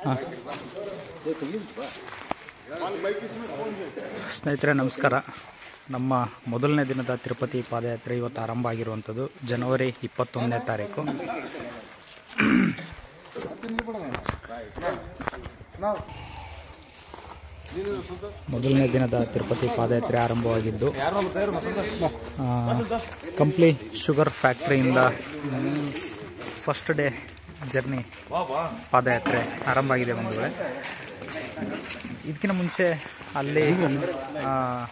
ಸ್ನೇಹಿತರೆ ನಮಸ್ಕಾರ ನಮ್ಮ ಮೊದಲನೇ ದಿನದ ತಿರುಪತಿ ಪಾದಯಾತ್ರೆ ಇವತ್ತು ಆರಂಭ ಆಗಿರುವಂಥದ್ದು ಜನವರಿ ಇಪ್ಪತ್ತೊಂದನೇ ತಾರೀಕು ಮೊದಲನೇ ದಿನದ ತಿರುಪತಿ ಪಾದಯಾತ್ರೆ ಆರಂಭವಾಗಿದ್ದು ಆ, ಕಂಪ್ಲಿ ಶುಗರ್ ಫ್ಯಾಕ್ಟ್ರಿಯಿಂದ ಫಸ್ಟ್ ಡೇ ಜರ್ನಿ ಪಾದಯಾತ್ರೆ ಆರಂಭ ಆಗಿದೆ ಬಂಧುಗಳೇ ಇದಕ್ಕಿಂತ ಮುಂಚೆ ಅಲ್ಲಿ ಆ,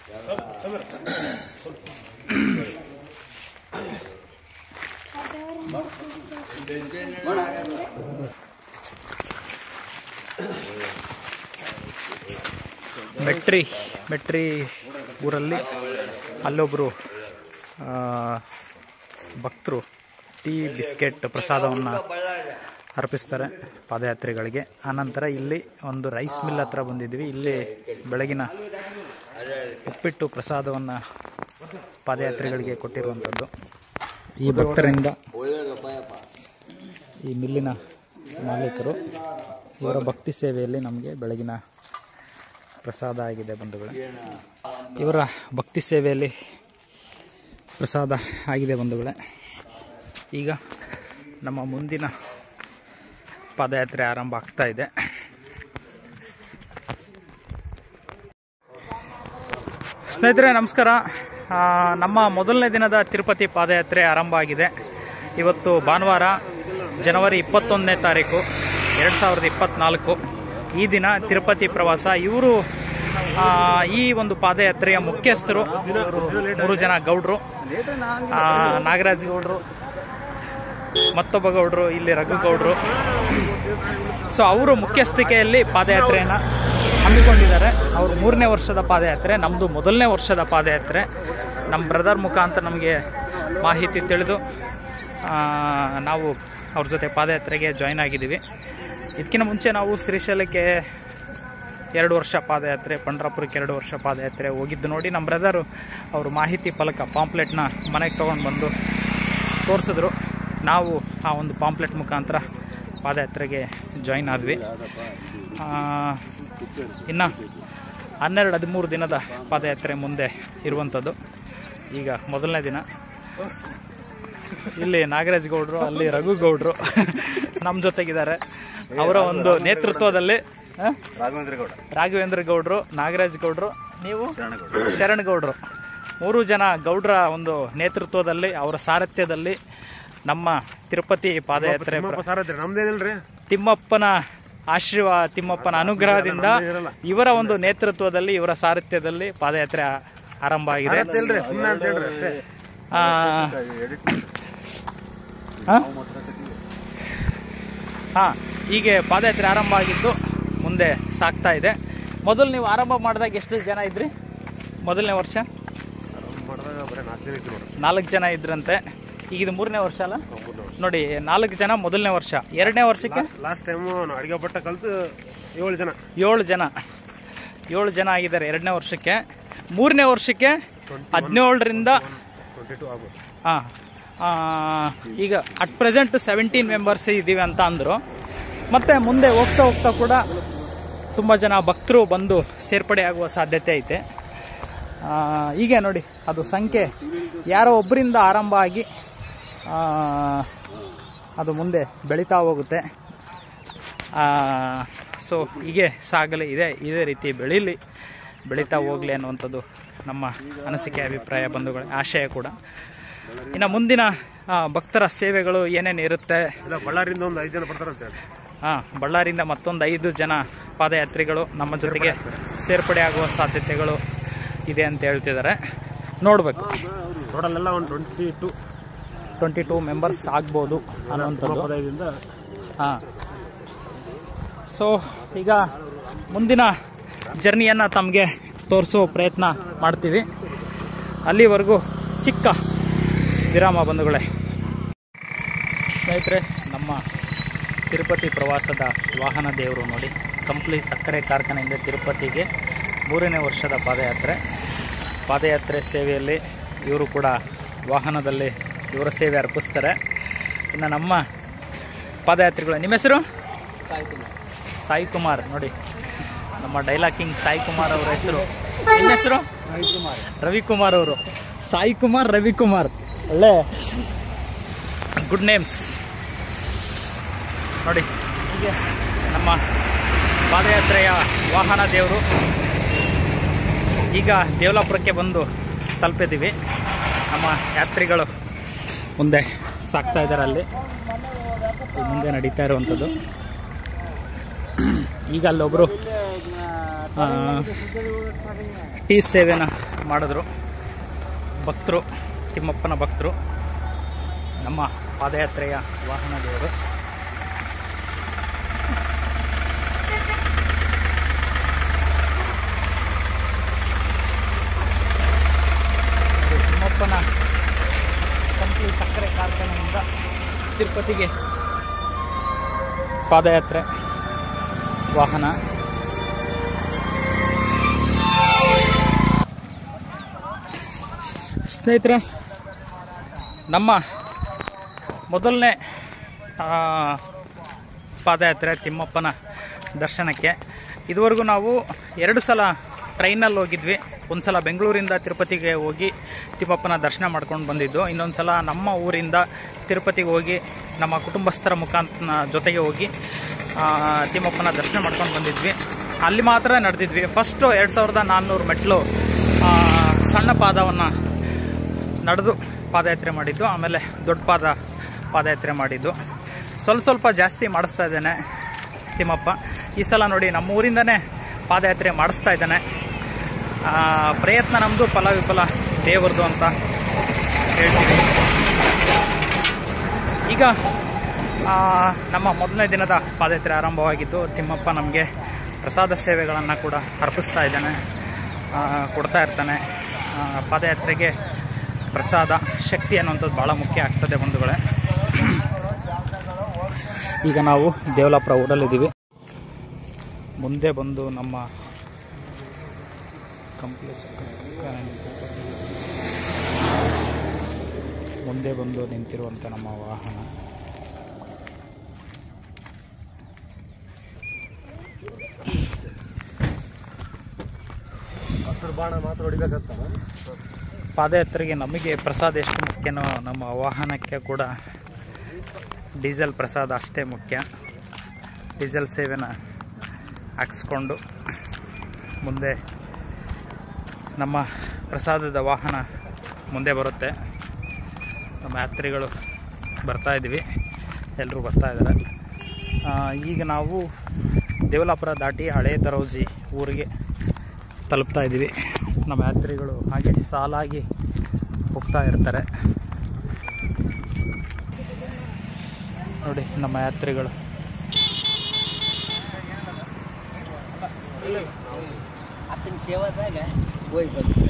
ಮೆಟ್ರಿ ಮೆಟ್ರಿ ಊರಲ್ಲಿ ಅಲ್ಲೊಬ್ಬರು ಭಕ್ತರು ಟೀ ಬಿಸ್ಕೆಟ್ ಪ್ರಸಾದವನ್ನು ಅರ್ಪಿಸ್ತಾರೆ ಪಾದಯಾತ್ರಿಗಳಿಗೆ ಆನಂತರ ಇಲ್ಲಿ ಒಂದು ರೈಸ್ ಮಿಲ್ ಹತ್ರ ಬಂದಿದ್ವಿ ಇಲ್ಲಿ ಬೆಳಗಿನ ಉಪ್ಪಿಟ್ಟು ಪ್ರಸಾದವನ್ನು ಪಾದಯಾತ್ರಿಗಳಿಗೆ ಕೊಟ್ಟಿರುವಂಥದ್ದು ಈ ಭಕ್ತರಿಂದ ಈ ಮಿಲ್ಲಿನ ಮಾಲೀಕರು ಇವರ ಭಕ್ತಿ ಸೇವೆಯಲ್ಲಿ ನಮಗೆ ಬೆಳಗಿನ ಪ್ರಸಾದ ಆಗಿದೆ ಬಂಧುಗಳೇ ಇವರ ಭಕ್ತಿ ಸೇವೆಯಲ್ಲಿ ಪ್ರಸಾದ ಆಗಿದೆ ಬಂಧುಗಳೇ ಈಗ ನಮ್ಮ ಮುಂದಿನ ಪಾದಯಾತ್ರೆ ಆರಂಭ ಆಗ್ತಾ ಇದೆ ಸ್ನೇಹಿತರೆ ನಮಸ್ಕಾರ ಆ, ನಮ್ಮ ಮೊದಲನೇ ದಿನದ ತಿರುಪತಿ ಪಾದಯಾತ್ರೆ ಆರಂಭ ಆಗಿದೆ ಇವತ್ತು ಭಾನುವಾರ ಜನವರಿ ಇಪ್ಪತ್ತೊಂದನೇ ತಾರೀಕು ಎರಡು ಸಾವಿರದ ಇಪ್ಪತ್ನಾಲ್ಕು ಈ ದಿನ ತಿರುಪತಿ ಪ್ರವಾಸ ಇವರು ಆ, ಈ ಒಂದು ಪಾದಯಾತ್ರೆಯ ಮುಖ್ಯಸ್ಥರು ಮೂರು ಜನ ಗೌಡ್ರು ಆ, ನಾಗರಾಜ್ ಗೌಡ್ರು ಮತ್ತೊಬ್ಬ ಗೌಡ್ರು ಇಲ್ಲಿ ರಘು ಗೌಡ್ರು ಸೊ ಅವರು ಮುಖ್ಯಸ್ಥಿಕೆಯಲ್ಲಿ ಪಾದಯಾತ್ರೆಯನ್ನು ಹಮ್ಮಿಕೊಂಡಿದ್ದಾರೆ ಅವರು ಮೂರನೇ ವರ್ಷದ ಪಾದಯಾತ್ರೆ ನಮ್ಮದು ಮೊದಲನೇ ವರ್ಷದ ಪಾದಯಾತ್ರೆ ನಮ್ಮ ಬ್ರದರ್ ಮುಖಾಂತರ ನಮಗೆ ಮಾಹಿತಿ ತಿಳಿದು ಆ, ನಾವು ಅವ್ರ ಜೊತೆ ಪಾದಯಾತ್ರೆಗೆ ಜಾಯ್ನ್ ಆಗಿದ್ದೀವಿ ಇದಕ್ಕಿಂತ ಮುಂಚೆ ನಾವು ಶ್ರೀಶೈಲಕ್ಕೆ ಎರಡು ವರ್ಷ ಪಾದಯಾತ್ರೆ ಪಂಡ್ರಾಪುರಕ್ಕೆ ಎರಡು ವರ್ಷ ಪಾದಯಾತ್ರೆ ಹೋಗಿದ್ದು ನೋಡಿ ನಮ್ಮ ಬ್ರದರು ಅವರು ಮಾಹಿತಿ ಫಲಕ ಪಾಂಪ್ಲೆಟ್ನ ಮನೆಗೆ ತೊಗೊಂಡು ಬಂದು ತೋರಿಸಿದ್ರು ನಾವು ಆ ಒಂದು ಪಾಂಪ್ಲೆಟ್ ಮುಖಾಂತರ ಪಾದಯಾತ್ರೆಗೆ ಜಾಯ್ನ್ ಆದ್ವಿ ಆ, ಇನ್ನು ಹನ್ನೆರಡು ಹದಿಮೂರು ದಿನದ ಪಾದಯಾತ್ರೆ ಮುಂದೆ ಇರುವಂಥದ್ದು ಈಗ ಮೊದಲನೇ ದಿನ ಇಲ್ಲಿ ನಾಗರಾಜ್ ಗೌಡ್ರು ಅಲ್ಲಿ ರಘು ಗೌಡ್ರು ನಮ್ಮ ಜೊತೆಗಿದ್ದಾರೆ ಅವರ ಒಂದು ನೇತೃತ್ವದಲ್ಲಿ ಆ? ರಾಘವೇಂದ್ರ ಗೌಡ ರಾಘವೇಂದ್ರ ಗೌಡ್ರು ನಾಗರಾಜ್ ಗೌಡ್ರು ನೀವು ಶರಣ್ ಗೌಡ್ರು ಮೂರು ಜನ ಗೌಡ್ರ ಒಂದು ನೇತೃತ್ವದಲ್ಲಿ ಅವರ ಸಾರಥ್ಯದಲ್ಲಿ ನಮ್ಮ ತಿರುಪತಿ ಪಾದಯಾತ್ರೆ ಪ್ರ- ಸಾರಥ್ಯ ನಮ್ದೇನಿಲ್ರಿ ತಿಮ್ಮಪ್ಪನ ಆಶೀರ್ವಾದ ತಿಮ್ಮಪ್ಪನ ಅನುಗ್ರಹದಿಂದ ಇವರ ಒಂದು ನೇತೃತ್ವದಲ್ಲಿ ಇವರ ಸಾರಥ್ಯದಲ್ಲಿ ಪಾದಯಾತ್ರೆ ಆ- ಆರಂಭ ಆಗಿದೆ ಇಲ್ರಿ ಸುಮ್ಮನೆ ಅಂತ ಹೇಳ್ರಿ ಅಷ್ಟೇ ಆ, ಆ? ಹಾ ಹೀಗೆ ಪಾದಯಾತ್ರೆ ಆರಂಭ ಆಗಿದ್ದು ಮುಂದೆ ಸಾಗ್ತಾ ಇದೆ ಮೊದಲು ನೀವು ಆರಂಭ ಮಾಡಿದಾಗ ಎಷ್ಟು ಜನ ಇದ್ರಿ ಮೊದಲನೇ ವರ್ಷ ಮಾಡಿದಾಗ ಬರೀ ನಾಲ್ಕು ಜನ ಇದ್ರು ನೋಡ್ರಿ ನಾಲ್ಕು ಜನ ಇದ್ರಂತೆ ಈಗ ಇದು ಮೂರನೇ ವರ್ಷ ಅಲ್ಲ ನೋಡಿ ನಾಲ್ಕು ಜನ ಮೊದಲನೇ ವರ್ಷ ಎರಡನೇ ವರ್ಷಕ್ಕೆ ಲಾಸ್ಟ್ ಟೈಮ್ ನಾವು ಅಡಿಗೆ ಭಟ್ಟ ಕಲ್ತು ಏಳು ಜನ ಏಳು ಜನ ಏಳು ಜನ ಆಗಿದ್ದಾರೆ ಎರಡನೇ ವರ್ಷಕ್ಕೆ ಮೂರನೇ ವರ್ಷಕ್ಕೆ ಹದಿನೇಳರಿಂದ ಟ್ವೆಂಟಿ ಟು ಆಗ್ಬೋದು ಹಾಂ ಈಗ ಅಟ್ ಪ್ರೆಸೆಂಟ್ ಸೆವೆಂಟೀನ್ ಮೆಂಬರ್ಸ್ ಇದ್ದೀವಿ ಅಂತ ಅಂದರು ಮತ್ತು ಮುಂದೆ ಹೋಗ್ತಾ ಹೋಗ್ತಾ ಕೂಡ ತುಂಬ ಜನ ಭಕ್ತರು ಬಂದು ಸೇರ್ಪಡೆ ಆಗುವ ಸಾಧ್ಯತೆ ಐತೆ ಆ, ಹೀಗೆ ನೋಡಿ ಅದು ಸಂಖ್ಯೆ ಯಾರೋ ಒಬ್ಬರಿಂದ ಆರಂಭ ಆಗಿ ಆ, ಅದು ಮುಂದೆ ಬೆಳೀತಾ ಹೋಗುತ್ತೆ ಸೊ ಹೀಗೆ ಸಾಗಲಿ ಇದೆ ಇದೇ ರೀತಿ ಬೆಳೀಲಿ ಬೆಳೀತಾ ಹೋಗಲಿ ಅನ್ನುವಂಥದ್ದು ನಮ್ಮ ಅನಿಸಿಕೆ ಅಭಿಪ್ರಾಯ ಬಂಧುಗಳ ಆಶಯ ಕೂಡ ಇನ್ನು ಮುಂದಿನ ಆ, ಭಕ್ತರ ಸೇವೆಗಳು ಏನೇನು ಇರುತ್ತೆ ಇಲ್ಲ ಬಳ್ಳಾರಿಯಿಂದ ಒಂದು ಐದು ಜನ ಬರ್ತಾರೆ ಅಂತ ಹೇಳಿ ಹಾಂ ಬಳ್ಳಾರಿಯಿಂದ ಮತ್ತೊಂದು ಐದು ಜನ ಪಾದಯಾತ್ರಿಗಳು ನಮ್ಮ ಜೊತೆಗೆ ಸೇರ್ಪಡೆ ಆಗುವ ಸಾಧ್ಯತೆಗಳು ಇದೆ ಅಂತ ಹೇಳ್ತಿದ್ದಾರೆ ನೋಡಬೇಕು ಟೋಟಲ್ ಒಂದು twenty two twenty two members ಆಗ್ಬೋದು ಅನ್ನುವಂಥದ್ದು ಪದದಿಂದ ಹಾಂ ಸೊ ಈಗ ಮುಂದಿನ ಜರ್ನಿಯನ್ನು ತಮಗೆ ತೋರಿಸೋ ಪ್ರಯತ್ನ ಮಾಡ್ತೀವಿ ಅಲ್ಲಿವರೆಗೂ ಚಿಕ್ಕ ವಿರಾಮ ಬಂಧುಗಳೇ ಸ್ನೇಹಿತರೆ ನಮ್ಮ ತಿರುಪತಿ ಪ್ರವಾಸದ ವಾಹನ ದೇವರು ನೋಡಿ ಕಂಪ್ಲಿ ಸಕ್ಕರೆ ಕಾರ್ಖಾನೆಯಿಂದ ತಿರುಪತಿಗೆ ಮೂರನೇ ವರ್ಷದ ಪಾದಯಾತ್ರೆ ಪಾದಯಾತ್ರೆ ಸೇವೆಯಲ್ಲಿ ಇವರು ಕೂಡ ವಾಹನದಲ್ಲಿ ಇವರ ಸೇವೆ ಅರ್ಪಿಸ್ತಾರೆ ಇನ್ನು ನಮ್ಮ ಪಾದಯಾತ್ರಿಗಳು ನಿಮ್ಮ ಹೆಸರು ಸಾಯಿ ಕುಮಾರ್ ನೋಡಿ ನಮ್ಮ ಡೈಲಾಗ್ ಕಿಂಗ್ ಸಾಯಿ ಕುಮಾರ್ ಅವರ ಹೆಸರು ನಿಮ್ಮ ಹೆಸರು ರವಿಕುಮಾರ್ ಅವರು ಸಾಯಿ ಕುಮಾರ್ ರವಿಕುಮಾರ್ ಒಳ್ಳೆ ಗುಡ್ ನೇಮ್ಸ್ ನೋಡಿ ಹೀಗೆ ನಮ್ಮ ಪಾದಯಾತ್ರೆಯ ವಾಹನ ದೇವರು ಈಗ ದೇವಲಾಪುರಕ್ಕೆ ಬಂದು ತಲುಪಿದ್ದೀವಿ ನಮ್ಮ ಯಾತ್ರಿಗಳು ಮುಂದೆ ಸಾಕ್ತಾ ಇದ್ದಾರೆ ಅಲ್ಲಿ ಈ ಮುಂದೆ ನಡೀತಾ ಇರುವಂಥದ್ದು ಈಗ ಅಲ್ಲೊಬ್ಬರು ಟೀ ಸೇವೆನ ಮಾಡಿದ್ರು ಭಕ್ತರು ತಿಮ್ಮಪ್ಪನ ಭಕ್ತರು ನಮ್ಮ ಪಾದಯಾತ್ರೆಯ ವಾಹನ ದೇವರು ಇದು ತಿಮ್ಮಪ್ಪನ ಕಂಪ್ಲಿ ಸಕ್ಕರೆ ಕಾರ್ಖಾನೆಯಿಂದ ತಿರುಪತಿಗೆ ಪಾದಯಾತ್ರೆ ವಾಹನ ಸ್ನೇಹಿತರೆ ನಮ್ಮ ಮೊದಲನೇ ಆ, ಪಾದಯಾತ್ರೆ ತಿಮ್ಮಪ್ಪನ ದರ್ಶನಕ್ಕೆ ಇದುವರೆಗೂ ನಾವು ಎರಡು ಸಲ ಟ್ರೈನಲ್ಲಿ ಹೋಗಿದ್ವಿ ಒಂದು ಸಲ ಬೆಂಗಳೂರಿಂದ ತಿರುಪತಿಗೆ ಹೋಗಿ ತಿಮ್ಮಪ್ಪನ ದರ್ಶನ ಮಾಡ್ಕೊಂಡು ಬಂದಿದ್ದು ಇನ್ನೊಂದು ಸಲ ನಮ್ಮ ಊರಿಂದ ತಿರುಪತಿಗೆ ಹೋಗಿ ನಮ್ಮ ಕುಟುಂಬಸ್ಥರ ಮುಖಾಂತರ ಜೊತೆಗೆ ಹೋಗಿ ಆ, ತಿಮ್ಮಪ್ಪನ ದರ್ಶನ ಮಾಡ್ಕೊಂಡು ಬಂದಿದ್ವಿ ಅಲ್ಲಿ ಮಾತ್ರ ನಡೆದಿದ್ವಿ ಫಸ್ಟು ಎರಡು ಸಾವಿರದ ನಾನ್ನೂರು ಮೆಟ್ಲು ಆ, ಸಣ್ಣ ಪಾದವನ್ನು ನಡೆದು ಪಾದಯಾತ್ರೆ ಮಾಡಿದ್ದು ಆಮೇಲೆ ದೊಡ್ಡ ಪಾದ ಪಾದಯಾತ್ರೆ ಮಾಡಿದ್ದು ಸ್ವಲ್ಪ ಸ್ವಲ್ಪ ಜಾಸ್ತಿ ಮಾಡಿಸ್ತಾ ಇದ್ದೇನೆ ತಿಮ್ಮಪ್ಪ ಈ ಸಲ ನೋಡಿ ನಮ್ಮ ಊರಿಂದನೇ ಪಾದಯಾತ್ರೆ ಮಾಡಿಸ್ತಾ ಇದ್ದಾನೆ ಆ, ಪ್ರಯತ್ನ ನಮ್ಮದು ಫಲ ವಿಫಲ ದೇವರದು ಅಂತ ಹೇಳ್ತೀವಿ ಈಗ ಆ, ನಮ್ಮ ಮೊದಲನೇ ದಿನದ ಪಾದಯಾತ್ರೆ ಆರಂಭವಾಗಿದ್ದು ತಿಮ್ಮಪ್ಪ ನಮಗೆ ಪ್ರಸಾದ ಸೇವೆಗಳನ್ನು ಕೂಡ ಅರ್ಪಿಸ್ತಾ ಇದ್ದಾನೆ ಆ, ಕೊಡ್ತಾ ಇರ್ತಾನೆ ಆ, ಪಾದಯಾತ್ರೆಗೆ ಪ್ರಸಾದ ಶಕ್ತಿ ಅನ್ನುವಂಥದ್ದು ಭಾಳ ಮುಖ್ಯ ಆಗ್ತದೆ ಬಂಧುಗಳೇ ಈಗ ನಾವು ದೇವಲಾಪುರ ಊರಲ್ಲಿದ್ದೀವಿ ಮುಂದೆ ಬಂದು ನಮ್ಮ ಕಂಪ್ಲೇಸ್ ಮುಂದೆ ಬಂದು ನಿಂತಿರುವಂಥ ನಮ್ಮ ವಾಹನ ಹಸಿರು ಬಾಣ ಮಾತ್ರ ಹೊಡಿಬೇಕಂತ ಪಾದಯಾತ್ರೆಗೆ ನಮಗೆ ಪ್ರಸಾದ ಎಷ್ಟು ಮುಖ್ಯನೋ ನಮ್ಮ ವಾಹನಕ್ಕೆ ಕೂಡ ಡೀಸೆಲ್ ಪ್ರಸಾದ ಅಷ್ಟೇ ಮುಖ್ಯ ಡೀಸೆಲ್ ಸೇವೆನ ಹಾಕ್ಸ್ಕೊಂಡು ಮುಂದೆ ನಮ್ಮ ಪ್ರಸಾದದ ವಾಹನ ಮುಂದೆ ಬರುತ್ತೆ ನಮ್ಮ ಯಾತ್ರಿಗಳು ಬರ್ತಾ ಇದ್ದೀವಿ ಎಲ್ಲರೂ ಬರ್ತಾ ಇದ್ದಾರೆ ಆ, ಈಗ ನಾವು ದೇವಲಾಪುರ ದಾಟಿ ಹಳೇ ದರೋಜಿ ಊರಿಗೆ ತಲುಪ್ತಾ ಇದ್ದೀವಿ ನಮ್ಮ ಯಾತ್ರಿಗಳು ಹಾಗೆ ಸಾಲಾಗಿ ಹೋಗ್ತಾ ಇರ್ತಾರೆ ನೋಡಿ ನಮ್ಮ ಯಾತ್ರಿಗಳು ಆತನ ಸೇವಾದಾಗ ಹೋಗಿ ಬಂದು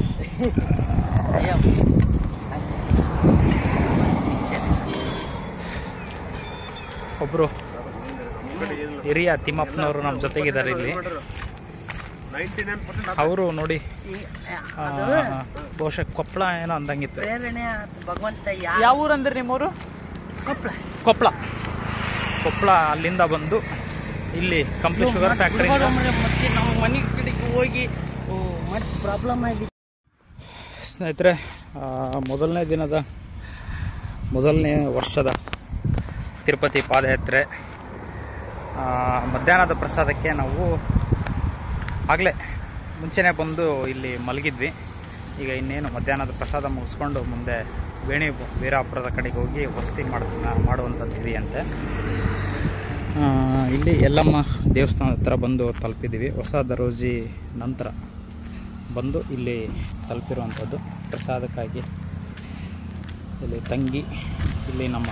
ಒಬ್ಬರು ಹಿರಿಯ ತಿಮ್ಮಪ್ಪನವರು ನಮ್ಮ ಜೊತೆಗಿದ್ದಾರೆ ಇಲ್ಲಿ ನೈಂಟಿ ನೈನ್ ಪರ್ಸೆಂಟ್ ಅವರು ನೋಡಿ ಆ, ಅದು ಬಹುಶಃ ಕೊಪ್ಪಳ ಏನೋ ಅಂದಂಗಿತ್ತು ಪ್ರೇರಣೆ ಆತ ಭಗವಂತ ಯಾ ಯಾವ ಊರಂದ್ರೆ ನಿಮ್ಮೂರು ಕೊಪ್ಪಳ ಕೊಪ್ಪಳ ಕೊಪ್ಪಳ ಅಲ್ಲಿಂದ ಬಂದು ಇಲ್ಲಿ ಕಂಪ್ಲಿ ಶುಗರ್ ಫ್ಯಾಕ್ಟ್ರಿ ಮತ್ತೆ ನಾವು ಮನೆ ಕಡೆಗೆ ಹೋಗಿ ಓ, ಮತ್ತೆ ಪ್ರಾಬ್ಲಮ್ ಆಗಿ ಸ್ನೇಹಿತರೆ ಆ, ಮೊದಲನೇ ದಿನದ ಮೊದಲನೇ ವರ್ಷದ ತಿರುಪತಿ ಪಾದಯಾತ್ರೆ ಆ, ಮಧ್ಯಾಹ್ನದ ಪ್ರಸಾದಕ್ಕೆ ನಾವು ಆಗಲೇ ಮುಂಚೆನೇ ಬಂದು ಇಲ್ಲಿ ಮಲಗಿದ್ವಿ ಈಗ ಇನ್ನೇನು ಮಧ್ಯಾಹ್ನದ ಪ್ರಸಾದ ಮುಗಿಸ್ಕೊಂಡು ಮುಂದೆ ವೇಣಿ ವೀರಾಪುರದ ಕಡೆಗೆ ಹೋಗಿ ವಸತಿ ಮಾಡ ಮಾಡುವಂಥದ್ದು ಇದೆಯಂತೆ ಆ, ಇಲ್ಲಿ ಯಲ್ಲಮ್ಮ ದೇವಸ್ಥಾನದ ಹತ್ರ ಬಂದು ತಲುಪಿದ್ದೀವಿ ಹೊಸ ದರೋಜಿ ನಂತರ ಬಂದು ಇಲ್ಲಿ ತಲುಪಿರುವಂಥದ್ದು ಪ್ರಸಾದಕ್ಕಾಗಿ ಇಲ್ಲಿ ತಂಗಿ ಇಲ್ಲಿ ನಮ್ಮ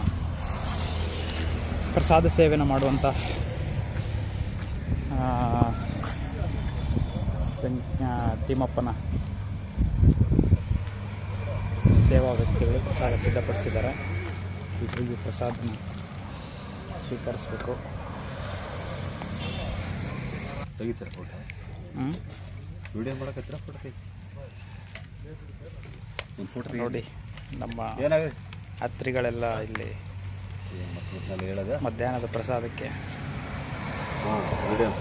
ಪ್ರಸಾದ ಸೇವೆನ ಮಾಡುವಂಥ ಆ, ವೆಂ- ಆ, ತಿಮ್ಮಪ್ಪನ ಸೇವಾ ವ್ಯಕ್ತಿಗಳು ಪ್ರಸಾದ ಸಿದ್ಧಪಡಿಸಿದ್ದಾರೆ ಇಬ್ಬರಿಗೂ ಪ್ರಸಾದನ ಸ್ವೀಕರಿಸಬೇಕು ತೆಗಿತೀರ ಫೋಟೋ ಹ್ಞೂ ವಿಡಿಯೋ ಮಾಡಕತ್ತೀರ ಫೋಟೋ ತೆಗಿ ಒಂದು ಫೋಟೋ ನೋಡಿ ನಮ್ಮ ಏನಾಗಿದೆ ಯಾತ್ರಿಗಳೆಲ್ಲ ಇಲ್ಲಿ ಮತ್ತೆ ಹೇಳದ ಮಧ್ಯಾಹ್ನದ ಪ್ರಸಾದಕ್ಕೆ ಹಾಂ ವಿಡಿಯೋ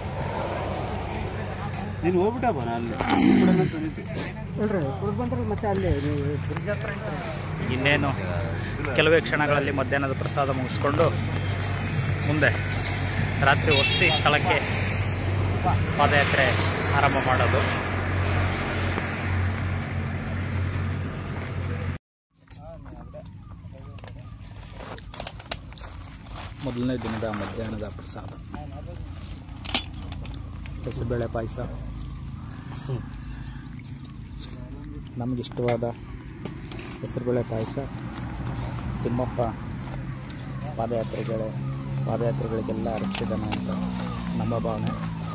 ನೀನು ಹೋಗ್ಬಿಟ್ಟ ಬರ ಅಲ್ಲಿ ಬಿಡೋಣ ಅಂತ ಅಂದಿದ್ದೆ. ನೋಡ್ರಿ ಕುಡ್ದು ಬಂದ್ರೆ ಮತ್ತೆ ಅಲ್ಲೇ ನೀವು ಬ್ರಿಡ್ಜ್ ಹತ್ರ ಇರ್ತಾರೆ. ಇನ್ನೇನು ಕೆಲವೇ ಕ್ಷಣಗಳಲ್ಲಿ ಮಧ್ಯಾಹ್ನದ ಪ್ರಸಾದ ಮುಗಿಸ್ಕೊಂಡು ಮುಂದೆ ರಾತ್ರಿ ವಸತಿ ಸ್ಥಳಕ್ಕೆ ಪಾದಯಾತ್ರೆ ಆರಂಭ ಮಾಡೋದು ಮೊದಲನೇ ದಿನದ ಮಧ್ಯಾಹ್ನದ ಪ್ರಸಾದ ಹೆಸರುಬೇಳೆ ಪಾಯಸ ನಮಗಿಷ್ಟವಾದ ಹೆಸರುಬೇಳೆ ಪಾಯಸ ತಿಮ್ಮಪ್ಪ ಪಾದಯಾತ್ರೆಗಳ ಪಾದಯಾತ್ರೆಗಳಿಗೆಲ್ಲ ಅರಚಿದನು ಅಂತ ನಮ್ಮ ಭಾವನೆ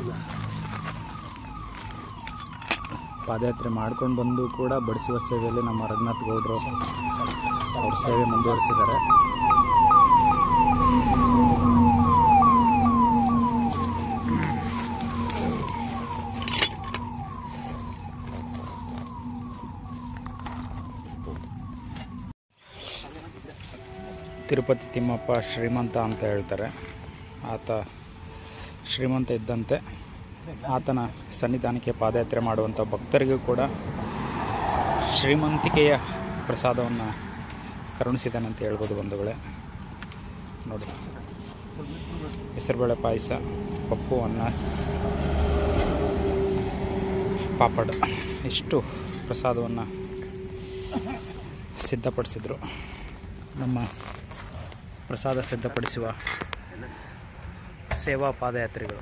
ಪಾದಯಾತ್ರೆ ಮಾಡ್ಕೊಂಡು ಬಂದು ಕೂಡ ಬಡಿಸುವ ಸೇವೆಯಲ್ಲಿ ನಮ್ಮ ರಘುನಾಥ್ ಗೌಡರು ಅವ್ರ ಸೇವೆ ಮುಂದುವರಿಸಿದ್ದಾರೆ ತಿರುಪತಿ ತಿಮ್ಮಪ್ಪ ಶ್ರೀಮಂತ ಅಂತ ಹೇಳ್ತಾರೆ ಆತ ಶ್ರೀಮಂತ ಇದ್ದಂತೆ ಆತನ ಸನ್ನಿಧಾನಕ್ಕೆ ಪಾದಯಾತ್ರೆ ಮಾಡುವಂಥ ಭಕ್ತರಿಗೂ ಕೂಡ ಶ್ರೀಮಂತಿಕೆಯ ಪ್ರಸಾದವನ್ನು ಕರುಣಿಸಿದ್ದಾನೆ ಅಂತ ಹೇಳ್ಬೋದು ಬಂಧುಗಳೇ ನೋಡಿ ಹೆಸರುಬೇಳೆ ಪಾಯಸ ಪಪ್ಪು ಅನ್ನ ಪಾಪಡ್ ಇಷ್ಟು ಪ್ರಸಾದವನ್ನು ಸಿದ್ಧಪಡಿಸಿದರು ನಮ್ಮ ಪ್ರಸಾದ ಸಿದ್ಧಪಡಿಸುವ ಸೇವಾ ಪಾದಯಾತ್ರಿಗಳು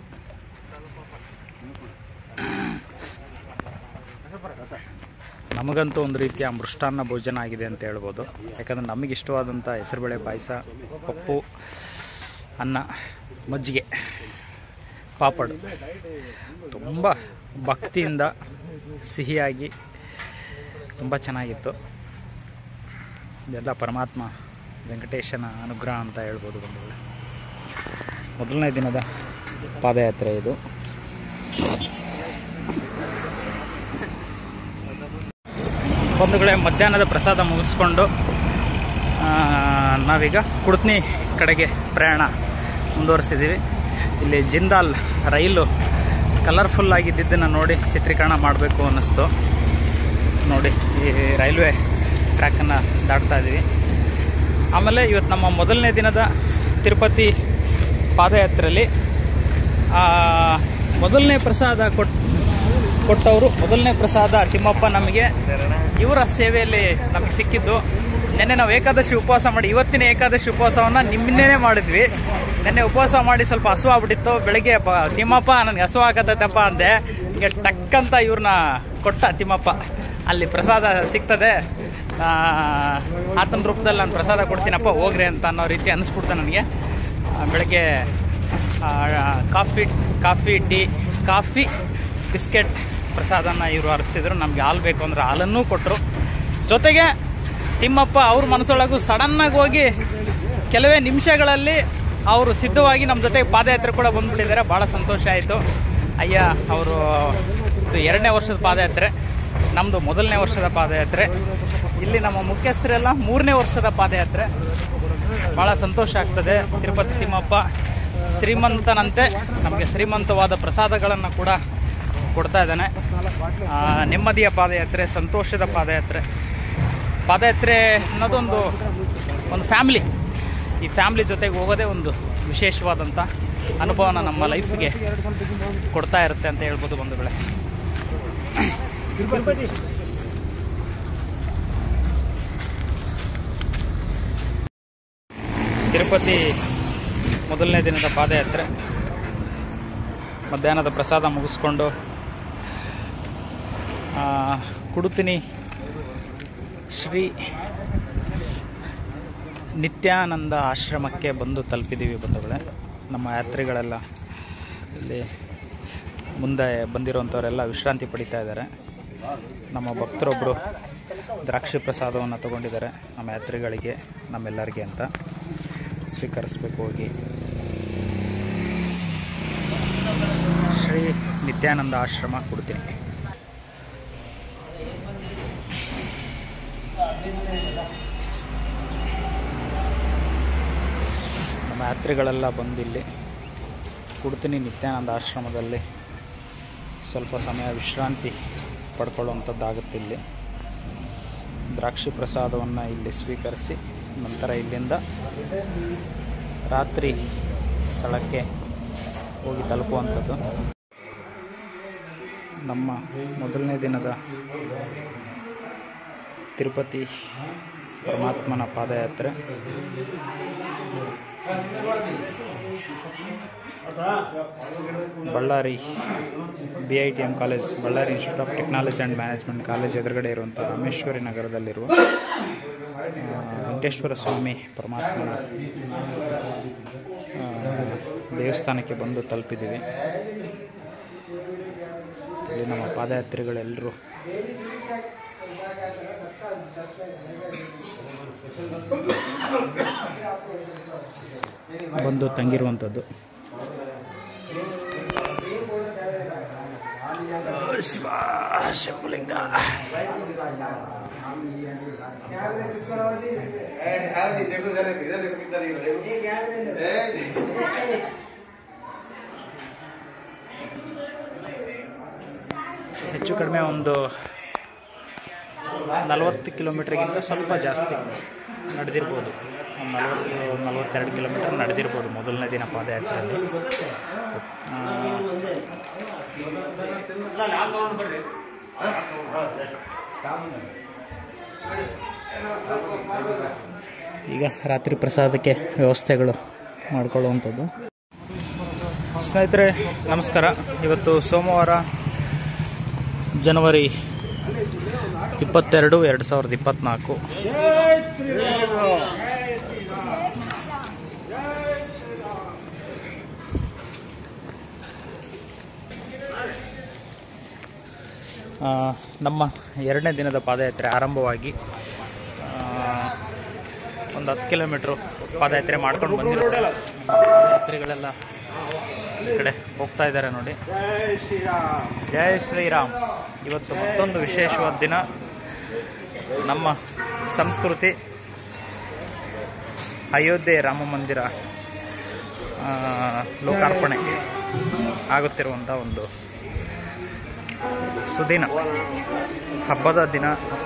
ನಮಗಂತೂ ಒಂದು ರೀತಿಯ ಮೃಷ್ಟಾನ್ನ ಭೋಜನ ಆಗಿದೆ ಅಂತ ಹೇಳ್ಬೋದು ಯಾಕಂದರೆ ನಮಗಿಷ್ಟವಾದಂಥ ಹೆಸರುಬೇಳೆ ಪಾಯಸ ಪಪ್ಪು ಅನ್ನ ಮಜ್ಜಿಗೆ ಪಾಪಡ್ ತುಂಬ ಭಕ್ತಿಯಿಂದ ಸಿಹಿಯಾಗಿ ತುಂಬ ಚೆನ್ನಾಗಿತ್ತು ಇದೆಲ್ಲ ಪರಮಾತ್ಮ ವೆಂಕಟೇಶನ ಅನುಗ್ರಹ ಅಂತ ಹೇಳ್ಬೋದು ಬಂಧುಗಳೇ ಮೊದಲನೇ ದಿನದ ಪಾದಯಾತ್ರೆ ಇದು ಬಂಧುಗಳೇ ಮಧ್ಯಾಹ್ನದ ಪ್ರಸಾದ ಮುಗಿಸ್ಕೊಂಡು ಆ, ನಾವೀಗ ಕುಡ್ತ್ನಿ ಕಡೆಗೆ ಪ್ರಯಾಣ ಮುಂದುವರಿಸಿದ್ದೀವಿ ಇಲ್ಲಿ ಜಿಂದಾಲ್ ರೈಲು ಕಲರ್ಫುಲ್ ಆಗಿದ್ದನ್ನು ನೋಡಿ ಚಿತ್ರೀಕರಣ ಮಾಡಬೇಕು ಅನ್ನಿಸ್ತು ನೋಡಿ ಈ ರೈಲ್ವೆ ಟ್ರ್ಯಾಕನ್ನು ದಾಟ್ತಾ ಇದ್ದೀವಿ ಆಮೇಲೆ ಇವತ್ತು ನಮ್ಮ ಮೊದಲನೇ ದಿನದ ತಿರುಪತಿ ಪಾದಯಾತ್ರೆಯಲ್ಲಿ ಆ, ಮೊದಲನೇ ಪ್ರಸಾದ ಕೊಟ್ ಕೊಟ್ಟವರು ಮೊದಲನೇ ಪ್ರಸಾದ ತಿಮ್ಮಪ್ಪ ನಮಗೆ ಇವರ ಸೇವೆಯಲ್ಲಿ ನಮಗೆ ಸಿಕ್ಕಿದ್ದು ನಿನ್ನೆ ನಾವು ಏಕಾದಶಿ ಉಪವಾಸ ಮಾಡಿ ಇವತ್ತಿನ ಏಕಾದಶಿ ಉಪವಾಸವನ್ನು ನಿನ್ನೆನೇ ಮಾಡಿದ್ವಿ ನಿನ್ನೆ ಉಪವಾಸ ಮಾಡಿ ಸ್ವಲ್ಪ ಹಸು ಆಗ್ಬಿಟ್ಟಿತ್ತು ಬೆಳಗ್ಗೆ ಪ ತಿಮ್ಮಪ್ಪ ನನಗೆ ಹಸು ಆಗತ್ತಪ್ಪ ಅಂದೆ ಹಿಂಗೆ ಟಕ್ ಅಂತ ಇವ್ರನ್ನ ಕೊಟ್ಟ ತಿಮ್ಮಪ್ಪ ಅಲ್ಲಿ ಪ್ರಸಾದ ಸಿಗ್ತದೆ ಆ, ಆತನ ರೂಪದಲ್ಲಿ ನಾನು ಪ್ರಸಾದ ಕೊಡ್ತೀನಪ್ಪ ಹೋಗ್ರಿ ಅಂತ ಅನ್ನೋ ರೀತಿ ಅನಿಸ್ಬಿಡ್ತು ನನಗೆ ಆ, ಬೆಳಗ್ಗೆ ಆ, coffee coffee tea coffee biscuit ಪ್ರಸಾದನ ಇವರು ಅರ್ಪಿಸಿದ್ರು ನಮಗೆ ಹಾಲು ಬೇಕು ಅಂದ್ರೆ ಹಾಲನ್ನೂ ಕೊಟ್ಟರು ಜೊತೆಗೆ ತಿಮ್ಮಪ್ಪ ಅವ್ರ ಮನಸ್ಸೊಳಗೂ ಸಡನ್ನಾಗಿ ಹೋಗಿ ಕೆಲವೇ ನಿಮಿಷಗಳಲ್ಲಿ ಅವರು ಸಿದ್ಧವಾಗಿ ನಮ್ಮ ಜೊತೆಗೆ ಪಾದಯಾತ್ರೆ ಕೂಡ ಬಂದ್ಬಿಟ್ಟಿದ್ದಾರೆ ಭಾಳ ಸಂತೋಷ ಆಯಿತು ಅಯ್ಯ ಅವರು ಇದು ಎರಡನೇ ವರ್ಷದ ಪಾದಯಾತ್ರೆ ನಮ್ಮದು ಮೊದಲನೇ ವರ್ಷದ ಪಾದಯಾತ್ರೆ ಇಲ್ಲಿ ನಮ್ಮ ಮುಖ್ಯಸ್ಥರೆಲ್ಲ ಮೂರನೇ ವರ್ಷದ ಪಾದಯಾತ್ರೆ ಭಾಳ ಸಂತೋಷ ಆಗ್ತದೆ ತಿರುಪತಿ ತಿಮ್ಮಪ್ಪ ಶ್ರೀಮಂತನಂತೆ ನಮಗೆ ಶ್ರೀಮಂತವಾದ ಪ್ರಸಾದಗಳನ್ನು ಕೂಡ ಕೊಡ್ತಾ ಇದ್ದಾನೆ ಆ, ನೆಮ್ಮದಿಯ ಪಾದಯಾತ್ರೆ ಸಂತೋಷದ ಪಾದಯಾತ್ರೆ ಪಾದಯಾತ್ರೆ ಅನ್ನೋದೊಂದು ಒಂದು ಫ್ಯಾಮ್ಲಿ ಈ ಫ್ಯಾಮ್ಲಿ ಜೊತೆಗೆ ಹೋಗೋದೇ ಒಂದು ವಿಶೇಷವಾದಂಥ ಅನುಭವನ ನಮ್ಮ ಲೈಫ್ಗೆ ಕೊಡ್ತಾ ಇರುತ್ತೆ ಅಂತ ಹೇಳ್ಬೋದು ಬಂಧುಗಳೇ ತಿರುಪತಿ ಮೊದಲನೇ ದಿನದ ಪಾದಯಾತ್ರೆ ಮಧ್ಯಾಹ್ನದ ಪ್ರಸಾದ ಮುಗಿಸ್ಕೊಂಡು ಆ, ಕುಡುತಿನಿ ಶ್ರೀ ನಿತ್ಯಾನಂದ ಆಶ್ರಮಕ್ಕೆ ಬಂದು ತಲುಪಿದ್ದೀವಿ ಬಂಧುಗಳೇ ನಮ್ಮ ಯಾತ್ರಿಗಳೆಲ್ಲ ಇಲ್ಲಿ ಮುಂದೆ ಬಂದಿರುವಂಥವರೆಲ್ಲ ವಿಶ್ರಾಂತಿ ಪಡಿತಾ ಇದ್ದಾರೆ ನಮ್ಮ ಭಕ್ತರೊಬ್ಬರು ದ್ರಾಕ್ಷಿ ಪ್ರಸಾದವನ್ನು ತಗೊಂಡಿದ್ದಾರೆ ನಮ್ಮ ಯಾತ್ರಿಗಳಿಗೆ ನಮ್ಮೆಲ್ಲರಿಗೆ ಅಂತ ಸ್ವೀಕರಿಸ್ಬೇಕು ಹೋಗಿ ಶ್ರೀ ನಿತ್ಯಾನಂದ ಆಶ್ರಮ ಕೊಡ್ತೀನಿ ನಮ್ಮ ಯಾತ್ರಿಗಳೆಲ್ಲ ಬಂದಿಲ್ಲಿ ಕುಡ್ತೀನಿ ನಿತ್ಯಾನಂದ ಆಶ್ರಮದಲ್ಲಿ ಸ್ವಲ್ಪ ಸಮಯ ವಿಶ್ರಾಂತಿ ಪಡ್ಕೊಳ್ಳುವಂಥದ್ದಾಗುತ್ತೆ ಇಲ್ಲಿ ದ್ರಾಕ್ಷಿ ಪ್ರಸಾದವನ್ನು ಇಲ್ಲಿ ಸ್ವೀಕರಿಸಿ ನಂತರ ಇಲ್ಲಿಂದ ರಾತ್ರಿ ಸ್ಥಳಕ್ಕೆ ಹೋಗಿ ತಲುಪುವಂಥದ್ದು ನಮ್ಮ ಮೊದಲನೇ ದಿನದ ತಿರುಪತಿ ಪರಮಾತ್ಮನ ಪಾದಯಾತ್ರೆ Ballari B I T M college Ballari institute of technology and management college ಎದುರುಗಡೆ ಇರುವಂಥ ರಾಮೇಶ್ವರಿ ನಗರದಲ್ಲಿರುವ ಆ, ವೆಂಕಟೇಶ್ವರ ಸ್ವಾಮಿ ಪರಮಾತ್ಮನ ಆ, ದೇವಸ್ಥಾನಕ್ಕೆ ಬಂದು ತಲುಪಿದ್ದೀವಿ ಇಲ್ಲಿ ನಮ್ಮ ಪಾದಯಾತ್ರಿಗಳೆಲ್ಲರೂ ಬಂದು ತಂಗಿರುವಂಥದ್ದು ಶಿವ ಶಂಭುಲಿಂಗ ಹೆಚ್ಚು ಕಡಿಮೆ ಒಂದು ನಲವತ್ತು ಕಿಲೋಮೀಟ್ರಿಗಿಂತ ಸ್ವಲ್ಪ ಜಾಸ್ತಿ ನಡೆದಿರ್ಬೋದು ಒಂದು ನಲವತ್ತು ನಲವತ್ತೆರಡು ಕಿಲೋಮೀಟರ್ ನಡೆದಿರ್ಬೋದು ಮೊದಲನೇ ದಿನ ಪಾದಯಾತ್ರೆಯಲ್ಲಿ ಆ, ಈಗ ರಾತ್ರಿ ಪ್ರಸಾದಕ್ಕೆ ವ್ಯವಸ್ಥೆಗಳು ಮಾಡಿಕೊಳ್ಳುವಂಥದ್ದು ಸ್ನೇಹಿತರೆ ನಮಸ್ಕಾರ ಇವತ್ತು ಸೋಮವಾರ ಜನವರಿ ಇಪ್ಪತ್ತೆರಡು ಎರಡು ಸಾವಿರದ ಇಪ್ಪತ್ತ್ನಾಲ್ಕು ಆ, ನಮ್ಮ ಎರಡನೇ ದಿನದ ಪಾದಯಾತ್ರೆ ಆರಂಭವಾಗಿ ಆ, ಒಂದು ಹತ್ತು ಕಿಲೋಮೀಟ್ರು ಪಾದಯಾತ್ರೆ ಮಾಡ್ಕೊಂಡು ಬಂದಿರೋ ಯಾತ್ರಿಗಳೆಲ್ಲ ಈ ಕಡೆ ಹೋಗ್ತಾ ಇದ್ದಾರೆ ನೋಡಿ ಜೈ ಶ್ರೀರಾಮ್ ಇವತ್ತು ಮತ್ತೊಂದು ವಿಶೇಷವಾದ ದಿನ ನಮ್ಮ ಸಂಸ್ಕೃತಿ ಅಯೋಧ್ಯೆ ರಾಮ ಮಂದಿರ ಆ, ಲೋಕಾರ್ಪಣೆ ಆಗುತ್ತಿರುವಂಥ ಒಂದು ಸುದಿನ ಹಬ್ಬದ ದಿನ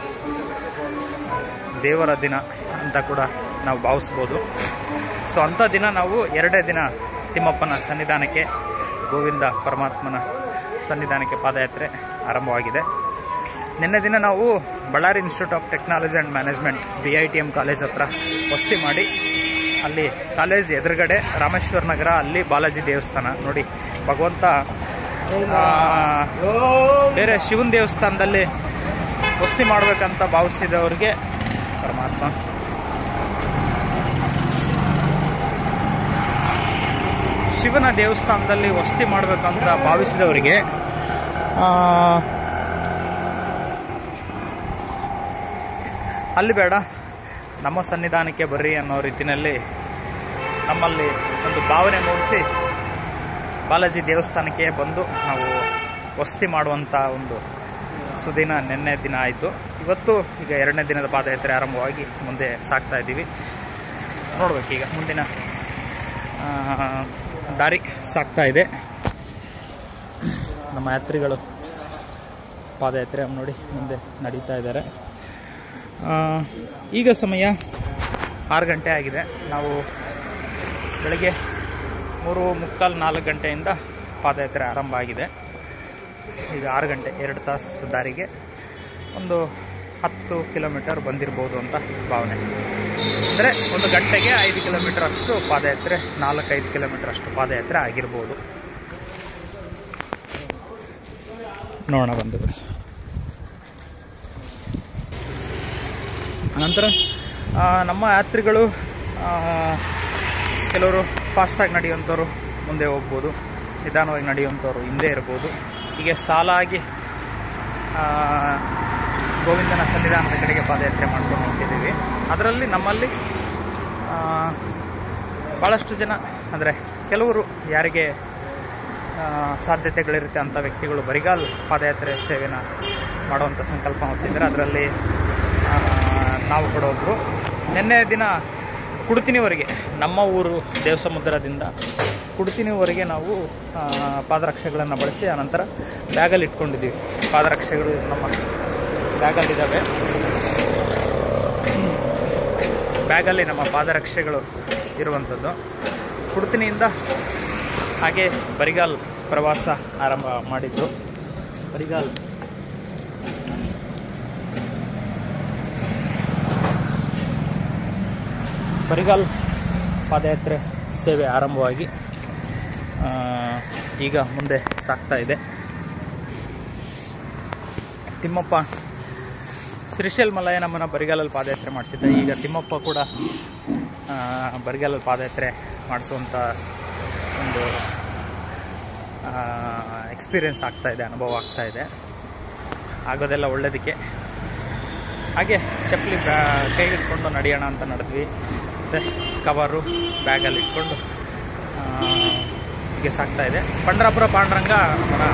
ದೇವರ ದಿನ ಅಂತ ಕೂಡ ನಾವು ಭಾವಿಸ್ಬೋದು ಸೊ ಅಂಥ ದಿನ ನಾವು ಎರಡೇ ದಿನ ತಿಮ್ಮಪ್ಪನ ಸನ್ನಿಧಾನಕ್ಕೆ ಗೋವಿಂದ ಪರಮಾತ್ಮನ ಸನ್ನಿಧಾನಕ್ಕೆ ಪಾದಯಾತ್ರೆ ಆರಂಭವಾಗಿದೆ ನಿನ್ನೆ ದಿನ ನಾವು Ballari institute of technology and management B I T M college ಹತ್ರ ವಸ್ತಿ ಮಾಡಿ ಅಲ್ಲಿ ಕಾಲೇಜ್ ಎದುರುಗಡೆ ರಾಮೇಶ್ವರ ನಗರ ಅಲ್ಲಿ ಬಾಲಾಜಿ ದೇವಸ್ಥಾನ ನೋಡಿ ಭಗವಂತ ಆ, ಬೇರೆ ಶಿವನ ದೇವಸ್ಥಾನದಲ್ಲಿ ವಸ್ತಿ ಮಾಡಬೇಕಂತ ಭಾವಿಸಿದವರಿಗೆ ಪರಮಾತ್ಮ ಶಿವನ ದೇವಸ್ಥಾನದಲ್ಲಿ ವಸತಿ ಮಾಡಬೇಕಂತ ಭಾವಿಸಿದವರಿಗೆ ಆ, ಅಲ್ಲಿ ಬೇಡ ನಮ್ಮ ಸನ್ನಿಧಾನಕ್ಕೆ ಬರ್ರಿ ಅನ್ನೋ ರೀತಿಯಲ್ಲಿ ನಮ್ಮಲ್ಲಿ ಒಂದು ಭಾವನೆ ಮೂಡಿಸಿ ಬಾಲಾಜಿ ದೇವಸ್ಥಾನಕ್ಕೆ ಬಂದು ನಾವು ವಸತಿ ಮಾಡುವಂಥ ಒಂದು ಸುದಿನ ನಿನ್ನೆ ದಿನ ಆಯಿತು ಇವತ್ತು ಈಗ ಎರಡನೇ ದಿನದ ಪಾದಯಾತ್ರೆ ಆರಂಭವಾಗಿ ಮುಂದೆ ಸಾಗ್ತಾ ಇದ್ದೀವಿ ನೋಡ್ಬೇಕು ಈಗ ಮುಂದಿನ ಆ, ದಾರಿ ಸಾಗ್ತಾ ಇದೆ ನಮ್ಮ ಯಾತ್ರಿಗಳು ಪಾದಯಾತ್ರೆ ನೋಡಿ ಮುಂದೆ ನಡೀತಾ ಇದ್ದಾರೆ ಆ, ಈಗ ಸಮಯ ಆರು ಗಂಟೆ ಆಗಿದೆ ನಾವು ಬೆಳಗ್ಗೆ ಮೂರು ಮುಕ್ಕಾಲು ನಾಲ್ಕು ಗಂಟೆಯಿಂದ ಪಾದಯಾತ್ರೆ ಆರಂಭ ಆಗಿದೆ ಈಗ ಆರು ಗಂಟೆ ಎರಡು ತಾಸು ದಾರಿಗೆ ಒಂದು ಹತ್ತು ಕಿಲೋಮೀಟರ್ ಬಂದಿರ್ಬೋದು ಅಂತ ಭಾವನೆ ಅಂದರೆ ಒಂದು ಗಂಟೆಗೆ ಐದು ಕಿಲೋಮೀಟರ್ ಅಷ್ಟು ಪಾದಯಾತ್ರೆ ನಾಲ್ಕೈದು ಕಿಲೋಮೀಟರ್ ಅಷ್ಟು ಪಾದಯಾತ್ರೆ ಆಗಿರ್ಬೋದು ನೋಡೋಣ ಬಂಧುಗಳು ನಂತರ ಆ, ನಮ್ಮ ಯಾತ್ರಿಗಳು ಆ, ಕೆಲವರು ಫಾಸ್ಟಾಗಿ ನಡೆಯುವಂಥವ್ರು ಮುಂದೆ ಹೋಗ್ಬೋದು ನಿಧಾನವಾಗಿ ನಡೆಯುವಂಥವ್ರು ಹಿಂದೆ ಇರ್ಬೋದು ಹೀಗೆ ಸಾಲಾಗಿ ಆ, ಗೋವಿಂದನ ಸನ್ನಿಧಾನದ ಕಡೆಗೆ ಪಾದಯಾತ್ರೆ ಮಾಡ್ಕೊಂಡು ಹೋಗ್ತಿದ್ದೀವಿ ಅದರಲ್ಲಿ ನಮ್ಮಲ್ಲಿ ಆ, ಭಾಳಷ್ಟು ಜನ ಅಂದರೆ ಕೆಲವರು ಯಾರಿಗೆ ಆ, ಸಾಧ್ಯತೆಗಳಿರುತ್ತೆ ಅಂಥ ವ್ಯಕ್ತಿಗಳು ಬರಿಗಾಲ್ ಪಾದಯಾತ್ರೆ ಸೇವೆನ ಮಾಡುವಂಥ ಸಂಕಲ್ಪ ಹೊತ್ತಿದ್ದಾರೆ ಅದರಲ್ಲಿ ಆ, ನಾವು ಕೂಡ ಒಬ್ಬರು ನಿನ್ನೆ ದಿನ ಕುಡ್ತಿನಿವರೆಗೆ ನಮ್ಮ ಊರು ದೇವಸಮುದ್ರದಿಂದ ಕುಡ್ತಿನಿವರೆಗೆ ನಾವು ಆ, ಪಾದರಕ್ಷೆಗಳನ್ನು ಬಳಸಿ ಆನಂತರ ಬ್ಯಾಗಲ್ಲಿ ಇಟ್ಕೊಂಡಿದ್ದೀವಿ ಪಾದರಕ್ಷೆಗಳು ನಮ್ಮ ಬ್ಯಾಗಲ್ಲಿದ್ದಾವೆ ಬ್ಯಾಗಲ್ಲಿ ನಮ್ಮ ಪಾದರಕ್ಷೆಗಳು ಇರುವಂಥದ್ದು ಕುಡ್ತಿನಿಯಿಂದ ಹಾಗೆ ಬರಿಗಾಲ್ ಪ್ರವಾಸ ಆರಂಭ ಮಾಡಿದ್ದು ಬರಿಗಾಲ್ ಬರಿಗಾಲ್ ಪಾದಯಾತ್ರೆ ಸೇವೆ ಆರಂಭವಾಗಿ ಆ, ಈಗ ಮುಂದೆ ಸಾಗ್ತಾ ಇದೆ ತಿಮ್ಮಪ್ಪ ಶ್ರೀಶೈಲ್ ಮಲಯ ನಮ್ಮನ್ನ ಬರಿಗಾಲಲ್ಲಿ ಪಾದಯಾತ್ರೆ ಮಾಡಿಸಿದ್ದ ಈಗ ತಿಮ್ಮಪ್ಪ ಕೂಡ ಆ, ಬರಿಗಾಲಲ್ಲಿ ಪಾದಯಾತ್ರೆ ಮಾಡಿಸುವಂಥ ಒಂದು ಎಕ್ಸ್ಪೀರಿಯನ್ಸ್ ಆಗ್ತಾ ಇದೆ ಅನುಭವ ಆಗ್ತಾ ಇದೆ ಆಗೋದೆಲ್ಲ ಒಳ್ಳೇದಕ್ಕೆ ಹಾಗೆ ಚಪ್ಪಲಿ ಬ್ಯಾ ಕೈಗೆ ಇಟ್ಕೊಂಡು ನಡೆಯೋಣ ಅಂತ ನಡೆದ್ವಿ ಮತ್ತು ಕವರು ಬ್ಯಾಗಲ್ಲಿ ಇಟ್ಕೊಂಡು ಆ, ಹೀಗೆ ಸಾಗ್ತಾ ಇದೆ ಪಂಡ್ರಾಪುರ ಪಾಂಡ್ರಂಗ ನಮ್ಮನ್ನ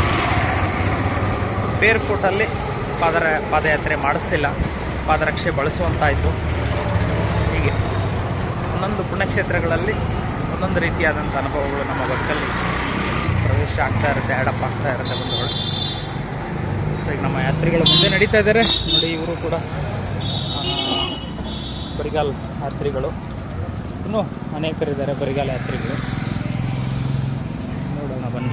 ಬೇರ್ ಫುಟಲ್ಲಿ ಪಾದರ ಪಾದಯಾತ್ರೆ ಮಾಡಿಸ್ತಿಲ್ಲ ಪಾದರಕ್ಷೆ ಬಳಸುವಂತಾಯಿತು ಹೀಗೆ ಒಂದೊಂದು ಪುಣ್ಯಕ್ಷೇತ್ರಗಳಲ್ಲಿ ಒಂದೊಂದು ರೀತಿಯಾದಂಥ ಅನುಭವಗಳು ನಮ್ಮ ಬದುಕಲ್ಲಿ ಪ್ರವೇಶ ಆಗ್ತಾ ಇರುತ್ತೆ ಆಡಪ್ ಆಗ್ತಾ ಇರುತ್ತೆ ಬಂಧುಗಳು ಸೊ ಈಗ ನಮ್ಮ ಯಾತ್ರಿಗಳು ಮುಂದೆ ನಡೀತಾ ಇದ್ದಾರೆ ನೋಡಿ ಇವರು ಕೂಡ ಆ, ಬರಿಗಾಲ್ ಯಾತ್ರಿಗಳು ಇನ್ನೂ ಅನೇಕರಿದ್ದಾರೆ ಬರಿಗಾಲ ಯಾತ್ರಿಗಳು ನೋಡೋಣ ಬನ್ನಿ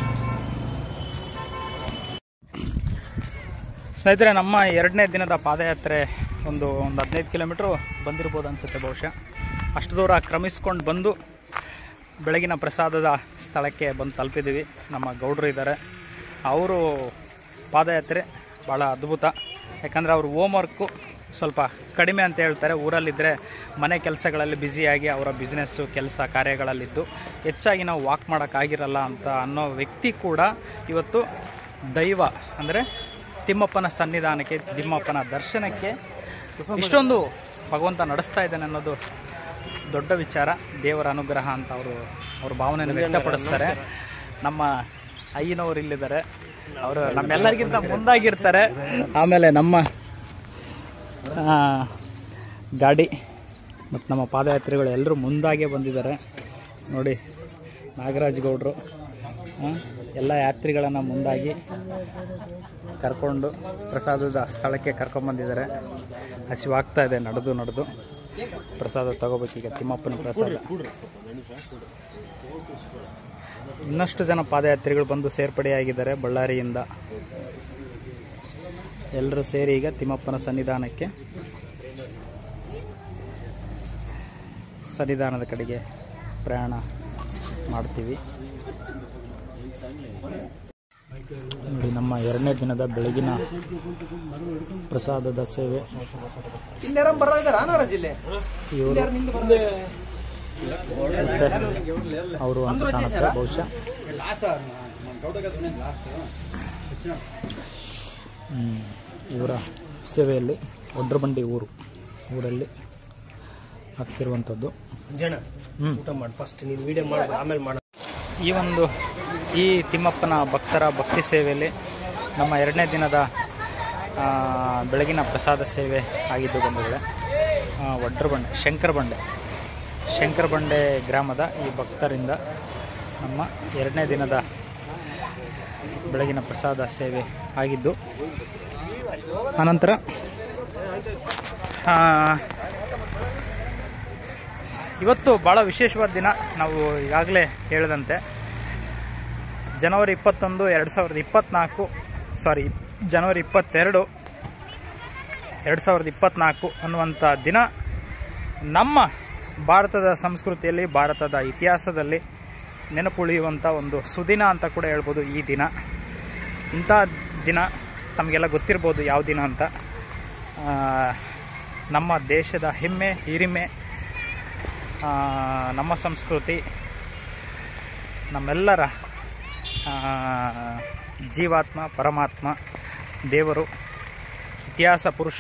ಸ್ನೇಹಿತರೆ ನಮ್ಮ ಎರಡನೇ ದಿನದ ಪಾದಯಾತ್ರೆ ಒಂದು ಒಂದು ಹದಿನೈದು ಕಿಲೋಮೀಟ್ರು ಬಂದಿರ್ಬೋದು ಅನಿಸುತ್ತೆ ಬಹುಶಃ ಅಷ್ಟು ದೂರ ಕ್ರಮಿಸ್ಕೊಂಡು ಬಂದು ಬೆಳಗಿನ ಪ್ರಸಾದದ ಸ್ಥಳಕ್ಕೆ ಬಂದು ತಲುಪಿದ್ದೀವಿ ನಮ್ಮ ಗೌಡ್ರು ಇದ್ದಾರೆ ಅವರು ಪಾದಯಾತ್ರೆ ಭಾಳ ಅದ್ಭುತ ಯಾಕಂದರೆ ಅವ್ರ ಹೋಮ್ ವರ್ಕು ಸ್ವಲ್ಪ ಕಡಿಮೆ ಅಂತ ಹೇಳ್ತಾರೆ ಊರಲ್ಲಿದ್ದರೆ ಮನೆ ಕೆಲಸಗಳಲ್ಲಿ ಬ್ಯುಸಿಯಾಗಿ ಅವರ ಬಿಸ್ನೆಸ್ಸು ಕೆಲಸ ಕಾರ್ಯಗಳಲ್ಲಿದ್ದು ಹೆಚ್ಚಾಗಿ ನಾವು ವಾಕ್ ಮಾಡೋಕ್ಕಾಗಿರಲ್ಲ ಅಂತ ಅನ್ನೋ ವ್ಯಕ್ತಿ ಕೂಡ ಇವತ್ತು ದೈವ ಅಂದರೆ ತಿಮ್ಮಪ್ಪನ ಸನ್ನಿಧಾನಕ್ಕೆ ತಿಮ್ಮಪ್ಪನ ದರ್ಶನಕ್ಕೆ ಇಷ್ಟೊಂದು ಭಗವಂತ ನಡೆಸ್ತಾ ಇದ್ದಾನೆ ಅನ್ನೋದು ದೊಡ್ಡ ವಿಚಾರ ದೇವರ ಅನುಗ್ರಹ ಅಂತ ಅವರು ಅವ್ರ ಭಾವನೆಯನ್ನು ವ್ಯಕ್ತಪಡಿಸ್ತಾರೆ ನಮ್ಮ ಅಯ್ಯನವರು ಇಲ್ಲಿದ್ದಾರೆ ಅವರು ನಮ್ಮೆಲ್ಲರಿಗಿಂತ ಮುಂದಾಗಿರ್ತಾರೆ ಆಮೇಲೆ ನಮ್ಮ ಆ, ಗಾಡಿ ಮತ್ತು ನಮ್ಮ ಪಾದಯಾತ್ರಿಗಳು ಎಲ್ಲರೂ ಮುಂದಾಗೆ ಬಂದಿದ್ದಾರೆ ನೋಡಿ ನಾಗರಾಜ್ ಗೌಡ್ರು ಆ, ಎಲ್ಲ ಯಾತ್ರಿಗಳನ್ನು ಮುಂದಾಗಿ ಕರ್ಕೊಂಡು ಪ್ರಸಾದದ ಸ್ಥಳಕ್ಕೆ ಕರ್ಕೊಂಬಂದಿದ್ದಾರೆ ಹಸಿವಾಗ್ತಾ ಇದೆ ನಡೆದು ನಡೆದು ಪ್ರಸಾದ ತಗೋಬೇಕೀಗ ತಿಮ್ಮಪ್ಪನ ಪ್ರಸಾದ ಇನ್ನಷ್ಟು ಜನ ಪಾದಯಾತ್ರಿಗಳು ಬಂದು ಸೇರ್ಪಡೆಯಾಗಿದ್ದಾರೆ ಬಳ್ಳಾರಿಯಿಂದ ಎಲ್ಲರೂ ಸೇರಿ ಈಗ ತಿಮ್ಮಪ್ಪನ ಸನ್ನಿಧಾನಕ್ಕೆ ಸನ್ನಿಧಾನದ ಕಡೆಗೆ ಪ್ರಯಾಣ ಮಾಡ್ತೀವಿ ನೋಡಿ ನಮ್ಮ ಎರಡನೇ ದಿನದ ಬೆಳಗಿನ ಪ್ರಸಾದದ ಸೇವೆ ಇವರು ಮತ್ತೆ ಅವರು ಅಂತ ಕಾಣುತ್ತೆ ಬಹುಶಃ ಹ್ಮ್. ಇವರ ಸೇವೆಯಲ್ಲಿ ಒಡ್ರಬಂಡಿ ಊರು ಊರಲ್ಲಿ ಆಗ್ತಿರುವಂಥದ್ದು ಹ್ಮ್. ಊಟ ಮಾಡಿ ಫಸ್ಟ್ ನೀನು ವಿಡಿಯೋ ಮಾಡಿ ಆಮೇಲೆ ಮಾಡ ಈ ಒಂದು ಈ ತಿಮ್ಮಪ್ಪನ ಭಕ್ತರ ಭಕ್ತಿ ಸೇವೆಯಲ್ಲಿ ನಮ್ಮ ಎರಡನೇ ದಿನದ ಆ, ಬೆಳಗಿನ ಪ್ರಸಾದ ಸೇವೆ ಆಗಿದ್ದು ಬಂಧುಗಳೇ ಆ, ಒಡ್ರಬಂಡೆ ಶಂಕರ ಬಂಡೆ ಶಂಕರ ಬಂಡೆ ಗ್ರಾಮದ ಈ ಭಕ್ತರಿಂದ ನಮ್ಮ ಎರಡನೇ ದಿನದ ಬೆಳಗಿನ ಪ್ರಸಾದ ಸೇವೆ ಆಗಿದ್ದು ಅನಂತರ ಆ, ಇವತ್ತು ಭಾಳ ವಿಶೇಷವಾದ ದಿನ ನಾವು ಈಗಾಗಲೇ ಹೇಳಿದಂತೆ ಜನವರಿ ಇಪ್ಪತ್ತೊಂದು ಎರಡು ಸಾವಿರದ ಇಪ್ಪತ್ತ್ನಾಲ್ಕು ಸಾರಿ ಜನವರಿ ಇಪ್ಪತ್ತೆರಡು ಎರಡು ಸಾವಿರದ ಇಪ್ಪತ್ತ್ನಾಲ್ಕು ಅನ್ನುವಂಥ ದಿನ ನಮ್ಮ ಭಾರತದ ಸಂಸ್ಕೃತಿಯಲ್ಲಿ ಭಾರತದ ಇತಿಹಾಸದಲ್ಲಿ ನೆನಪುಳಿಯುವಂಥ ಒಂದು ಸುದಿನ ಅಂತ ಕೂಡ ಹೇಳ್ಬೋದು ಈ ದಿನ ಇಂಥ ದಿನ ತಮಗೆಲ್ಲ ಗೊತ್ತಿರ್ಬೋದು ಯಾವ ದಿನ ಅಂತ ಆ, ನಮ್ಮ ದೇಶದ ಹೆಮ್ಮೆ ಹಿರಿಮೆ ಆ, ನಮ್ಮ ಸಂಸ್ಕೃತಿ ನಮ್ಮೆಲ್ಲರ ಆ, ಜೀವಾತ್ಮ ಪರಮಾತ್ಮ ದೇವರು ಇತಿಹಾಸ ಪುರುಷ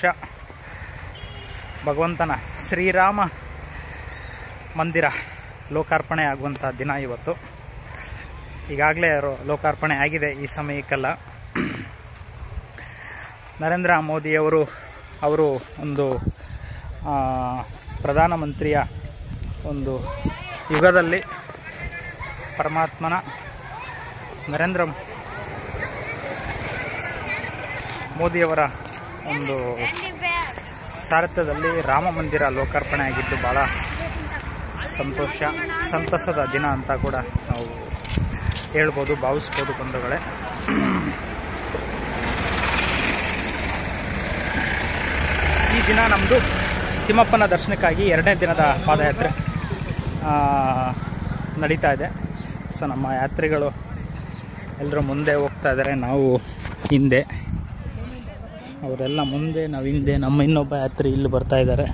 ಭಗವಂತನ ಶ್ರೀರಾಮ ಮಂದಿರ ಲೋಕಾರ್ಪಣೆ ಆಗುವಂಥ ದಿನ ಇವತ್ತು ಈಗಾಗಲೇ ಲೋಕಾರ್ಪಣೆ ಆಗಿದೆ ಈ ಸಮಯಕ್ಕೆಲ್ಲ ನರೇಂದ್ರ ಮೋದಿಯವರು ಅವರು ಒಂದು ಆ, ಪ್ರಧಾನಮಂತ್ರಿಯ ಒಂದು ಯುಗದಲ್ಲಿ ಪರಮಾತ್ಮನ ನರೇಂದ್ರ ಮೋದಿಯವರ ಒಂದು ಸಾರಥ್ಯದಲ್ಲಿ ರಾಮ ಮಂದಿರ ಲೋಕಾರ್ಪಣೆ ಆಗಿದ್ದು ಭಾಳ ಸಂತೋಷ ಸಂತಸದ ದಿನ ಅಂತ ಕೂಡ ನಾವು ಹೇಳ್ಬೋದು ಭಾವಿಸ್ಬೋದು ಬಂಧುಗಳೇ ಈ ದಿನ ನಮ್ಮದು ತಿಮ್ಮಪ್ಪನ ದರ್ಶನಕ್ಕಾಗಿ ಎರಡನೇ ದಿನದ ಪಾದಯಾತ್ರೆ ಆ, ನಡೀತಾ ಇದೆ ಸೊ ನಮ್ಮ ಯಾತ್ರಿಗಳು ಎಲ್ಲರೂ ಮುಂದೆ ಹೋಗ್ತಾ ಇದ್ದಾರೆ ನಾವು ಹಿಂದೆ ಅವರೆಲ್ಲ ಮುಂದೆ ನಾವು ಹಿಂದೆ ನಮ್ಮ ಇನ್ನೊಬ್ಬ ಯಾತ್ರಿ ಇಲ್ಲಿ ಬರ್ತಾ ಇದ್ದಾರೆ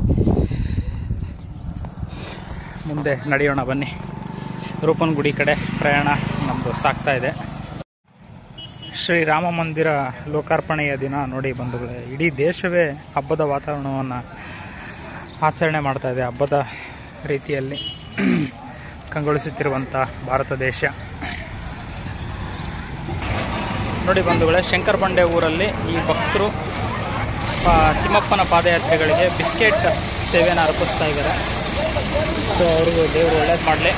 ಮುಂದೆ ನಡೆಯೋಣ ಬನ್ನಿ ರೂಪನಗುಡಿ ಕಡೆ ಪ್ರಯಾಣ ನಮ್ಮದು ಸಾಗ್ತಾ ಇದೆ ಶ್ರೀ ರಾಮ ಮಂದಿರ ಲೋಕಾರ್ಪಣೆಯ ದಿನ ನೋಡಿ ಬಂಧುಗಳೇ ಇಡೀ ದೇಶವೇ ಹಬ್ಬದ ವಾತಾವರಣವನ್ನು ಆಚರಣೆ ಮಾಡ್ತಾ ಇದೆ ಹಬ್ಬದ ರೀತಿಯಲ್ಲಿ ಕಂಗೊಳಿಸುತ್ತಿರುವಂಥ ಭಾರತ ದೇಶ ನೋಡಿ ಬಂಧುಗಳೇ ಶಂಕರ ಬಂಡೆ ಊರಲ್ಲಿ ಈ ಭಕ್ತರು ಆ, ತಿಮ್ಮಪ್ಪನ ಪಾದಯಾತ್ರೆಗಳಿಗೆ ಬಿಸ್ಕೆಟ್ ಸೇವೆಯನ್ನು ಅರ್ಪಿಸ್ತಾ ಇದ್ದಾರೆ ಸೊ ಅವ್ರಿಗೂ ದೇವರು ಒಳ್ಳೇದು ಮಾಡಲಿ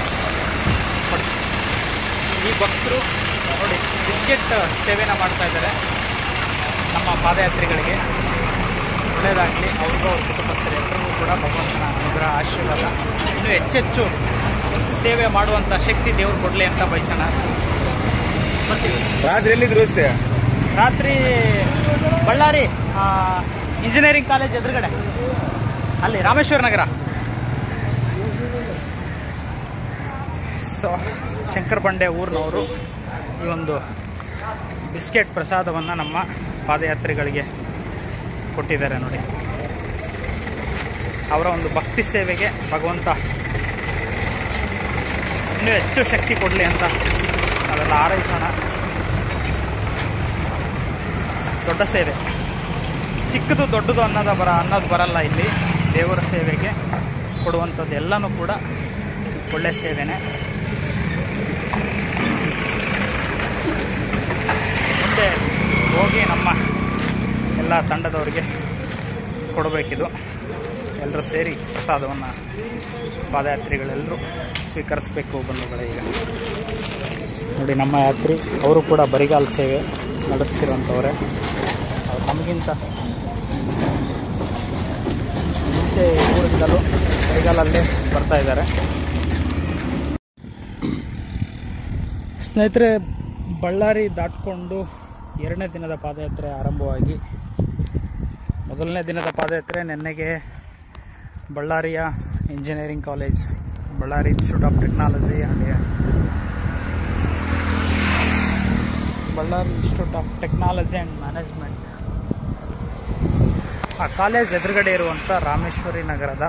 ಈ ಭಕ್ತರು ನೋಡಿ ಬಿಸ್ಕೆಟ್ ಸೇವೆನ ಮಾಡ್ತಾ ಇದ್ದಾರೆ ನಮ್ಮ ಪಾದಯಾತ್ರಿಗಳಿಗೆ ಒಳ್ಳೆಯದಾಗಲಿ ಅವ್ರಿಗೂ ಅವ್ರ ಕುಟುಂಬಸ್ಥರು ಎಲ್ಲರಿಗೂ ಕೂಡ ಭಗವಂತನ ಅನುಗ್ರಹ ಆಶೀರ್ವಾದ ಇನ್ನೂ ಹೆಚ್ಚೆಚ್ಚು ಸೇವೆ ಮಾಡುವಂಥ ಶಕ್ತಿ ದೇವ್ರು ಕೊಡಲಿ ಅಂತ ಬಯಸೋಣ ಬರ್ತೀವಿ ರಾತ್ರಿ ಎಲ್ಲಿದ್ರು ಅಷ್ಟೇ ರಾತ್ರಿ ಬಳ್ಳಾರಿ ಆ, ಇಂಜಿನಿಯರಿಂಗ್ ಕಾಲೇಜ್ ಎದುರುಗಡೆ ಅಲ್ಲಿ ರಾಮೇಶ್ವರ ನಗರ ಸೊ ಶಂಕರ ಬಂಡೆ ಊರಿನವರು ಈ ಒಂದು ಬಿಸ್ಕೆಟ್ ಪ್ರಸಾದವನ್ನು ನಮ್ಮ ಪಾದಯಾತ್ರಿಗಳಿಗೆ ಕೊಟ್ಟಿದ್ದಾರೆ ನೋಡಿ ಅವರ ಒಂದು ಭಕ್ತಿ ಸೇವೆಗೆ ಭಗವಂತ ಇನ್ನೂ ಹೆಚ್ಚು ಶಕ್ತಿ ಕೊಡಲಿ ಅಂತ ನಾವೆಲ್ಲ ಹಾರೈಸೋಣ ದೊಡ್ಡ ಸೇವೆ ಚಿಕ್ಕದು ದೊಡ್ಡದು ಅನ್ನೋದ ಬರ ಅನ್ನೋದು ಬರಲ್ಲ ಇಲ್ಲಿ ದೇವರ ಸೇವೆಗೆ ಕೊಡುವಂಥದ್ದು ಎಲ್ಲನೂ ಕೂಡ ಒಳ್ಳೆಯ ಸೇವೆನೇ ಮುಂದೆ ಹೋಗಿ ನಮ್ಮ ಎಲ್ಲ ತಂಡದವರಿಗೆ ಕೊಡಬೇಕಿದು ಎಲ್ಲರೂ ಸೇರಿ ಪ್ರಸಾದವನ್ನು ಪಾದಯಾತ್ರಿಗಳೆಲ್ಲರೂ ಸ್ವೀಕರಿಸಬೇಕು ಬಂಧುಗಳೇ ಈಗ ನೋಡಿ ನಮ್ಮ ಯಾತ್ರಿ ಅವರು ಕೂಡ ಬರಿಗಾಲ ಸೇವೆ ನಡೆಸ್ತಿರುವಂಥವ್ರೆ ಅವ್ರು ನಮಗಿಂತ ಮುಂಚೆ ಊರಿಂದಲೂ ಬರಿಗಾಲಲ್ಲೇ ಬರ್ತಾ ಇದ್ದಾರೆ ಸ್ನೇಹಿತರೆ ಬಳ್ಳಾರಿ ದಾಟ್ಕೊಂಡು ಎರಡನೇ ದಿನದ ಪಾದಯಾತ್ರೆ ಆರಂಭವಾಗಿ ಮೊದಲನೇ ದಿನದ ಪಾದಯಾತ್ರೆ ನೆನ್ನೆಗೆ ಬಳ್ಳಾರಿಯ engineering college Ballari institute of technology and Ballari institute of technology and management ಆ ಕಾಲೇಜ್ ಎದುರುಗಡೆ ಇರುವಂಥ ರಾಮೇಶ್ವರಿ ನಗರದ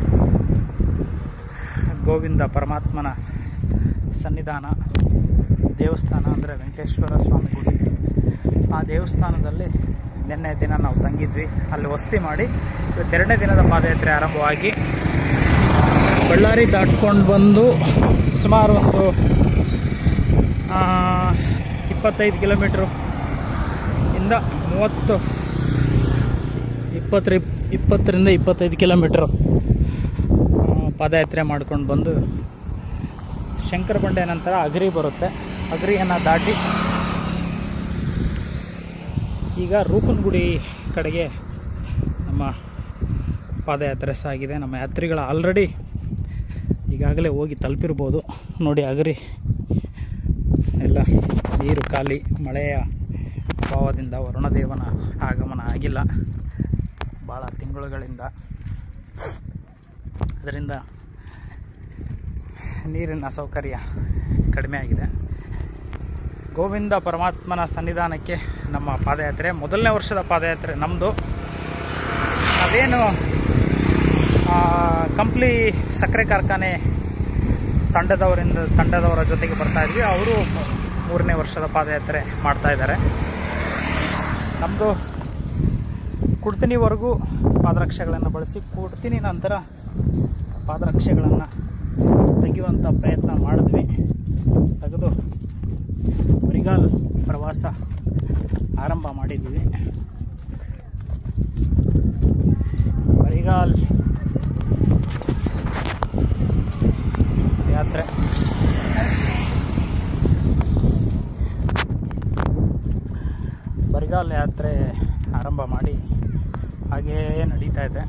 ಗೋವಿಂದ ಪರಮಾತ್ಮನ ಸನ್ನಿಧಾನ ದೇವಸ್ಥಾನ ಅಂದರೆ ವೆಂಕಟೇಶ್ವರ ಸ್ವಾಮಿ ಗುಡಿ ಆ ದೇವಸ್ಥಾನದಲ್ಲಿ ನಿನ್ನೆ ದಿನ ನಾವು ತಂಗಿದ್ವಿ ಅಲ್ಲಿ ವಸತಿ ಮಾಡಿ ಇವತ್ತು ಎರಡನೇ ದಿನದ ಪಾದಯಾತ್ರೆ ಆರಂಭವಾಗಿ ಬಳ್ಳಾರಿ ದಾಟ್ಕೊಂಡು ಬಂದು ಸುಮಾರು ಒಂದು ಆ, ಇಪ್ಪತ್ತೈದು ಕಿಲೋಮೀಟ್ರು ಇಂದ ಮೂವತ್ತು ಇಪ್ಪತ್ತರ ಇಪ್ಪತ್ತರಿಂದ ಇಪ್ಪತ್ತೈದು ಕಿಲೋಮೀಟ್ರು ಆ, ಪಾದಯಾತ್ರೆ ಮಾಡ್ಕೊಂಡು ಬಂದು ಶಂಕರ ಬಂಡೆ ನಂತರ ಅಗರಿ ಬರುತ್ತೆ ಅಗರಿಯನ್ನು ದಾಟಿ ಈಗ ರೂಪನಗುಡಿ ಕಡೆಗೆ ನಮ್ಮ ಪಾದಯಾತ್ರೆ ಸಾಗಿದೆ ನಮ್ಮ ಯಾತ್ರಿಗಳು ಆಲ್ರೆಡಿ ಈಗಾಗಲೇ ಹೋಗಿ ತಲುಪಿರ್ಬೋದು ನೋಡಿ ಅಗರಿ ಎಲ್ಲ ನೀರು ಖಾಲಿ ಮಳೆಯ ಅಭಾವದಿಂದ ವರುಣದೇವನ ಆಗಮನ ಆಗಿಲ್ಲ ಭಾಳ ತಿಂಗಳುಗಳಿಂದ ಅದರಿಂದ ನೀರಿನ ಸೌಕರ್ಯ ಕಡಿಮೆ ಆಗಿದೆ ಗೋವಿಂದ ಪರಮಾತ್ಮನ ಸನ್ನಿಧಾನಕ್ಕೆ ನಮ್ಮ ಪಾದಯಾತ್ರೆ ಮೊದಲನೇ ವರ್ಷದ ಪಾದಯಾತ್ರೆ ನಮ್ಮದು ನಾವೇನು ಆ, ಕಂಪ್ಲಿ ಸಕ್ಕರೆ ಕಾರ್ಖಾನೆ ತಂಡದವರಿಂದ ತಂಡದವರ ಜೊತೆಗೆ ಬರ್ತಾ ಇದ್ವಿ ಅವರು ಮೂರನೇ ವರ್ಷದ ಪಾದಯಾತ್ರೆ ಮಾಡ್ತಾ ಇದ್ದಾರೆ ನಮ್ಮದು ಕುಡ್ತಿನಿವರೆಗೂ ಪಾದರಕ್ಷೆಗಳನ್ನು ಬಳಸಿ ಕುಡ್ತಿನಿ ನಂತರ ಪಾದರಕ್ಷೆಗಳನ್ನು ತೆಗೆಯುವಂಥ ಪ್ರಯತ್ನ ಮಾಡಿದ್ವಿ ತೆಗೆದು ಬರಿಗಾಲ್ ಪ್ರವಾಸ ಆರಂಭ ಮಾಡಿದ್ವಿ ಬರಿಗಾಲ್ ಯಾತ್ರೆ ಬರಿಗಾಲ ಯಾತ್ರೆ ಆರಂಭ ಮಾಡಿ ಹಾಗೇ ನಡೀತಾ ಇದೆ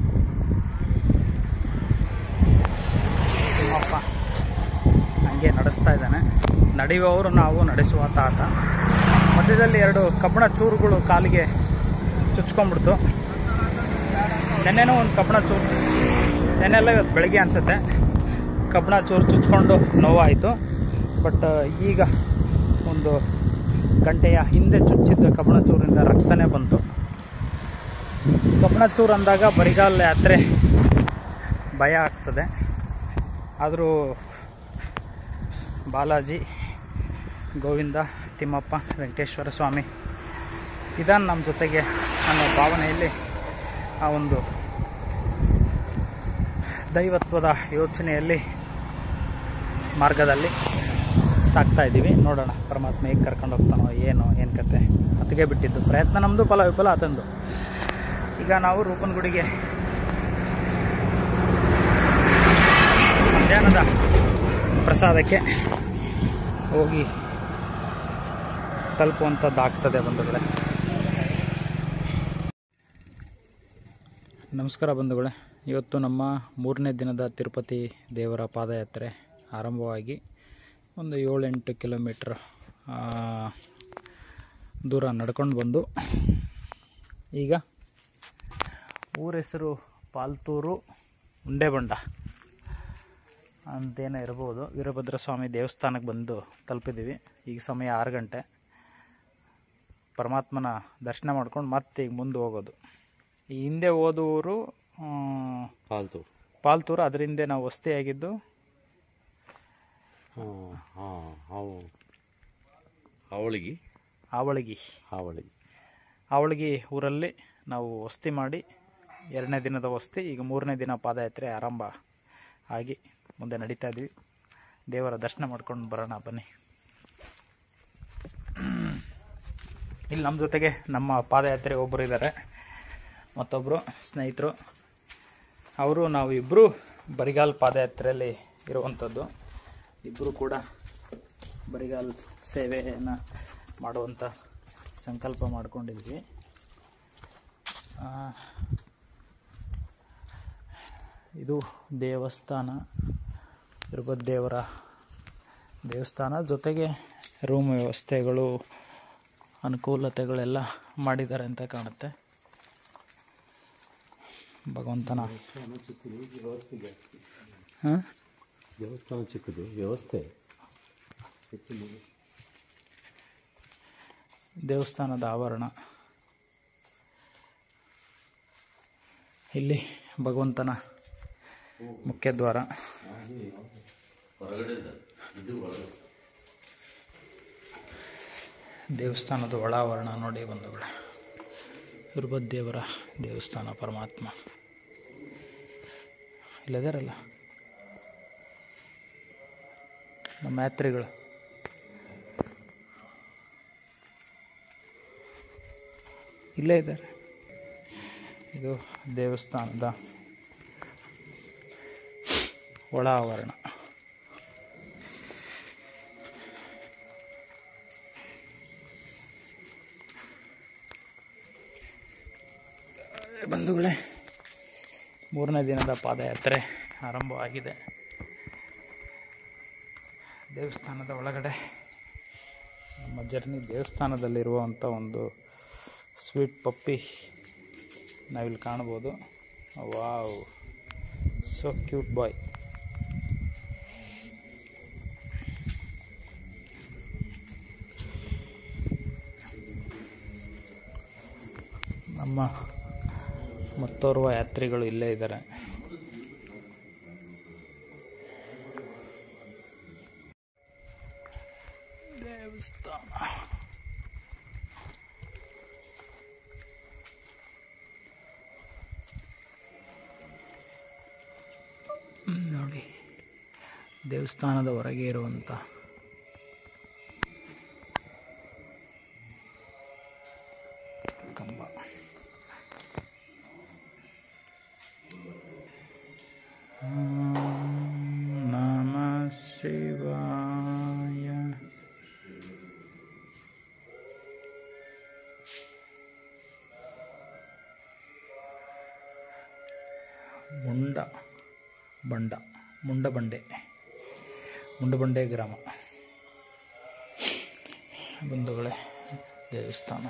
ತಿಮ್ಮಪ್ಪ ಹಂಗೆ ನಡೆಸ್ತಾ ಇದ್ದಾನೆ ನಡೆಯುವವರು ನಾವು ನಡೆಸುವ ತಾಟ ಮಧ್ಯದಲ್ಲಿ ಎರಡು ಕಬ್ಬಣ ಚೂರುಗಳು ಕಾಲಿಗೆ ಚುಚ್ಕೊಂಡ್ಬಿಡ್ತು ನೆನ್ನೆನೂ ಒಂದು ಕಬ್ಬಣ ಚೂರು ಚುಚ್ಚಿ ನೆನ್ನೆಲ್ಲ ಇವತ್ತು ಬೆಳಗ್ಗೆ ಅನಿಸುತ್ತೆ ಕಬ್ಬಣ ಚೂರು ಚುಚ್ಕೊಂಡು ನೋವಾಯಿತು ಬಟ್ ಈಗ ಒಂದು ಗಂಟೆಯ ಹಿಂದೆ ಚುಚ್ಚಿದ್ದ ಕಬ್ಬಣ ಚೂರಿಂದ ರಕ್ತನೇ ಬಂತು ಕಬ್ಬಣ ಚೂರು ಅಂದಾಗ ಬರಿಗಾಲ ಯಾತ್ರೆ ಭಯ ಆಗ್ತದೆ ಆದರೂ ಬಾಲಾಜಿ ಗೋವಿಂದ ತಿಮ್ಮಪ್ಪ ವೆಂಕಟೇಶ್ವರ ಸ್ವಾಮಿ ಇದಾನ್ ನಮ್ಮ ಜೊತೆಗೆ ಅನ್ನೋ ಭಾವನೆಯಲ್ಲಿ ಆ ಒಂದು ದೈವತ್ವದ ಯೋಚನೆಯಲ್ಲಿ ಮಾರ್ಗದಲ್ಲಿ ಸಾಕ್ತಾ ಇದ್ದೀವಿ ನೋಡೋಣ ಪರಮಾತ್ಮ ಹೇಗೆ ಕರ್ಕೊಂಡು ಹೋಗ್ತಾನೋ ಏನು ಏನು ಕತೆ ಅದಕ್ಕೆ ಬಿಟ್ಟಿದ್ದು ಪ್ರಯತ್ನ ನಮ್ಮದು ಫಲ ವಿಫಲ ಆತಂದು ಈಗ ನಾವು ರೂಪನಗುಡಿಗೆ ಮಧ್ಯಾಹ್ನದ ಪ್ರಸಾದಕ್ಕೆ ಹೋಗಿ ತಲುಪುವಂಥದ್ದಾಗ್ತದೆ ಬಂಧುಗಳೇ ನಮಸ್ಕಾರ ಬಂಧುಗಳೇ ಇವತ್ತು ನಮ್ಮ ಮೂರನೇ ದಿನದ ತಿರುಪತಿ ದೇವರ ಪಾದಯಾತ್ರೆ ಆರಂಭವಾಗಿ ಒಂದು ಏಳೆಂಟು ಕಿಲೋಮೀಟ್ರ್ ಆ, ದೂರ ನಡ್ಕೊಂಡು ಬಂದು ಈಗ ಊರ ಹೆಸರು ಪಾಲ್ತೂರು ಉಂಡೆಬಂಡ ಅಂತೇನೋ ಇರ್ಬೋದು ವೀರಭದ್ರ ಸ್ವಾಮಿ ದೇವಸ್ಥಾನಕ್ಕೆ ಬಂದು ತಲುಪಿದ್ದೀವಿ ಈಗ ಸಮಯ ಆರು ಗಂಟೆ ಪರಮಾತ್ಮನ ದರ್ಶನ ಮಾಡ್ಕೊಂಡು ಮತ್ತೆ ಈಗ ಮುಂದೆ ಹೋಗೋದು ಈ ಹಿಂದೆ ಹೋದ ಊರು ಆ, ಪಾಲ್ತು ಪಾಲ್ತೂರು ಅದರ ಹಿಂದೆ ನಾವು ವಸ್ತಿಯಾಗಿದ್ದು ಹಾಂ ಹಾಂ ಹಾವು ಹಾವಳಿಗೆ ಆವಳಗಿ ಹಾವಳಿಗೆ ಆವಳಗಿ ಊರಲ್ಲಿ ನಾವು ವಸ್ತಿ ಮಾಡಿ ಎರಡನೇ ದಿನದ ವಸ್ತಿ ಈಗ ಮೂರನೇ ದಿನ ಪಾದಯಾತ್ರೆ ಆರಂಭ ಆಗಿ ಮುಂದೆ ನಡೀತಾ ಇದ್ವಿ ದೇವರ ದರ್ಶನ ಮಾಡ್ಕೊಂಡು ಬರೋಣ ಬನ್ನಿ ಇಲ್ಲಿ ನಮ್ಮ ಜೊತೆಗೆ ನಮ್ಮ ಪಾದಯಾತ್ರೆ ಒಬ್ಬರು ಇದ್ದಾರೆ ಮತ್ತೊಬ್ಬರು ಸ್ನೇಹಿತರು ಅವರು ನಾವು ಇಬ್ಬರು ಬರಿಗಾಲ್ ಪಾದಯಾತ್ರೆಯಲ್ಲಿ ಇರುವಂಥದ್ದು ಇಬ್ಬರು ಕೂಡ ಬರಿಗಾಲ್ ಸೇವೆಯನ್ನು ಮಾಡುವಂಥ ಸಂಕಲ್ಪ ಮಾಡ್ಕೊಂಡಿದ್ವಿ ಆ, ಇದು ದೇವಸ್ಥಾನ ತಿರುಪತಿ ದೇವರ ದೇವಸ್ಥಾನ ಜೊತೆಗೆ ರೂಮ್ ವ್ಯವಸ್ಥೆಗಳು ಅನುಕೂಲತೆಗಳೆಲ್ಲ ಮಾಡಿದ್ದಾರೆ ಅಂತ ಕಾಣುತ್ತೆ ಭಗವಂತನ ಹಾಂ ದೇವಸ್ಥಾನ ಚಿಕ್ಕದು ವ್ಯವಸ್ಥೆ ದೇವಸ್ಥಾನದ ಆವರಣ ಇಲ್ಲಿ ಭಗವಂತನ ಮುಖ್ಯದ್ವಾರ ದೇವಸ್ಥಾನದ ಒಳಾವರಣ ನೋಡಿ ಬಂಧುಗಳೇ ತಿರುಪತಿ ದೇವರ ದೇವಸ್ಥಾನ ಪರಮಾತ್ಮ ಇಲ್ಲದಾರಲ್ಲ ನಮ್ಮ ಯಾತ್ರಿಗಳು ಇಲ್ಲೇ ಇದ್ದಾರೆ ಇದು ದೇವಸ್ಥಾನದ ಒಳ ಆವರಣ ಬಂಧುಗಳೇ ಮೂರನೇ ದಿನದ ಪಾದಯಾತ್ರೆ ಆರಂಭವಾಗಿದೆ ದೇವಸ್ಥಾನದ ಒಳಗಡೆ ನಮ್ಮ ಜರ್ನಿ ದೇವಸ್ಥಾನದಲ್ಲಿರುವಂಥ ಒಂದು ಸ್ವೀಟ್ ಪಪ್ಪಿ ನಾವಿಲ್ಲಿ ಕಾಣ್ಬೋದು ವಾವ್ ಸೊ ಕ್ಯೂಟ್ ಬಾಯ್ ನಮ್ಮ ಮತ್ತೋರ್ವ ಯಾತ್ರಿಗಳು ಇಲ್ಲೇ ಇದ್ದಾರೆ ದೇವಸ್ಥಾನ ಹ್ಮ್, ನೋಡಿ ದೇವಸ್ಥಾನದ ಹೊರಗೆ ಇರುವಂಥ ಕಂಬ ನಮ ಶಿವಾಯ ಮುಂಡ ಬಂಡ ಮುಂಡಬಂಡೆ ಮುಂಡಬಂಡೆ ಗ್ರಾಮ ಬಂಧುಗಳೇ ದೇವಸ್ಥಾನ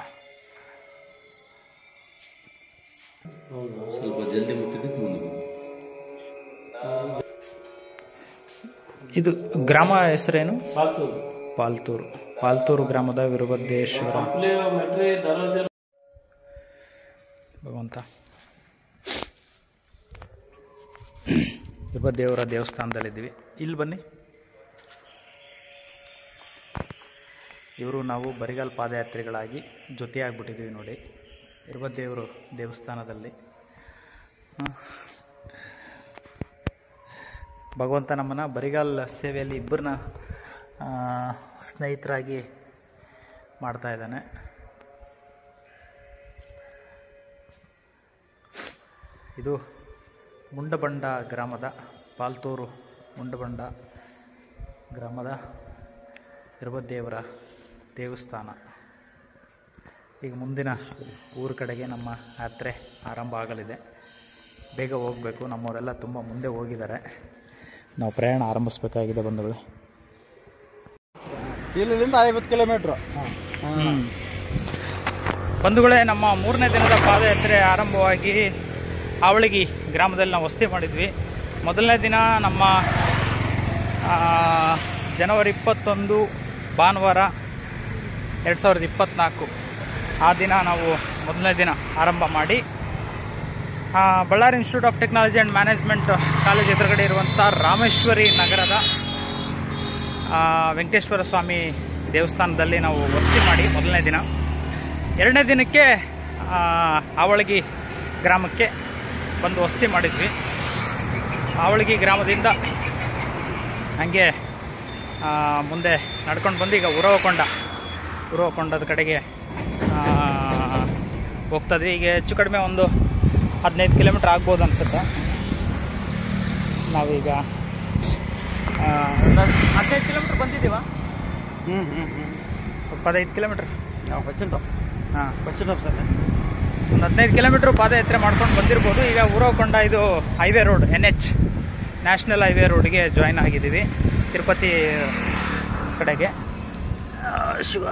ಸ್ವಲ್ಪ ಜಲ್ದಿ ಮುಟ್ಟಿದ್ದಕ್ಕೆ ಮುಂದೆ ಬಂದು ಇದು ಗ್ರಾಮ ಹೆಸರೇನು ಪಾಲ್ತೂರು ಪಾಲ್ತೂರು ಗ್ರಾಮದ ವೀರಭದ್ರೇಶ್ವರ ಭಗವಂತ ವೀರಭದ್ರೇವರ ದೇವಸ್ಥಾನದಲ್ಲಿದ್ದೀವಿ ಇಲ್ಲಿ ಬನ್ನಿ ಇವರು ನಾವು ಬರಿಗಾಲ್ ಪಾದಯಾತ್ರಿಗಳಾಗಿ ಜೊತೆಯಾಗ್ಬಿಟ್ಟಿದ್ದೀವಿ ನೋಡಿ ವೀರಭದ್ರೇವರು ದೇವಸ್ಥಾನದಲ್ಲಿ ಹ. ಭಗವಂತ ನಮ್ಮನ್ನು ಬರಿಗಾಲ್ ಸೇವೆಯಲ್ಲಿ ಇಬ್ಬರನ್ನ ಸ್ನೇಹಿತರಾಗಿ ಮಾಡ್ತಾ ಇದ್ದಾನೆ ಇದು ಮುಂಡಬಂಡ ಗ್ರಾಮದ ಪಾಲ್ತೂರು ಮುಂಡಬಂಡ ಗ್ರಾಮದ ವೀರಭದ್ರೇವರ ದೇವಸ್ಥಾನ ಈಗ ಮುಂದಿನ ಊರ ಕಡೆಗೆ ನಮ್ಮ ಯಾತ್ರೆ ಆರಂಭ ಆಗಲಿದೆ ಬೇಗ ಹೋಗಬೇಕು ನಮ್ಮವರೆಲ್ಲ ತುಂಬ ಮುಂದೆ ಹೋಗಿದ್ದಾರೆ ನಾವು ಪ್ರಯಾಣ ಆರಂಭಿಸಬೇಕಾಗಿದೆ ಬಂಧುಗಳೇ ಇಲ್ಲಿಂದ ಐವತ್ತು ಕಿಲೋಮೀಟ್ರು ಬಂಧುಗಳೇ ನಮ್ಮ ಮೂರನೇ ದಿನದ ಪಾದಯಾತ್ರೆ ಆರಂಭವಾಗಿ ಆವಳಗಿ ಗ್ರಾಮದಲ್ಲಿ ನಾವು ವಸತಿ ಮಾಡಿದ್ವಿ ಮೊದಲನೇ ದಿನ ನಮ್ಮ ಆ, ಜನವರಿ ಇಪ್ಪತ್ತೊಂದು ಭಾನುವಾರ ಎರಡು ಸಾವಿರದ ಇಪ್ಪತ್ತ್ನಾಲ್ಕು ಆ ದಿನ ನಾವು ಮೊದಲನೇ ದಿನ ಆರಂಭ ಮಾಡಿ ಆ, Ballari institute of technology and management college ಎದುರುಗಡೆ ಇರುವಂಥ ರಾಮೇಶ್ವರಿ ನಗರದ ಆ, ವೆಂಕಟೇಶ್ವರ ಸ್ವಾಮಿ ದೇವಸ್ಥಾನದಲ್ಲಿ ನಾವು ವಸತಿ ಮಾಡಿ ಮೊದಲನೇ ದಿನ ಎರಡನೇ ದಿನಕ್ಕೆ ಆ, ಆವಳಗಿ ಗ್ರಾಮಕ್ಕೆ ಬಂದು ವಸತಿ ಮಾಡಿದ್ವಿ ಆವಳಗಿ ಗ್ರಾಮದಿಂದ ಹಾಗೆ ಆ, ಮುಂದೆ ನಡ್ಕೊಂಡು ಬಂದು ಈಗ ಉರವಕೊಂಡ ಉರವಕೊಂಡದ ಕಡೆಗೆ ಆ, ಹೋಗ್ತಾ ಇದ್ವಿ ಈಗ ಹೆಚ್ಚು ಕಡಿಮೆ ಒಂದು ಹದಿನೈದು ಕಿಲೋಮೀಟ್ರ್ ಆಗ್ಬೋದು ಅನ್ಸುತ್ತೆ ನಾವೀಗ ಆ, ಒಂದು ಹದಿನೈದು ಕಿಲೋಮೀಟ್ರ್ ಬಂದಿದ್ದೀವ ಹ್ಞೂ ಹ್ಞೂ ಹ್ಞೂ ಪದೈದು ಕಿಲೋಮೀಟ್ರ್ ನಾವು ಬಚ್ಚಿನ ಹಾಂ ಬಚ್ಚಿನ ಸರ್ ಒಂದು ಹದಿನೈದು ಕಿಲೋಮೀಟ್ರ್ ಪಾದಯಾತ್ರೆ ಮಾಡ್ಕೊಂಡು ಬಂದಿರ್ಬೋದು ಈಗ ಊರೋಕೊಂಡ ಇದು highway road N H national highway ರೋಡ್ಗೆ ಜಾಯ್ನ್ ಆಗಿದ್ದೀವಿ ತಿರುಪತಿ ಕಡೆಗೆ ಆ, ಶಿವ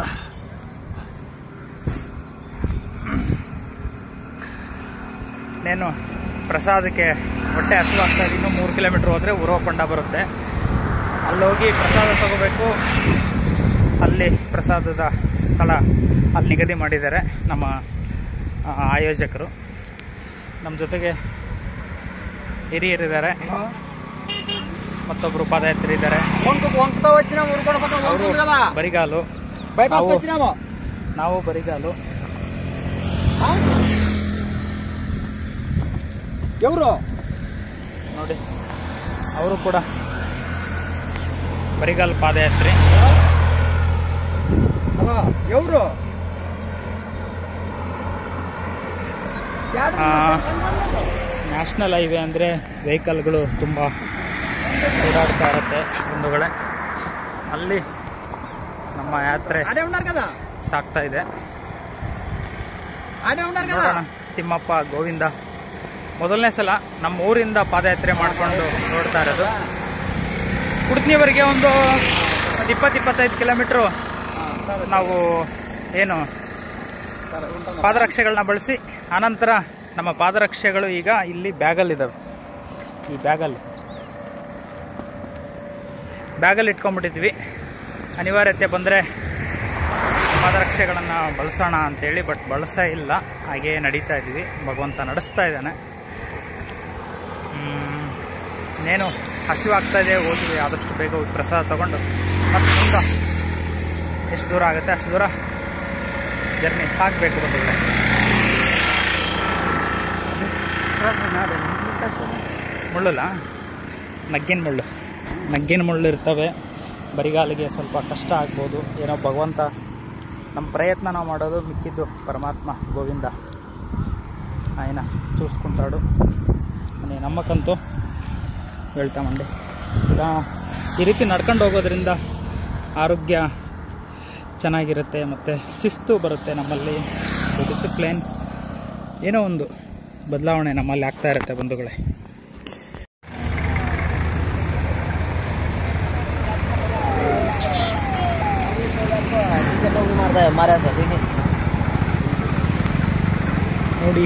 ನೇನು ಪ್ರಸಾದಕ್ಕೆ ಹೊಟ್ಟೆ ಹಸಿವು ಆಗ್ತಾ ಇದೆ ಇನ್ನೂ ಮೂರು ಕಿಲೋಮೀಟ್ರ್ ಹೋದರೆ ಊರೋಕೊಂಡ ಬರುತ್ತೆ ಅಲ್ಲೋಗಿ ಪ್ರಸಾದ ತಗೋಬೇಕು ಅಲ್ಲಿ ಪ್ರಸಾದದ ಸ್ಥಳ ಅಲ್ಲಿ ನಿಗದಿ ಮಾಡಿದ್ದಾರೆ ನಮ್ಮ ಆ, ಆಯೋಜಕರು ನಮ್ಮ ಜೊತೆಗೆ ಹಿರಿಯರಿದ್ದಾರೆ ಮತ್ತೊಬ್ಬರು ಪಾದಯಾತ್ರಿ ಇದ್ದಾರೆ వంక వంకతో వచ్చినాము ఊరుకొని పక్కన ಅವರು వంక ఉంది కదా ಬರಿಗಾಲು బైపాస్ ನಾವು- వచ్చినాము ನಾವು ಬರಿಗಾಲು ఆ? ఎవరు ನೋಡಿ ಅವರು ಕೂಡ ಬರಿಗಾಲು ಪಾದಯಾತ್ರೆ హలో ఎవరు ಯಾರು ಆ, ನ್ಯಾಷನಲ್ ಹೈವೇ ಅಂದರೆ ವೆಹಿಕಲ್ಗಳು ತುಂಬ ಓಡಾಡ್ತಾ ಇರುತ್ತೆ ಬಂಧುಗಳೇ ಅಲ್ಲಿ ನಮ್ಮ ಯಾತ್ರೆ ఆడే ఉన్నారు కదా ಸಾಗ್ತಾ ಇದೆ ఆడే ఉన్నారు కదా ನೋಡೋಣ ತಿಮ್ಮಪ್ಪ ಗೋವಿಂದ ಮೊದಲನೇ ಸಲ ನಮ್ಮ ಊರಿಂದ ಪಾದಯಾತ್ರೆ ಮಾಡಿಕೊಂಡು ನೋಡ್ತಾ ಇರೋದು ಕುಡ್ತಿಯವರೆಗೆ ಒಂದು ಒಂದು ಇಪ್ಪತ್ತು ಇಪ್ಪತ್ತೈದು ಕಿಲೋಮೀಟ್ರು ఆ, సరే ನಾವು ಏನು సరే ఉంటాను ಪಾದರಕ್ಷೆಗಳನ್ನ ಬಳಸಿ ಆನಂತರ ನಮ್ಮ ಪಾದರಕ್ಷೆಗಳು ಈಗ ಇಲ್ಲಿ ಬ್ಯಾಗಲ್ಲಿದ್ದಾವೆ ಈ ಬ್ಯಾಗಲ್ಲಿ ಬ್ಯಾಗಲ್ಲಿ ಇಟ್ಕೊಂಡ್ಬಿಟ್ಟಿದ್ವಿ ಅನಿವಾರ್ಯತೆ ಬಂದರೆ ಪಾದರಕ್ಷೆಗಳನ್ನು ಬಳಸೋಣ ಅಂತೇಳಿ ಬಟ್ ಬಳಸೇ ಇಲ್ಲ ಹಾಗೇ ನಡೀತಾ ಇದ್ದೀವಿ ಭಗವಂತ ನಡೆಸ್ತಾ ಇದ್ದಾನೆ ಹ್ಮ್, ಇನ್ನೇನು ಹಸಿವಾಗ್ತಾ ಇದೆ ಹೋದ್ವಿ ಆದಷ್ಟು ಬೇಗ ಹೋಗಿ ಪ್ರಸಾದ ತಗೊಂಡು ಮತ್ತೆ ಮುಂದೆ ಎಷ್ಟು ದೂರ ಆಗುತ್ತೆ ಅಷ್ಟು ದೂರ ಜರ್ನಿ ಸಾಗಬೇಕು ಬಂದಿದೆ ಮುಳ್ಳುಲ್ಲ ನಗ್ಗಿನ ಮುಳ್ಳು ನಗ್ಗಿನ ಮುಳ್ಳು ಇರ್ತವೆ ಬರಿಗಾಲಿಗೆ ಸ್ವಲ್ಪ ಕಷ್ಟ ಆಗ್ಬೋದು ಏನೋ ಭಗವಂತ ನಮ್ಮ ಪ್ರಯತ್ನ ನಾವು ಮಾಡೋದು ಮಿಕ್ಕಿದ್ದು ಪರಮಾತ್ಮ ಗೋವಿಂದ ఆయన చూసుకుంటాడు అని ನಮ್ಮಕ್ಕಂತೂ ಹೇಳ್ತಾమండి ಈಗ ಈ ರೀತಿ ನಡ್ಕೊಂಡು ಹೋಗೋದ್ರಿಂದ ಆರೋಗ್ಯ ಚೆನ್ನಾಗಿರುತ್ತೆ ಮತ್ತು ಶಿಸ್ತು ಬರುತ್ತೆ ನಮ್ಮಲ್ಲಿ ಡಿಸಿಪ್ಲಿನ್ ಏನೋ ಒಂದು ಬದಲಾವಣೆ ನಮ್ಮಲ್ಲಿ ಆಗ್ತಾ ಇರುತ್ತೆ ಬಂಧುಗಳೇ ಮಾಡ್ದೆ ಮಾರ್ಯ ಅದೀನಿ ನೋಡಿ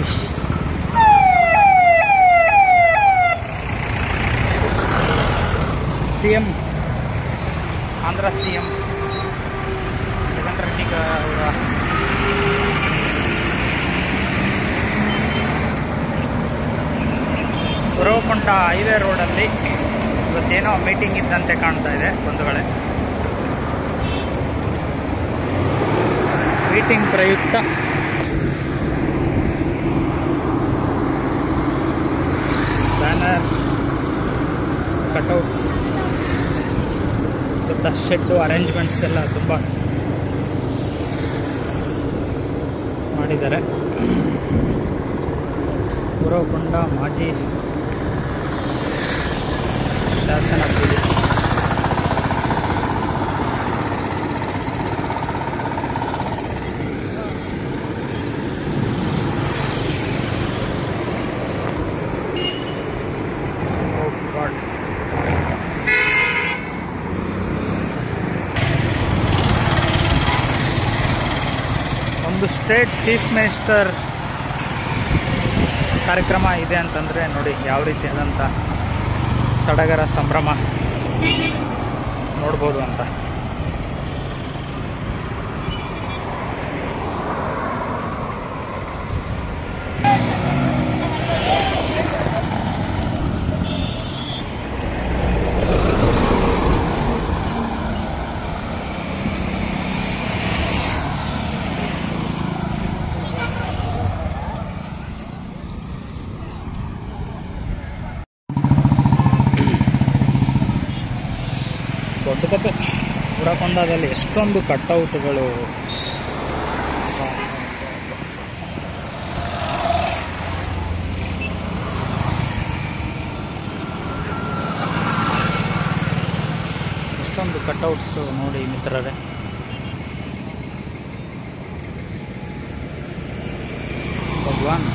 C M Andhra C M Jagan Reddy ಅವರ ಗುರವಕುಂಟ ಹೈವೇ ರೋಡಲ್ಲಿ ಇವತ್ತೇನೋ ಮೀಟಿಂಗ್ ಇದ್ದಂತೆ ಕಾಣ್ತಾ ಇದೆ ಬಂಧುಗಳೇ ಮೀಟಿಂಗ್ ಪ್ರಯುಕ್ತ ಬ್ಯಾನರ್ ಕಟೌಟ್ಸ್ ದೊಡ್ಡ ಶೆಡ್ಡು ಅರೇಂಜ್ಮೆಂಟ್ಸ್ ಎಲ್ಲ ತುಂಬ ಮಾಡಿದ್ದಾರೆ ಗುರವಕೊಂಡ ಮಾಜಿ ಶಾಸನಸಭೆ Oh God. ಒಂದು ಸ್ಟೇಟ್ ಚೀಫ್ ಮಿನಿಸ್ಟರ್ ಕಾರ್ಯಕ್ರಮ ಇದೆ ಅಂತಂದರೆ ನೋಡಿ ಯಾವ ರೀತಿಯಾದಂಥ ಸಡಗರ ಸಂಭ್ರಮ ನೋಡ್ಬೋದು ಅಂತ ದೊಡ್ಡ ಕತೆ ಉಡಕೊಂಡದಲ್ಲಿ ಎಷ್ಟೊಂದು ಕಟ್ಔಟ್ಗಳು ಎಷ್ಟೊಂದು ಕಟ್ಔಟ್ಸು ನೋಡಿ ಮಿತ್ರರೇ ಭಗವಾನ್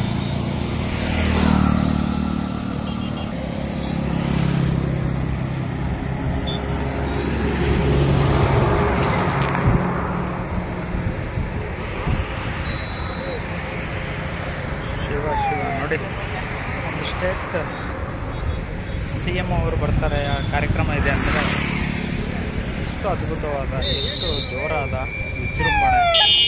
ಶಿವ ಶಿವ ನೋಡಿ ಒಂದು ಸ್ಟೇಟ್ ಸಿ ಎಮ್ ಅವರು ಬರ್ತಾರೆ ಆ ಕಾರ್ಯಕ್ರಮ ಇದೆ ಅಂದರೆ ಎಷ್ಟು ಅದ್ಭುತವಾದ ಎಷ್ಟು ಜೋರಾದ ವಿಜೃಂಭಣೆ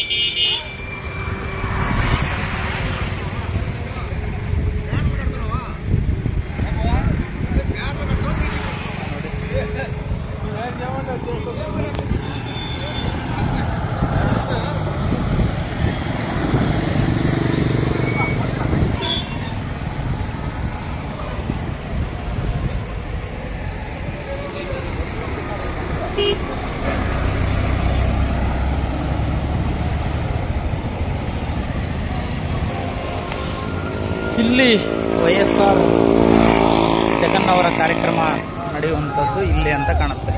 ಇಲ್ಲಿ ವೈ ಎಸ್ ಆರ್ ಜಗನ್ ಅವರ ಕಾರ್ಯಕ್ರಮ ನಡೆಯುವಂಥದ್ದು ಇಲ್ಲಿ ಅಂತ ಕಾಣುತ್ತೆ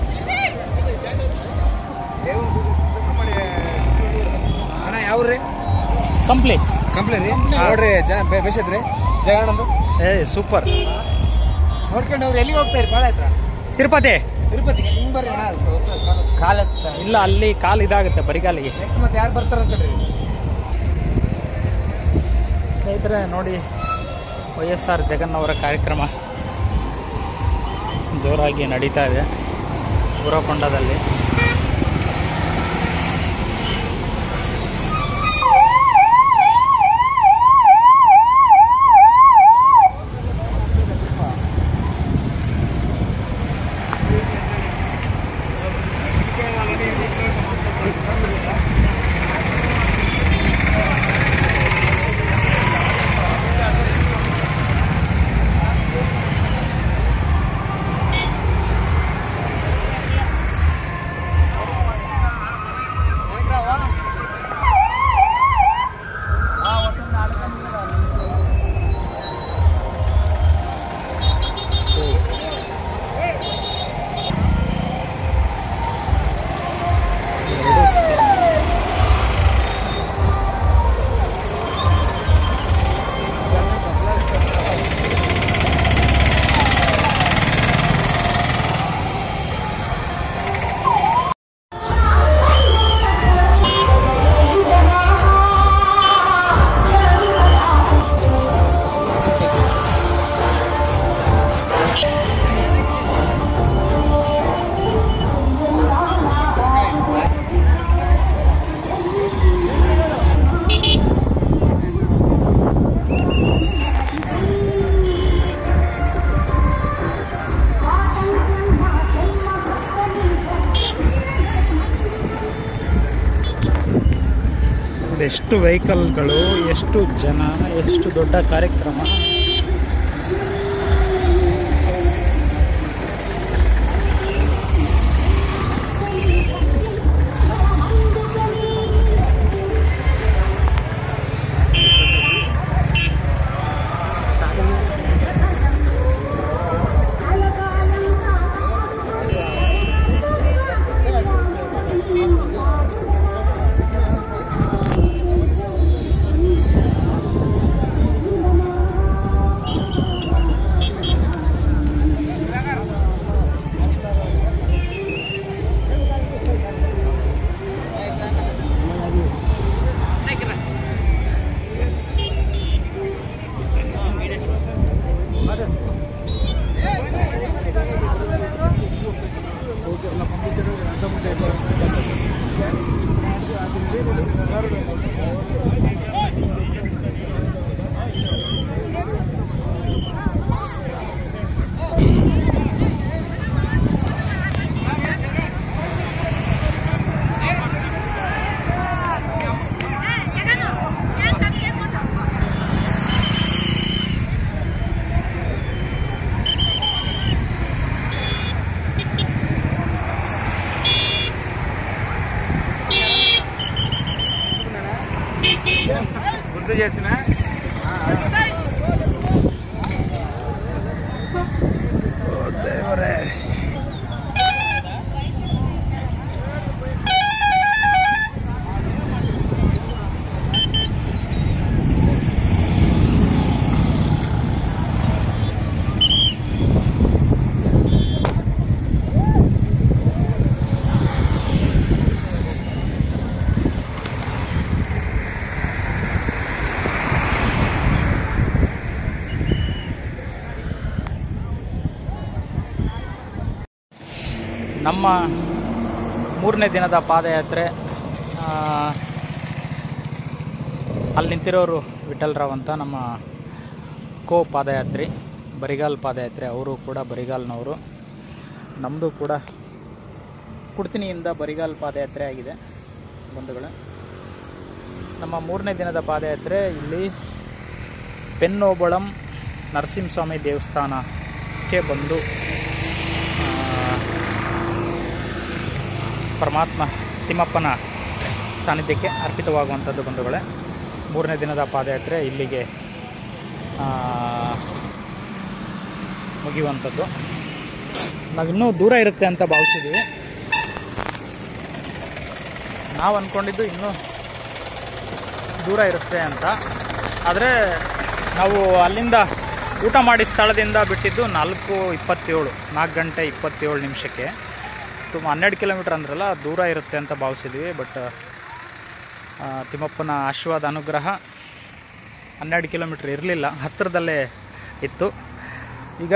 ಅಣ್ಣ ಯಾವ್ರಿ ಕಂಪ್ಲಿ ಕಂಪ್ಲೇನ್ ರೀ ನೋಡ್ರಿ ಬೇಸತ್ರಿ ಜಗಣ್ಣಂದು ಏ ಸೂಪರ್ ನೋಡ್ಕೊಂಡು ಅವ್ರು ಎಲ್ಲಿಗೆ ಹೋಗ್ತಾ ಇರಿ ಪಾದ ಹತ್ರ ತಿರುಪತಿ ತಿರುಪತಿಗೆ ಹಿಂಗ್ ಬರ್ರಿ ಅಣ್ಣ ಕಾಲ ಇಲ್ಲ ಅಲ್ಲಿ ಕಾಲು ಇದಾಗುತ್ತೆ ಬರಿಗಾಲಿಗೆ ನೆಕ್ಸ್ಟ್ ಮತ್ತೆ ಯಾರು ಬರ್ತಾರ ಅಂತೇಳಿ ಸ್ನೇಹಿತರೆ ನೋಡಿ ವೈ ಎಸ್ ಆರ್ ಜಗನ್ ಅವರ ಕಾರ್ಯಕ್ರಮ ಜೋರಾಗಿ ನಡೀತಾ ಇದೆ ಉರಕೊಂಡದಲ್ಲಿ ನೋಡಿ ಎಷ್ಟು ವೆಹಿಕಲ್ಗಳು ಎಷ್ಟು ಜನ ಎಷ್ಟು ದೊಡ್ಡ ಕಾರ್ಯಕ್ರಮ ನಮ್ಮ ಮೂರನೇ ದಿನದ ಪಾದಯಾತ್ರೆ ಆ, ಅಲ್ಲಿ ನಿಂತಿರೋರು ವಿಠಲ್ರಾವ್ ಅಂತ ನಮ್ಮ ಕೋ ಪಾದಯಾತ್ರಿ ಬರಿಗಾಲ್ ಪಾದಯಾತ್ರೆ ಅವರು ಕೂಡ ಬರಿಗಾಲ್ನವರು ನಮ್ಮದು ಕೂಡ ಕುಡ್ತಿನಿಯಿಂದ ಬರಿಗಾಲ್ ಪಾದಯಾತ್ರೆ ಆಗಿದೆ ಬಂಧುಗಳೇ ನಮ್ಮ ಮೂರನೇ ದಿನದ ಪಾದಯಾತ್ರೆ ಇಲ್ಲಿ ಪೆನ್ನೋಬಳಂ ನರಸಿಂಹಸ್ವಾಮಿ ದೇವಸ್ಥಾನಕ್ಕೆ ಬಂದು ಆ, ಪರಮಾತ್ಮ ತಿಮ್ಮಪ್ಪನ ಸಾನ್ನಿಧ್ಯಕ್ಕೆ ಅರ್ಪಿತವಾಗುವಂಥದ್ದು ಬಂಧುಗಳೇ ಮೂರನೇ ದಿನದ ಪಾದಯಾತ್ರೆ ಇಲ್ಲಿಗೆ ಆ, ಮುಗಿಯುವಂಥದ್ದು ನಾವಿನ್ನೂ ದೂರ ಇರುತ್ತೆ ಅಂತ ಭಾವಿಸಿದ್ದೀವಿ ನಾವು ಅಂದ್ಕೊಂಡಿದ್ದು ಇನ್ನೂ ದೂರ ಇರುತ್ತೆ ಅಂತ ಆದರೆ ನಾವು ಅಲ್ಲಿಂದ ಊಟ ಮಾಡಿ ಸ್ಥಳದಿಂದ ಬಿಟ್ಟಿದ್ದು ನಾಲ್ಕು ಇಪ್ಪತ್ತೇಳು ನಾಲ್ಕು ಗಂಟೆ ಇಪ್ಪತ್ತೇಳು ನಿಮಿಷಕ್ಕೆ ತುಂಬ ಹನ್ನೆರಡು ಕಿಲೋಮೀಟ್ರ್ ಅಂದ್ರಲ್ಲ ದೂರ ಇರುತ್ತೆ ಅಂತ ಭಾವಿಸಿದ್ವಿ ಬಟ್ ತಿಮ್ಮಪ್ಪನ ಆಶೀರ್ವಾದ ಅನುಗ್ರಹ ಹನ್ನೆರಡು ಕಿಲೋಮೀಟ್ರ್ ಇರಲಿಲ್ಲ ಹತ್ತಿರದಲ್ಲೇ ಇತ್ತು ಈಗ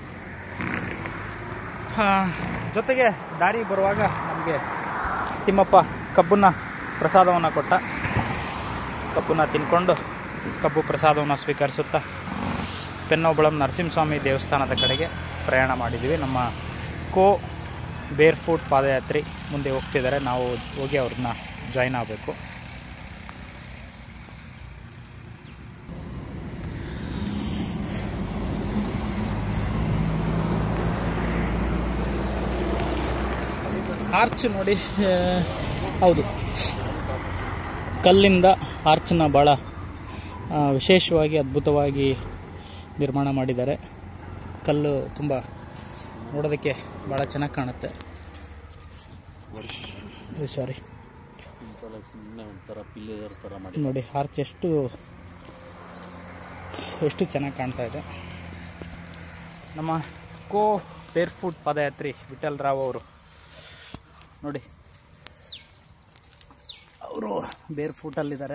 ಆ, ಜೊತೆಗೆ ದಾರಿ ಬರುವಾಗ ನಮಗೆ ತಿಮ್ಮಪ್ಪ ಕಬ್ಬನ್ನ ಪ್ರಸಾದವನ್ನು ಕೊಟ್ಟ ಕಬ್ಬನ್ನ ತಿನ್ಕೊಂಡು ಕಬ್ಬು ಪ್ರಸಾದವನ್ನು ಸ್ವೀಕರಿಸುತ್ತಾ ಪೆನ್ನೋಬಳಂ ನರಸಿಂಹಸ್ವಾಮಿ ದೇವಸ್ಥಾನದ ಕಡೆಗೆ ಪ್ರಯಾಣ ಮಾಡಿದ್ವಿ ನಮ್ಮ ಕೋ ಬೇರ್ ಫುಟ್ ಪಾದಯಾತ್ರಿ ಮುಂದೆ ಹೋಗ್ತಿದ್ದಾರೆ ನಾವು ಹೋಗಿ ಅವ್ರನ್ನ ಜಾಯ್ನ್ ಆಗಬೇಕು ಆರ್ಚ್ ನೋಡಿ ಆ, ಹೌದು ಕಲ್ಲಿಂದ ಆರ್ಚನ್ನ ಭಾಳ ಆ, ವಿಶೇಷವಾಗಿ ಅದ್ಭುತವಾಗಿ ನಿರ್ಮಾಣ ಮಾಡಿದ್ದಾರೆ ಕಲ್ಲು ತುಂಬ ನೋಡೋದಕ್ಕೆ ಭಾಳ ಚೆನ್ನಾಗಿ ಕಾಣುತ್ತೆ ಸಾರಿ ಸುಮ್ಮನೆ ಒಂಥರ ಪಿಲ್ಲರ್ ಥರ ಮಾಡಿ ನೋಡಿ ಆರ್ಚ್ ಎಷ್ಟು ಎಷ್ಟು ಚೆನ್ನಾಗಿ ಕಾಣ್ತಾ ಇದೆ ನಮ್ಮ ಕೋ ಬೇರ್ ಫುಟ್ ಪಾದಯಾತ್ರಿ ವಿಠಲ್ ರಾವ್ ಅವರು ನೋಡಿ ಅವರು ಬೇರ್ ಫೂಟಲ್ಲಿದ್ದಾರೆ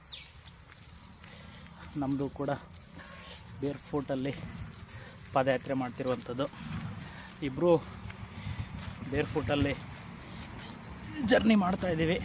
ನಮ್ಮದು ಕೂಡ ಬೇರ್ ಫೂಟಲ್ಲಿ ಪಾದಯಾತ್ರೆ ಮಾಡ್ತಿರುವಂಥದ್ದು ಇಬ್ಬರು ಬೇರ್ ಫೂಟಲ್ಲಿ ಜರ್ನಿ ಮಾಡ್ತಾ ಇದ್ದೀವಿ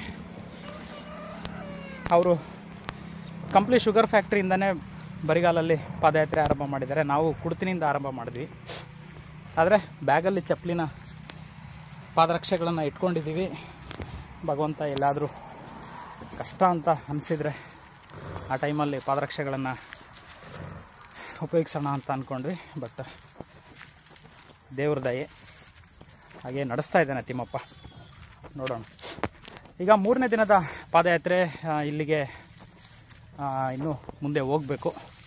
ಅವರು ಕಂಪ್ಲಿ ಶುಗರ್ ಫ್ಯಾಕ್ಟ್ರಿಯಿಂದನೇ ಬರಿಗಾಲಲ್ಲಿ ಪಾದಯಾತ್ರೆ ಆರಂಭ ಮಾಡಿದ್ದಾರೆ ನಾವು ಕುಡ್ತಿನಿಂದ ಆರಂಭ ಮಾಡಿದ್ವಿ ಆದರೆ ಬ್ಯಾಗಲ್ಲಿ ಚಪ್ಪಲಿನ ಪಾದರಕ್ಷೆಗಳನ್ನು ಇಟ್ಕೊಂಡಿದ್ದೀವಿ ಭಗವಂತ ಎಲ್ಲಾದರೂ ಕಷ್ಟ ಅಂತ ಅನಿಸಿದರೆ ಆ ಟೈಮಲ್ಲಿ ಪಾದರಕ್ಷೆಗಳನ್ನು ಉಪಯೋಗಿಸೋಣ ಅಂತ ಅಂದ್ಕೊಂಡ್ವಿ ಬಟ್ ದೇವ್ರ ದಯೆ ಹಾಗೆ ನಡೆಸ್ತಾ ಇದ್ದಾನೆ ತಿಮ್ಮಪ್ಪ ನೋಡೋಣ ಈಗ ಮೂರನೇ ದಿನದ ಪಾದಯಾತ್ರೆ ಆ, ಇಲ್ಲಿಗೆ ಆ, ಇನ್ನೂ ಮುಂದೆ ಹೋಗಬೇಕು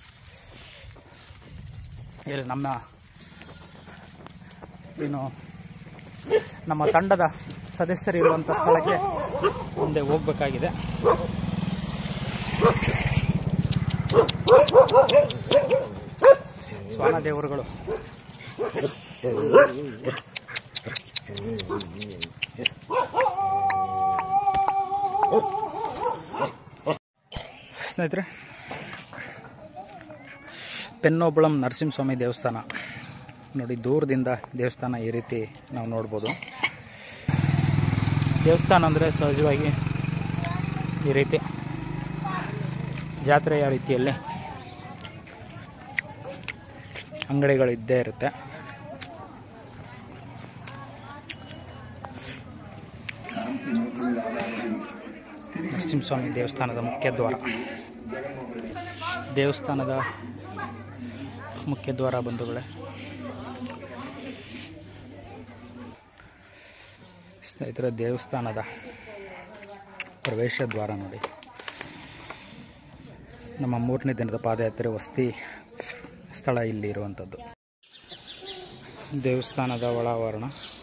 ಇಲ್ಲಿ ನಮ್ಮ ಏನು ನಮ್ಮ ತಂಡದ ಸದಸ್ಯರಿರುವಂಥ ಸ್ಥಳಕ್ಕೆ ಮುಂದೆ ಹೋಗಬೇಕಾಗಿದೆ ಶ್ವಾನ ದೇವರುಗಳು ಸ್ನೇಹಿತರೆ ಪೆನ್ನೋಬಳಂ ನರಸಿಂಹಸ್ವಾಮಿ ದೇವಸ್ಥಾನ ನೋಡಿ ದೂರದಿಂದ ದೇವಸ್ಥಾನ ಈ ರೀತಿ ನಾವು ನೋಡ್ಬೋದು ದೇವಸ್ಥಾನ ಅಂದರೆ ಸಹಜವಾಗಿ ಈ ರೀತಿ ಜಾತ್ರೆಯ ರೀತಿಯಲ್ಲಿ ಅಂಗಡಿಗಳು ಇದ್ದೇ ಇರುತ್ತೆ ನರಸಿಂಹಸ್ವಾಮಿ ದೇವಸ್ಥಾನದ ಮುಖ್ಯ ದ್ವಾರ ದೇವಸ್ಥಾನದ ಮುಖ್ಯ ದ್ವಾರ ಬಂಧುಗಳೇ ಸ್ನೇಹಿತರ ದೇವಸ್ಥಾನದ ಪ್ರವೇಶ ದ್ವಾರ ನೋಡಿ ನಮ್ಮ ಮೂರನೇ ದಿನದ ಪಾದಯಾತ್ರೆ ವಸತಿ ಸ್ಥಳ ಇಲ್ಲಿ ಇರುವಂಥದ್ದು ದೇವಸ್ಥಾನದ ಒಳಾವರಣ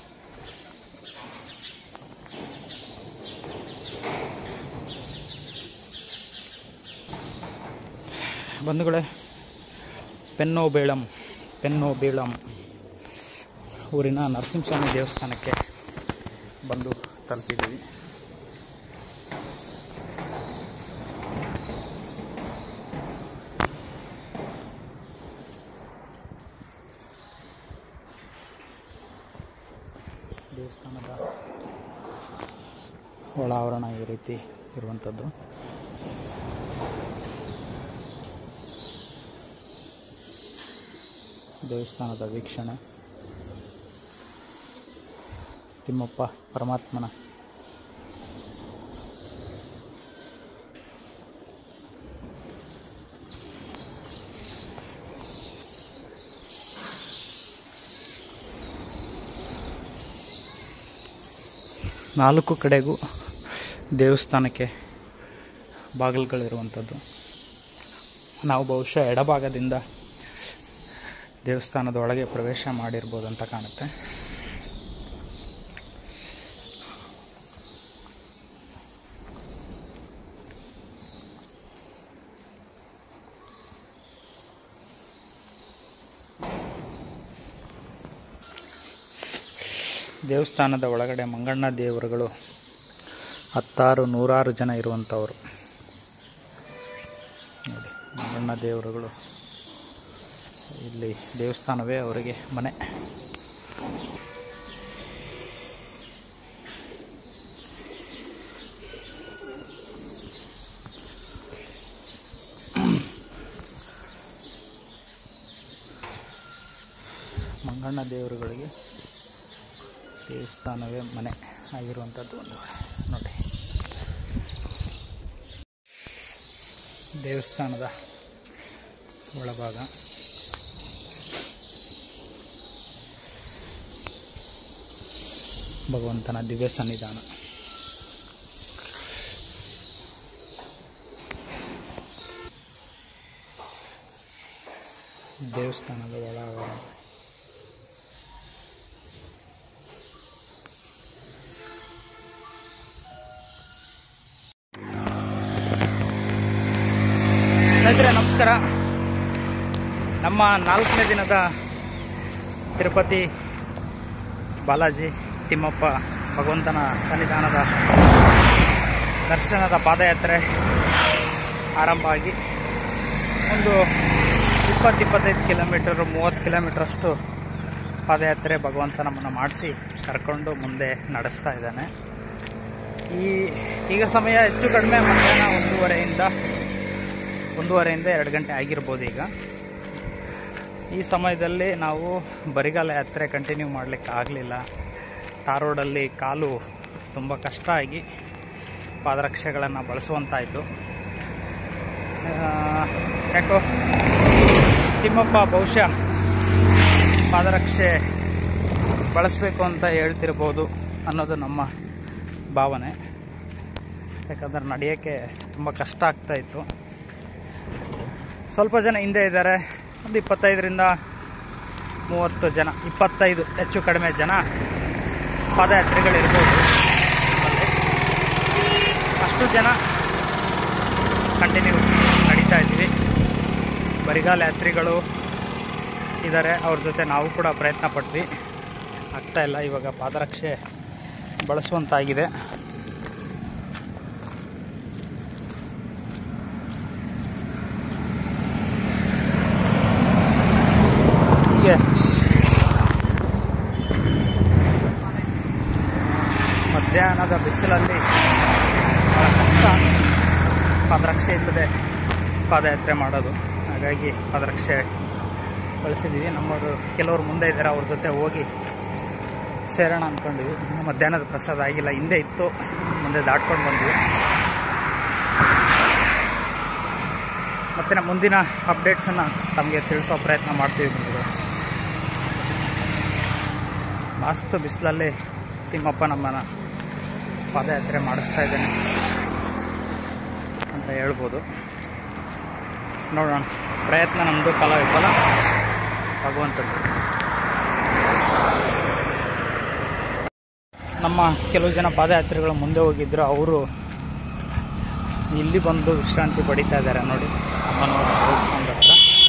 ಬಂಧುಗಳೇ ಪೆನ್ನೋ ಬೇಳಂ ಪೆನ್ನೋ ಬೇಳಂ ಊರಿನ ನರಸಿಂಹಸ್ವಾಮಿ ದೇವಸ್ಥಾನಕ್ಕೆ ಬಂದು ತಲುಪಿದ್ದೀವಿ ದೇವಸ್ಥಾನದ ಒಳಾವರಣ ಈ ರೀತಿ ಇರುವಂಥದ್ದು ದೇವಸ್ಥಾನದ ವೀಕ್ಷಣೆ ತಿಮ್ಮಪ್ಪ ಪರಮಾತ್ಮನ ನಾಲ್ಕು ಕಡೆಗೂ ದೇವಸ್ಥಾನಕ್ಕೆ ಬಾಗಿಲುಗಳಿರುವಂಥದ್ದು ನಾವು ಬಹುಶಃ ಎಡಭಾಗದಿಂದ ದೇವಸ್ಥಾನದ ಒಳಗೆ ಪ್ರವೇಶ ಮಾಡಿರ್ಬೋದು ಅಂತ ಕಾಣುತ್ತೆ ದೇವಸ್ಥಾನದ ಒಳಗಡೆ ಮಂಗಣ್ಣ ದೇವರುಗಳು ಹತ್ತಾರು ನೂರಾರು ಜನ ಇರುವಂಥವರು ನೋಡಿ ಮಂಗಣ್ಣ ದೇವರುಗಳು ಇಲ್ಲಿ ದೇವಸ್ಥಾನವೇ ಅವರಿಗೆ ಮನೆ ಮಂಗಣ್ಣ ದೇವರುಗಳಿಗೆ ದೇವಸ್ಥಾನವೇ ಮನೆ ಆಗಿರುವಂಥದ್ದು ಒಂದು ನೋಡಿ ದೇವಸ್ಥಾನದ ಒಳಭಾಗ ಭಗವಂತನ ದಿವ್ಯ ಸನ್ನಿಧಾನ ದೇವಸ್ಥಾನದ ಒಳಾವರಣ ಸ್ನೇಹಿತರೆ ನಮಸ್ಕಾರ ನಮ್ಮ ನಾಲ್ಕನೇ ದಿನದ ತಿರುಪತಿ ಬಾಲಾಜಿ ತಿಮ್ಮಪ್ಪ ಭಗವಂತನ ಸನ್ನಿಧಾನದ ದರ್ಶನದ ಪಾದಯಾತ್ರೆ ಆರಂಭ ಆಗಿ ಒಂದು ಇಪ್ಪತ್ತು ಇಪ್ಪತ್ತೈದು ಕಿಲೋಮೀಟರ್ ಮೂವತ್ತು ಕಿಲೋಮೀಟ್ರಷ್ಟು ಪಾದಯಾತ್ರೆ ಭಗವಂತ ನಮ್ಮನ್ನು ಮಾಡಿಸಿ ಕರ್ಕೊಂಡು ಮುಂದೆ ನಡೆಸ್ತಾ ಇದ್ದಾನೆ ಈ ಈಗ ಸಮಯ ಹೆಚ್ಚು ಕಡಿಮೆ ಮಧ್ಯಾಹ್ನ ಒಂದೂವರೆಯಿಂದ ಒಂದೂವರೆಯಿಂದ ಎರಡು ಗಂಟೆ ಆಗಿರ್ಬೋದು ಈಗ ಈ ಸಮಯದಲ್ಲಿ ನಾವು ಬರಿಗಾಲ ಯಾತ್ರೆ ಕಂಟಿನ್ಯೂ ಮಾಡಲಿಕ್ಕೆ ಆಗಲಿಲ್ಲ ತಾರ್ ರೋಡಲ್ಲಿ ಕಾಲು ತುಂಬ ಕಷ್ಟ ಆಗಿ ಪಾದರಕ್ಷೆಗಳನ್ನು ಬಳಸುವಂತಾಯಿತು ಆ, ಯಾಕೋ ತಿಮ್ಮಪ್ಪ ಬಹುಶಃ ಪಾದರಕ್ಷೆ ಬಳಸಬೇಕು ಅಂತ ಹೇಳ್ತಿರ್ಬೋದು ಅನ್ನೋದು ನಮ್ಮ ಭಾವನೆ ಯಾಕಂದ್ರೆ ನಡೆಯೋಕ್ಕೆ ತುಂಬ ಕಷ್ಟ ಆಗ್ತಾ ಇತ್ತು ಸ್ವಲ್ಪ ಜನ ಹಿಂದೆ ಇದ್ದಾರೆ ಒಂದು ಇಪ್ಪತ್ತೈದರಿಂದ ಮೂವತ್ತು ಜನ ಇಪ್ಪತ್ತೈದು ಹೆಚ್ಚು ಕಡಿಮೆ ಜನ ಪಾದಯಾತ್ರಿಗಳಿರ್ಬೋದು ಅಷ್ಟು ಜನ ಕಂಟಿನ್ಯೂ ನಡೀತಾ ಇದ್ದೀವಿ ಬರಿಗಾಲ ಯಾತ್ರಿಗಳು ಇದ್ದಾರೆ ಅವ್ರ ಜೊತೆ ನಾವು ಕೂಡ ಪ್ರಯತ್ನ ಪಟ್ವಿ ಆಗ್ತಾ ಇಲ್ಲ ಇವಾಗ ಪಾದರಕ್ಷೆ ಬಳಸುವಂತಾಗಿದೆ ಹೀಗೆ ಮಧ್ಯಾಹ್ನದ ಬಿಸಿಲಲ್ಲಿ ಭಾಳ ಕಷ್ಟ ಪಾದರಕ್ಷೆ ಇಲ್ಲದೆ ಪಾದಯಾತ್ರೆ ಮಾಡೋದು ಹಾಗಾಗಿ ಪಾದರಕ್ಷೆ ಬಳಸಿದ್ದೀವಿ ನಮ್ಮವರು ಕೆಲವರು ಮುಂದೆ ಇದ್ದಾರೆ ಅವ್ರ ಜೊತೆ ಹೋಗಿ ಸೇರೋಣ ಅಂದ್ಕೊಂಡಿದ್ವಿ ಇನ್ನು ಮಧ್ಯಾಹ್ನದ ಪ್ರಸಾದ ಆಗಿಲ್ಲ ಹಿಂದೆ ಇತ್ತು ಮುಂದೆ ದಾಟ್ಕೊಂಡು ಬಂದ್ವಿ ಮತ್ತು ನಮ್ಮ ಮುಂದಿನ ಅಪ್ಡೇಟ್ಸನ್ನು ತಮಗೆ ತಿಳಿಸೋ ಪ್ರಯತ್ನ ಮಾಡ್ತೀವಿ ಬಂದರು ಮಸ್ತ್ ಬಿಸಿಲಲ್ಲಿ ತಿಮ್ಮಪ್ಪ ನಮ್ಮನ್ನು ಪಾದಯಾತ್ರೆ ಮಾಡಿಸ್ತಾ ಇದ್ದಾನೆ ಅಂತ ಹೇಳ್ಬೋದು ನೋಡೋಣ ಪ್ರಯತ್ನ ನಮ್ಮದು ಫಲ ವಿಫಲ ಆಗುವಂಥದ್ದು ನಮ್ಮ ಕೆಲವು ಜನ ಪಾದಯಾತ್ರಿಗಳು ಮುಂದೆ ಹೋಗಿದ್ರು ಅವರು ಇಲ್ಲಿ ಬಂದು ವಿಶ್ರಾಂತಿ ಪಡಿತಾ ಇದ್ದಾರೆ ನೋಡಿ ಅಮ್ಮನವರ ದೇವಸ್ಥಾನದ ಹತ್ರ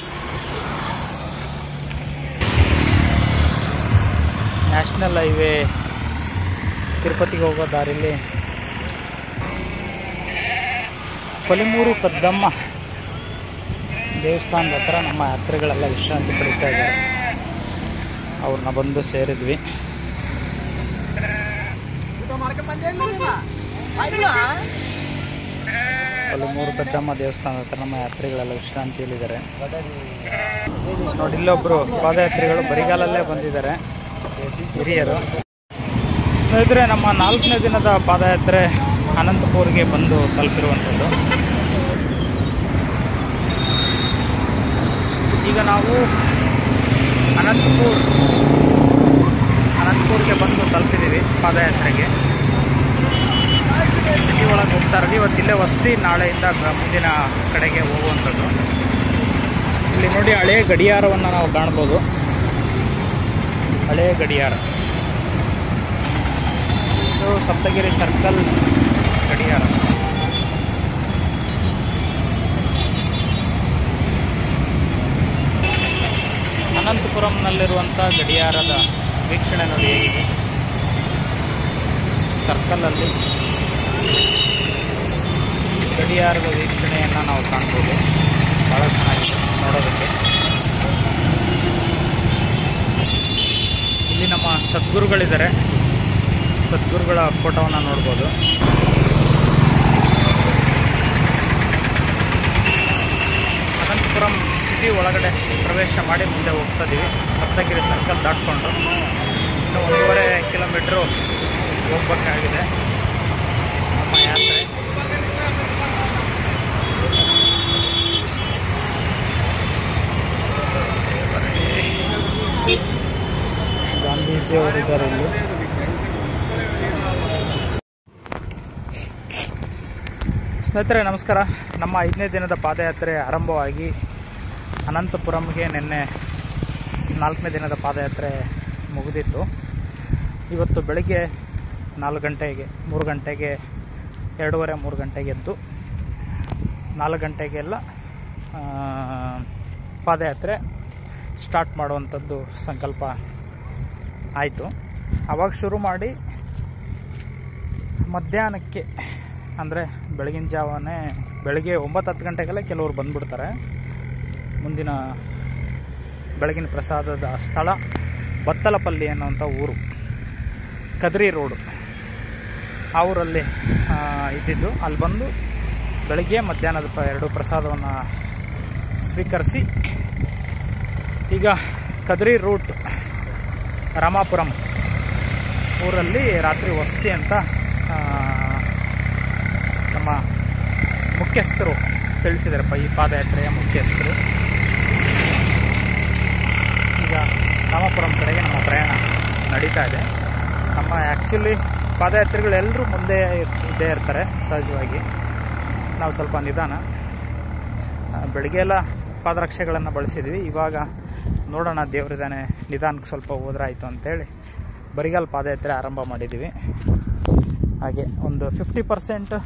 ನ್ಯಾಷನಲ್ ಹೈವೇ ತಿರುಪತಿಗೆ ಹೋಗೋ ದಾರಿಲಿ ಕೊಲಿಮೂರು ಪದ್ದಮ್ಮ ದೇವಸ್ಥಾನದ ಹತ್ರ ನಮ್ಮ ಯಾತ್ರಿಗಳೆಲ್ಲ ವಿಶ್ರಾಂತಿ ಪಡಿತಾ ಇದ್ದಾರೆ ಅವ್ರನ್ನ ಬಂದು ಸೇರಿದ್ವಿ ಕೊಲಿಮೂರು ಪದ್ದಮ್ಮ ದೇವಸ್ಥಾನದ ಹತ್ರ ನಮ್ಮ ಯಾತ್ರಿಗಳೆಲ್ಲ ವಿಶ್ರಾಂತಿಯಲ್ಲಿದ್ದಾರೆ ನೋಡಿ ಇಲ್ಲೊಬ್ರು ಪಾದಯಾತ್ರಿಗಳು ಬರಿಗಾಲಲ್ಲೇ ಬಂದಿದ್ದಾರೆ ಹಿರಿಯರು ಸ್ನೇಹಿತರೆ ನಮ್ಮ ನಾಲ್ಕನೇ ದಿನದ ಪಾದಯಾತ್ರೆ ಅನಂತಪುರ್ಗೆ ಬಂದು ತಲುಪಿರುವಂಥದ್ದು ಈಗ ನಾವು ಅನಂತಪುರ್ ಅನಂತಪುರ್ಗೆ ಬಂದು ತಲುಪಿದ್ದೀವಿ ಪಾದಯಾತ್ರೆಗೆ ಸಿಟಿ ಒಳಗೆ ಹೋಗ್ತಾ ಇರೋದು ಇವತ್ತು ಇಲ್ಲೇ ವಸತಿ ನಾಳೆಯಿಂದ ಗ- ಮುಂದಿನ ಕಡೆಗೆ ಹೋಗುವಂಥದ್ದು ಇಲ್ಲಿ ನೋಡಿ ಹಳೆಯ ಗಡಿಯಾರವನ್ನು ನಾವು ಕಾಣ್ಬೋದು ಹಳೆಯ ಗಡಿಯಾರ ಇದು ಸಪ್ತಗಿರಿ ಸರ್ಕಲ್ ಗಡಿಯಾರ ಅನಂತಪುರಂನಲ್ಲಿರುವಂಥ ಗಡಿಯಾರದ ವೀಕ್ಷಣೆ ನೋಡಿ ಹೇಗಿದೆ ಸರ್ಕಲಲ್ಲಿ ಗಡಿಯಾರದ ವೀಕ್ಷಣೆಯನ್ನು ನಾವು ಕಾಣ್ಬೋದು ಭಾಳ ಚೆನ್ನಾಗಿದೆ ನೋಡೋದಕ್ಕೆ ಇಲ್ಲಿ ನಮ್ಮ ಸದ್ಗುರುಗಳಿದ್ದಾರೆ ಸದ್ಗುರುಗಳ ಫೋಟೋವನ್ನು ನೋಡ್ಬೋದು ಅನಂತಪುರಂ ಸಿಟಿ ಒಳಗಡೆ ಪ್ರವೇಶ ಮಾಡಿ ಮುಂದೆ ಹೋಗ್ತಾ ಇದೀವಿ ಸಪ್ತಗಿರಿ ಸರ್ಕಲ್ ದಾಟ್ಕೊಂಡು ಇನ್ನು ಒಂದೂವರೆ ಕಿಲೋಮೀಟ್ರು ಹೋಗ್ಬೇಕಾಗಿದೆ ನಮ್ಮ ಯಾತ್ರೆ ಗಾಂಧೀಜಿ ಅವರಿದ್ದಾರೆ ಇಲ್ಲಿ ಸ್ನೇಹಿತರೆ ನಮಸ್ಕಾರ ನಮ್ಮ ಐದನೇ ದಿನದ ಪಾದಯಾತ್ರೆ ಆರಂಭವಾಗಿ ಅನಂತಪುರಂಗೆ ನಿನ್ನೆ ನಾಲ್ಕನೇ ದಿನದ ಪಾದಯಾತ್ರೆ ಮುಗಿದಿತ್ತು ಇವತ್ತು ಬೆಳಗ್ಗೆ ನಾಲ್ಕು ಗಂಟೆಗೆ ಮೂರು ಗಂಟೆಗೆ ಎರಡೂವರೆ ಮೂರು ಗಂಟೆಗೆ ಎದ್ದು ನಾಲ್ಕು ಗಂಟೆಗೆಲ್ಲ ಆ, ಪಾದಯಾತ್ರೆ ಸ್ಟಾರ್ಟ್ ಮಾಡುವಂಥದ್ದು ಸಂಕಲ್ಪ ಆಯಿತು ಆವಾಗ ಶುರು ಮಾಡಿ ಮಧ್ಯಾಹ್ನಕ್ಕೆ ಅಂದರೆ ಬೆಳಗಿನ ಜಾವನೇ ಬೆಳಗ್ಗೆ ಒಂಬತ್ತು ಹತ್ತು ಗಂಟೆಗೆಲ್ಲ ಕೆಲವರು ಬಂದ್ಬಿಡ್ತಾರೆ ಮುಂದಿನ ಬೆಳಗಿನ ಪ್ರಸಾದದ ಸ್ಥಳ ಬತ್ತಲಪಲ್ಲಿ ಅನ್ನುವಂಥ ಊರು ಕದ್ರಿ ರೋಡು ಆ ಊರಲ್ಲಿ ಆ, ಇದ್ದಿದ್ದು ಅಲ್ಲಿ ಬಂದು ಬೆಳಗ್ಗೆ ಮಧ್ಯಾಹ್ನದ ಪ ಎರಡು ಪ್ರಸಾದವನ್ನು ಸ್ವೀಕರಿಸಿ ಈಗ ಕದ್ರಿ ರೂಟ್ ರಾಮಾಪುರಂ ಊರಲ್ಲಿ ರಾತ್ರಿ ವಸತಿ ಅಂತ ಆ, ಮುಖ್ಯಸ್ಥರು ತಿಳಿಸಿದಾರಪ್ಪ ಈ ಪಾದಯಾತ್ರೆಯ ಮುಖ್ಯಸ್ಥರು ಈಗ ರಾಮಪುರಂ ಕಡೆಗೆ ನಮ್ಮ ಪ್ರಯಾಣ ನಡೀತಾ ಇದೆ ನಮ್ಮ ಆ್ಯಕ್ಚುಲಿ ಪಾದಯಾತ್ರಿಗಳೆಲ್ಲರೂ ಮುಂದೆ ಇರ್- ಇದ್ದೇ ಇರ್ತಾರೆ ಸಹಜವಾಗಿ ನಾವು ಸ್ವಲ್ಪ ನಿಧಾನ ಆ, ಬೆಳಗ್ಗೆ ಎಲ್ಲ ಪಾದರಕ್ಷೆಗಳನ್ನು ಬಳಸಿದ್ವಿ ಇವಾಗ ನೋಡೋಣ ದೇವರಿದ್ದಾನೆ ನಿಧಾನಕ್ಕೆ ಸ್ವಲ್ಪ ಹೋದ್ರಾಯ್ತು ಅಂತೇಳಿ ಬರಿಗಾಲ್ ಪಾದಯಾತ್ರೆ ಆರಂಭ ಮಾಡಿದ್ದೀವಿ ಹಾಗೆ ಒಂದು ಫಿಫ್ಟಿ ಪರ್ಸೆಂಟ್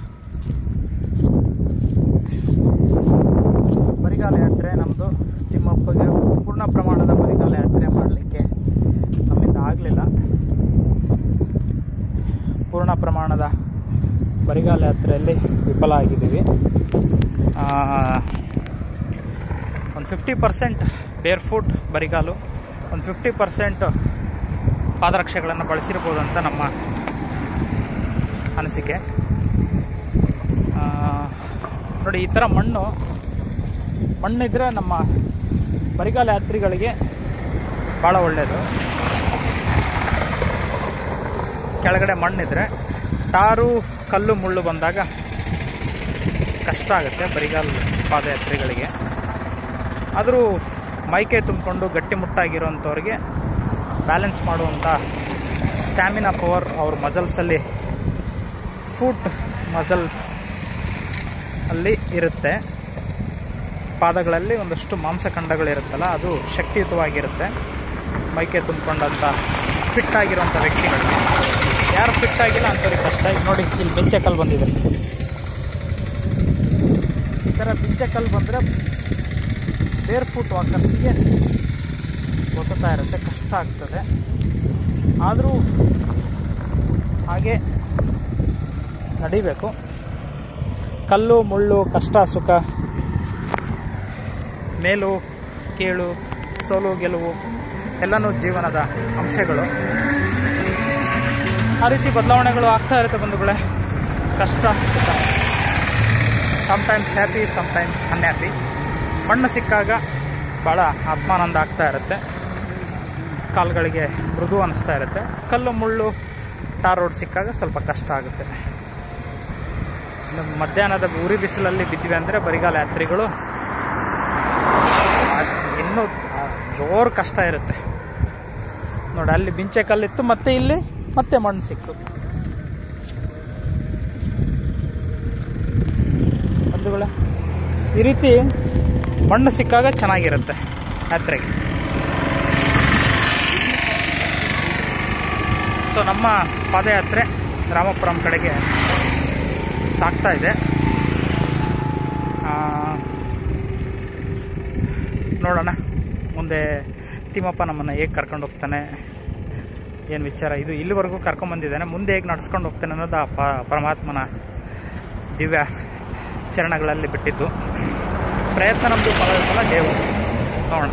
ಬರಿಗಾಲ ಯಾತ್ರೆ ನಮ್ಮದು ತಿಮ್ಮಪ್ಪಗೆ ಪೂರ್ಣ ಪ್ರಮಾಣದ ಬರಿಗಾಲ ಯಾತ್ರೆ ಮಾಡಲಿಕ್ಕೆ ನಮ್ಮಿಂದ ಆಗಲಿಲ್ಲ ಪೂರ್ಣ ಪ್ರಮಾಣದ ಬರಿಗಾಲ ಯಾತ್ರೆಯಲ್ಲಿ ವಿಫಲ ಆಗಿದ್ದೀವಿ ಒಂದು ಫಿಫ್ಟಿ ಪರ್ಸೆಂಟ್ ಬೇರ್ ಫುಟ್ ಬರಿಗಾಲು ಒಂದು ಫಿಫ್ಟಿ ಪರ್ಸೆಂಟ್ ಪಾದರಕ್ಷೆಗಳನ್ನು ಬಳಸಿರ್ಬೋದು ಅಂತ ನಮ್ಮ ಅನಿಸಿಕೆ ಆ, ನೋಡಿ ಈ ಥರ ಮಣ್ಣು ಮಣ್ಣಿದ್ರೆ ನಮ್ಮ ಬರಿಗಾಲ ಯಾತ್ರಿಗಳಿಗೆ ಭಾಳ ಒಳ್ಳೆಯದು ಕೆಳಗಡೆ ಮಣ್ಣಿದ್ರೆ ಟಾರು ಕಲ್ಲು ಮುಳ್ಳು ಬಂದಾಗ ಕಷ್ಟ ಆಗುತ್ತೆ ಬರಿಗಾಲ ಪಾದಯಾತ್ರಿಗಳಿಗೆ ಆದರೂ ಮೈಕೈ ತುಂಬಿಕೊಂಡು ಗಟ್ಟಿಮುಟ್ಟಾಗಿರೋಂಥವ್ರಿಗೆ ಬ್ಯಾಲೆನ್ಸ್ ಮಾಡುವಂಥ ಸ್ಟ್ಯಾಮಿನಾ ಪವರ್ ಅವ್ರ ಮಜಲ್ಸಲ್ಲಿ ಫುಟ್ ಮಜಲ್ ಅಲ್ಲಿ ಇರುತ್ತೆ ಪಾದಗಳಲ್ಲಿ ಒಂದಷ್ಟು ಮಾಂಸಖಂಡಗಳಿರುತ್ತಲ್ಲ ಅದು ಶಕ್ತಿಯುತವಾಗಿರುತ್ತೆ ಮೈಕೆ ತುಂಬಿಕೊಂಡಂಥ ಫಿಟ್ ಆಗಿರುವಂಥ ವ್ಯಕ್ತಿಗಳಿಗೆ ಯಾರು ಫಿಟ್ ಆಗಿಲ್ಲ ಅಂಥವ್ರಿಗೆ ಕಷ್ಟ ಈಗ ನೋಡಿ ಇಲ್ಲಿ ಬೆಂಚೆ ಕಲ್ಲು ಬಂದಿದೆ ಈ ಥರ ಬೆಂಚೆ ಕಲ್ಲು ಬಂದರೆ ಬೇರ್ ಫುಟ್ ವಾಕರ್ಸ್ಗೆ ಗೊತ್ತಾ ಇರುತ್ತೆ ಕಷ್ಟ ಆಗ್ತದೆ ಆದರೂ ಹಾಗೆ ನಡಿಬೇಕು ಕಲ್ಲು ಮುಳ್ಳು ಕಷ್ಟ ಸುಖ ಮೇಲು ಕೀಳು ಸೋಲು ಗೆಲುವು ಎಲ್ಲನೂ ಜೀವನದ ಅಂಶಗಳು ಆ ರೀತಿ ಬದಲಾವಣೆಗಳು ಆಗ್ತಾ ಇರುತ್ತೆ ಬಂಧುಗಳೇ ಕಷ್ಟ ಸುಖ ಸಮ್ಟೈಮ್ಸ್ ಹ್ಯಾಪಿ ಸಮ್ಟೈಮ್ಸ್ ಅನ್ಹ್ಯಾಪಿ ಮಣ್ಣು ಸಿಕ್ಕಾಗ ಭಾಳ ಆತ್ಮಾನಂದ ಆಗ್ತಾ ಇರುತ್ತೆ ಕಾಲುಗಳಿಗೆ ಮೃದು ಅನಿಸ್ತಾ ಇರುತ್ತೆ ಕಲ್ಲು ಮುಳ್ಳು ಟಾರ್ ರೋಡ್ ಸಿಕ್ಕಾಗ ಸ್ವಲ್ಪ ಕಷ್ಟ ಆಗುತ್ತೆ ಇನ್ನು ಮಧ್ಯಾಹ್ನದ ಉರಿ ಬಿಸಿಲಲ್ಲಿ ಬಿದ್ದಿವೆ ಅಂದರೆ ಬರಿಗಾಲ ಯಾತ್ರಿಗಳು ಅದ್ ಇನ್ನೂ ಜೋರು ಕಷ್ಟ ಇರುತ್ತೆ ನೋಡಿ ಅಲ್ಲಿ ಬಿಂಚೆ ಕಲ್ಲಿತ್ತು ಮತ್ತೆ ಇಲ್ಲಿ ಮತ್ತೆ ಮಣ್ಣು ಸಿಕ್ತು ಬಂಧುಗಳೇ ಈ ರೀತಿ ಮಣ್ಣು ಸಿಕ್ಕಾಗ ಚೆನ್ನಾಗಿರುತ್ತೆ ಯಾತ್ರೆಗೆ ಸೊ ನಮ್ಮ ಪಾದಯಾತ್ರೆ ರಾಮಪುರಂ ಕಡೆಗೆ ಸಾಗ್ತಾ ಇದೆ ಆ, ನೋಡೋಣ ಮುಂದೆ ತಿಮ್ಮಪ್ಪ ನಮ್ಮನ್ನು ಹೇಗೆ ಕರ್ಕೊಂಡು ಹೋಗ್ತಾನೆ ಏನು ವಿಚಾರ ಇದು ಇಲ್ಲಿವರೆಗೂ ಕರ್ಕೊಂಬಂದಿದ್ದಾನೆ ಮುಂದೆ ಹೇಗೆ ನಡ್ಸ್ಕೊಂಡು ಹೋಗ್ತಾನೆ ಅನ್ನೋದು ಆ ಪ ಪರಮಾತ್ಮನ ದಿವ್ಯ ಚರಣಗಳಲ್ಲಿ ಬಿಟ್ಟಿದ್ದು ಪ್ರಯತ್ನ ನಮ್ಮದು ಫಲ ಫಲ ದೇವರು ನೋಡೋಣ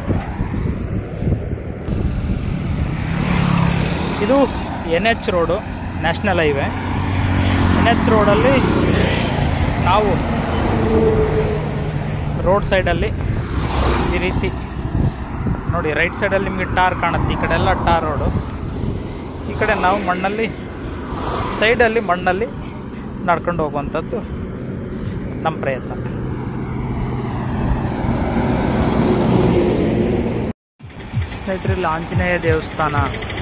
ಇದು N H road national highway N H ರೋಡಲ್ಲಿ ನಾವು ರೋಡ್ ಸೈಡಲ್ಲಿ ಈ ರೀತಿ ನೋಡಿ ರೈಟ್ ಸೈಡಲ್ಲಿ ನಿಮಗೆ ಟಾರ್ ಕಾಣುತ್ತೆ ಈ ಕಡೆ ಎಲ್ಲ ಟಾರ್ ರೋಡು ಈ ಕಡೆ ನಾವು ಮಣ್ಣಲ್ಲಿ ಸೈಡಲ್ಲಿ ಮಣ್ಣಲ್ಲಿ ನಡ್ಕೊಂಡು ಹೋಗುವಂಥದ್ದು ನಮ್ಮ ಪ್ರಯತ್ನ ಸ್ನೇಹಿತರೆ ಇಲ್ಲಿ ಆಂಜನೇಯ ದೇವಸ್ಥಾನ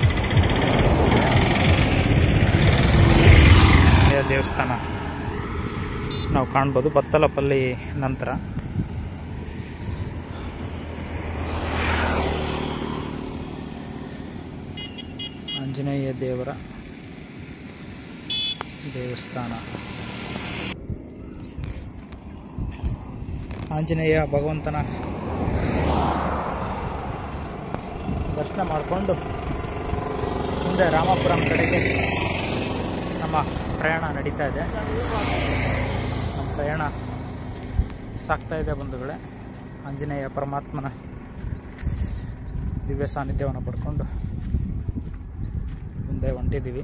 ಆಂಜನೇಯ ದೇವಸ್ಥಾನ ನಾವು ಕಾಣ್ಬೋದು ಬತ್ತಲಪಲ್ಲಿ ನಂತರ ಆಂಜನೇಯ ದೇವರ ದೇವಸ್ಥಾನ ಆಂಜನೇಯ ಭಗವಂತನ ದರ್ಶನ ಮಾಡಿಕೊಂಡು ಮುಂದೆ ರಾಮಾಪುರಂ ಕಡೆಗೆ ನಮ್ಮ ಪ್ರಯಾಣ ನಡೀತಾ ಇದೆ ನಮ್ಮ ಪ್ರಯಾಣ ಸಾಗ್ತಾ ಇದೆ ಬಂಧುಗಳೇ ಆಂಜನೇಯ ಪರಮಾತ್ಮನ ದಿವ್ಯ ಸಾನ್ನಿಧ್ಯವನ್ನು ಪಡ್ಕೊಂಡು ಮುಂದೆ ಹೊಂಟಿದ್ದೀವಿ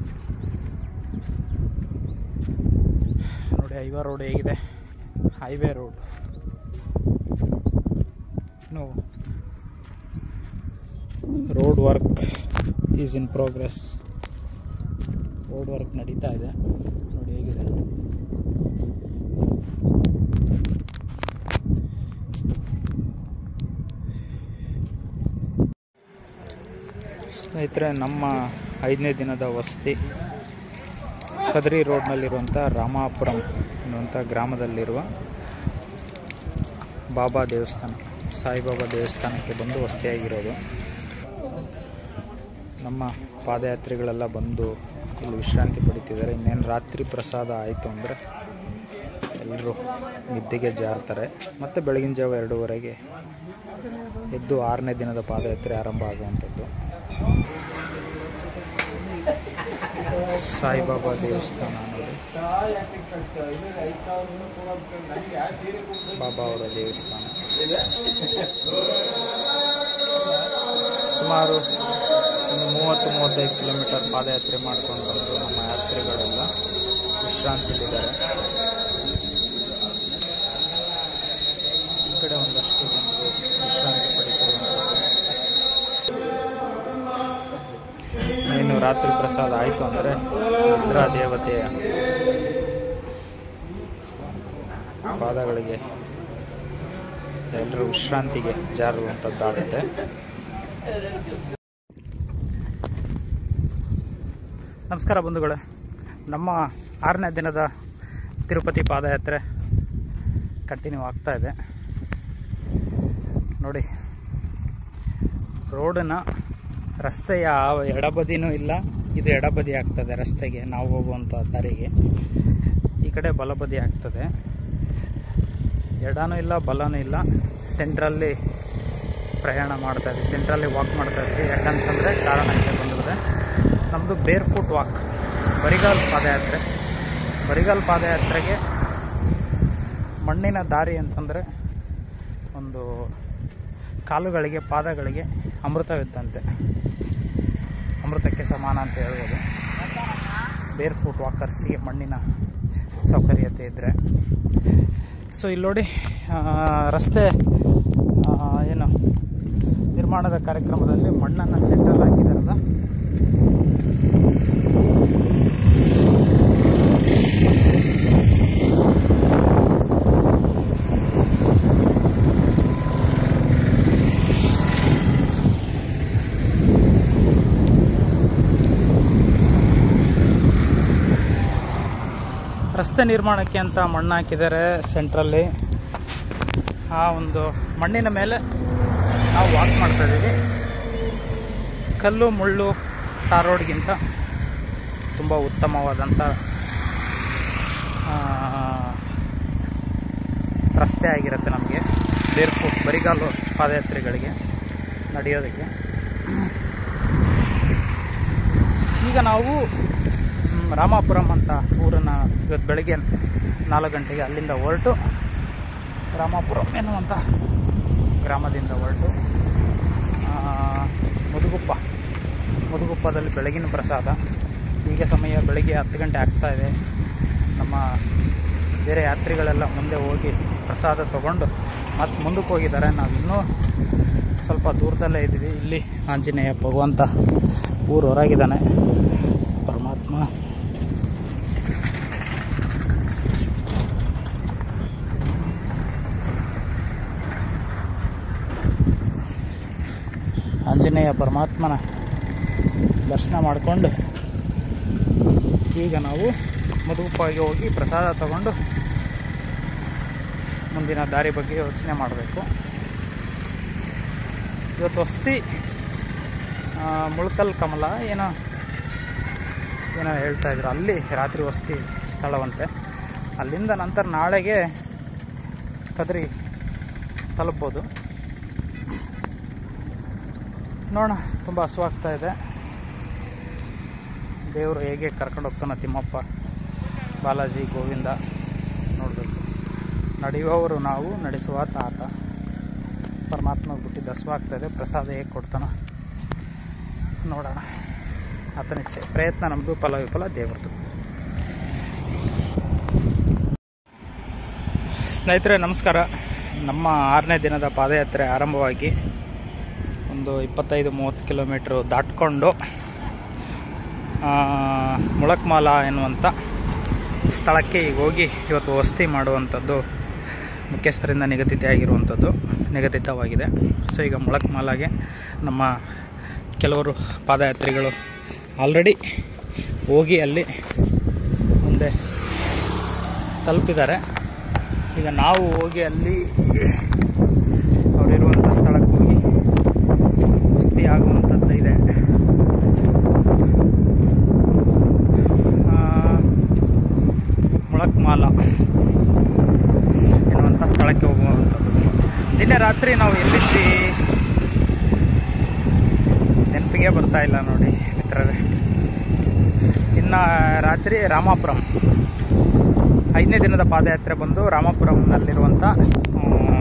ನೋಡಿ ಹೈವೇ ರೋಡ್ ಹೇಗಿದೆ ಹೈವೇ ರೋಡ್ ಇನ್ನು road work is in progress road work ನಡೀತಾ ಇದೆ ನೋಡಿ ಹೇಗಿದೆ ಸ್ನೇಹಿತರೆ ನಮ್ಮ ಐದನೇ ದಿನದ ವಸತಿ ಕದ್ರಿ ರೋಡ್ನಲ್ಲಿರುವಂಥ ರಾಮಾಪುರಂ ಅನ್ನುವಂಥ ಗ್ರಾಮದಲ್ಲಿರುವ ಬಾಬಾ ದೇವಸ್ಥಾನ ಸಾಯಿಬಾಬಾ ದೇವಸ್ಥಾನಕ್ಕೆ ಬಂದು ವಸತಿಯಾಗಿರೋದು ನಮ್ಮ ಪಾದಯಾತ್ರಿಗಳೆಲ್ಲ ಬಂದು ಇಲ್ಲಿ ವಿಶ್ರಾಂತಿ ಪಡಿತಿದ್ದಾರೆ ಇನ್ನೇನು ರಾತ್ರಿ ಪ್ರಸಾದ ಆಯಿತು ಅಂದರೆ ಎಲ್ಲರೂ ನಿದ್ದೆಗೆ ಜಾರ್ತಾರೆ ಮತ್ತು ಬೆಳಗಿನ ಜಾವ ಎರಡೂವರೆಗೆ ಎದ್ದು ಆರನೇ ದಿನದ ಪಾದಯಾತ್ರೆ ಆರಂಭ ಆಗುವಂಥದ್ದು ಸಾಯಿಬಾಬಾ ದೇವಸ್ಥಾನ ನೋಡಿ ಬಾಬಾ ಅವರ ದೇವಸ್ಥಾನ ಸುಮಾರು ಒಂದು ಮೂವತ್ತು ಮೂವತ್ತೈದು ಕಿಲೋಮೀಟರ್ ಪಾದಯಾತ್ರೆ ಮಾಡ್ಕೊಂಡು ಬಂದು ನಮ್ಮ ಯಾತ್ರಿಗಳೆಲ್ಲ ವಿಶ್ರಾಂತಿಲಿದ್ದಾರೆ ಈ ಕಡೆ ಒಂದಷ್ಟು ಜನರು ವಿಶ್ರಾಂತಿ ಪಡಿತಿರುವಂಥದ್ದು ಇನ್ನು ರಾತ್ರಿ ಪ್ರಸಾದ ಆಯಿತು ಅಂದರೆ ರುದ್ರ ದೇವತೆಯ ಪಾದಗಳಿಗೆ ಎಲ್ಲರೂ ವಿಶ್ರಾಂತಿಗೆ ಜಾರುವಂಥದ್ದಾಗುತ್ತೆ ನಮಸ್ಕಾರ ಬಂಧುಗಳೇ ನಮ್ಮ ಆರನೇ ದಿನದ ತಿರುಪತಿ ಪಾದಯಾತ್ರೆ ಕಂಟಿನ್ಯೂ ಆಗ್ತಾ ಇದೆ ನೋಡಿ ರೋಡನ್ನ ರಸ್ತೆಯ ಎಡಬದಿನೂ ಇಲ್ಲ ಇದು ಎಡಬದಿ ಆಗ್ತದೆ ರಸ್ತೆಗೆ ನಾವು ಹೋಗುವಂಥ ದಾರಿಗೆ ಈ ಕಡೆ ಬಲಬದಿ ಆಗ್ತದೆ ಎಡನೂ ಇಲ್ಲ ಬಲನೂ ಇಲ್ಲ ಸೆಂಟ್ರಲ್ಲಿ ಪ್ರಯಾಣ ಮಾಡ್ತಾ ಇದ್ವಿ ಸೆಂಟ್ರಲ್ಲಿ ವಾಕ್ ಮಾಡ್ತಾ ಇದ್ವಿ ಯಾಕಂತಂದರೆ ಕಾರಣ ಇದೆ ಬಂದಿದೆ ನಮ್ಮದು ಬೇರ್ ಫುಟ್ ವಾಕ್ ಬರಿಗಾಲ್ ಪಾದಯಾತ್ರೆ ಬರಿಗಾಲ್ ಪಾದಯಾತ್ರೆಗೆ ಮಣ್ಣಿನ ದಾರಿ ಅಂತಂದರೆ ಒಂದು ಕಾಲುಗಳಿಗೆ ಪಾದಗಳಿಗೆ ಅಮೃತವಿದ್ದಂತೆ ಅಮೃತಕ್ಕೆ ಸಮಾನ ಅಂತ ಹೇಳ್ಬೋದು ಬೇರ್ ಫುಟ್ ವಾಕರ್ಸಿಗೆ ಮಣ್ಣಿನ ಸೌಕರ್ಯತೆ ಇದ್ದರೆ ಸೊ ಇಲ್ಲಿ ನೋಡಿ ಆ, ರಸ್ತೆ ಆ, ಏನು ನಿರ್ಮಾಣದ ಕಾರ್ಯಕ್ರಮದಲ್ಲಿ ಮಣ್ಣನ್ನು ಸೆಂಟ್ರಲ್ ಹಾಕಿದಾರಲ್ಲ ರಸ್ತೆ ನಿರ್ಮಾಣಕ್ಕೆ ಅಂತ ಮಣ್ಣು ಹಾಕಿದ್ದಾರೆ ಸೆಂಟ್ರಲ್ಲಿ ಆ ಒಂದು ಮಣ್ಣಿನ ಮೇಲೆ ನಾವು ವಾಕ್ ಮಾಡ್ತಾ ಇದ್ದೀವಿ ಕಲ್ಲು ಮುಳ್ಳು ಟಾರ್ ರೋಡ್ಗಿಂತ ತುಂಬ ಉತ್ತಮವಾದಂಥ ಆ, ರಸ್ತೆ ಆಗಿರುತ್ತೆ ನಮಗೆ ಬೇರ್ಫುಟ್ ಬರಿಗಾಲು ಪಾದಯಾತ್ರಿಗಳಿಗೆ ನಡೆಯೋದಕ್ಕೆ ಈಗ ನಾವು ಮ್, ರಾಮಾಪುರಂ ಅಂತ ಊರನ್ನ ಇವತ್ತು ಬೆಳಗ್ಗೆ ನಾಲ್ಕು ಗಂಟೆಗೆ ಅಲ್ಲಿಂದ ಹೊರಟು ರಾಮಾಪುರಂ ಎನ್ನುವಂಥ ಗ್ರಾಮದಿಂದ ಹೊರಟು ಆ, ಮುದುಗುಪ್ಪ ಮುದುಗುಪ್ಪದಲ್ಲಿ ಬೆಳಗಿನ ಪ್ರಸಾದ ಈಗ ಸಮಯ ಬೆಳಗ್ಗೆ ಹತ್ತು ಗಂಟೆ ಆಗ್ತಾ ಇದೆ ನಮ್ಮ ಬೇರೆ ಯಾತ್ರಿಗಳೆಲ್ಲ ಮುಂದೆ ಹೋಗಿ ಪ್ರಸಾದ ತಗೊಂಡು ಮತ್ತೆ ಮುಂದಕ್ಕೆ ಹೋಗಿದ್ದಾರೆ ನಾವು ಇನ್ನೂ ಸ್ವಲ್ಪ ದೂರದಲ್ಲೇ ಇದ್ದೀವಿ ಇಲ್ಲಿ ಆಂಜನೇಯ ಭಗವಂತ ಊರು ಹೊರಗಿದ್ದಾನೆ ಪರಮಾತ್ಮ ಆಂಜನೇಯ ಪರಮಾತ್ಮನ ದರ್ಶನ ಮಾಡಿಕೊಂಡು ಈಗ ನಾವು ಮಧುಪಾಗಿ ಹೋಗಿ ಪ್ರಸಾದ ತಗೊಂಡು ಮುಂದಿನ ದಾರಿ ಬಗ್ಗೆ ಯೋಚನೆ ಮಾಡಬೇಕು ಇವತ್ತು ವಸ್ತಿ ಆ, ಮುಳ್ಕಲ್ ಕಮಲ ಏನೋ ಏನೋ ಹೇಳ್ತಾ ಇದ್ರು ಅಲ್ಲಿ ರಾತ್ರಿ ವಸ್ತಿ ಸ್ಥಳವಂತೆ ಅಲ್ಲಿಂದ ನಂತರ ನಾಳೆಗೆ ಕದ್ರಿ ತಲುಪ್ಬೋದು ನೋಡೋಣ ತುಂಬ ಹಸುವಾಗ್ತಾ ಇದೆ ದೇವರು ಹೇಗೆ ಕರ್ಕೊಂಡು ಹೋಗ್ತಾನೆ ತಿಮ್ಮಪ್ಪ ಬಾಲಾಜಿ ಗೋವಿಂದ ನೋಡಬೇಕು ನಡೆಯುವವರು ನಾವು ನಡೆಸುವ ಆತ ಪರಮಾತ್ಮ ಬಿಟ್ಟಿದ್ದು ಹಸುವಾಗ್ತಾ ಇದೆ ಪ್ರಸಾದ ಹೇಗೆ ಕೊಡ್ತಾನೋ ನೋಡೋಣ ಆತನ ಇಚ್ಛೆ ಪ್ರಯತ್ನ ನಮ್ಮದು ಫಲ ವಿಫಲ ದೇವರದು ಸ್ನೇಹಿತರೆ ನಮಸ್ಕಾರ ನಮ್ಮ ಆರನೇ ದಿನದ ಪಾದಯಾತ್ರೆ ಆರಂಭವಾಗಿ ಒಂದು ಇಪ್ಪತ್ತೈದು ಮೂವತ್ತು ಕಿಲೋಮೀಟ್ರು ದಾಟ್ಕೊಂಡು ಆ, ಮುಳಕ್ಮಾಲ ಎನ್ನುವಂಥ ಸ್ಥಳಕ್ಕೆ ಈಗ ಹೋಗಿ ಇವತ್ತು ವಸತಿ ಮಾಡುವಂಥದ್ದು ಮುಖ್ಯಸ್ಥರಿಂದ ನಿಗದಿತ ಆಗಿರುವಂಥದ್ದು ನಿಗದಿತವಾಗಿದೆ ಸೊ ಈಗ ಮುಳಕ್ಮಾಲಾಗೆ ನಮ್ಮ ಕೆಲವರು ಪಾದಯಾತ್ರಿಗಳು ಆಲ್ರೆಡಿ ಹೋಗಿ ಅಲ್ಲಿ ಮುಂದೆ ತಲುಪಿದ್ದಾರೆ ಈಗ ನಾವು ಹೋಗಿ ಅಲ್ಲಿ ಅವರಿರುವಂಥ ಸ್ಥಳಕ್ಕೆ ಹೋಗಿ ವಸ್ತಿ ಆಗುವಂಥದ್ದು ಇದೆ ಆ, ಮುಳಕ್ಮಾಲ ಎನ್ನುವಂಥ ಸ್ಥಳಕ್ಕೆ ಹೋಗುವಂಥದ್ದು ನಿನ್ನೆ ರಾತ್ರಿ ನಾವು ಎಲ್ಲಿದ್ವಿ ನೆನಪಿಗೆ ಬರ್ತಾ ಇಲ್ಲ ನೋಡಿ ಮಿತ್ರರೇ ಇನ್ನು ರಾತ್ರಿ ರಾಮಾಪುರಂ ಐದನೇ ದಿನದ ಪಾದಯಾತ್ರೆ ಬಂದು ರಾಮಾಪುರಂನಲ್ಲಿರುವಂಥ ಆ,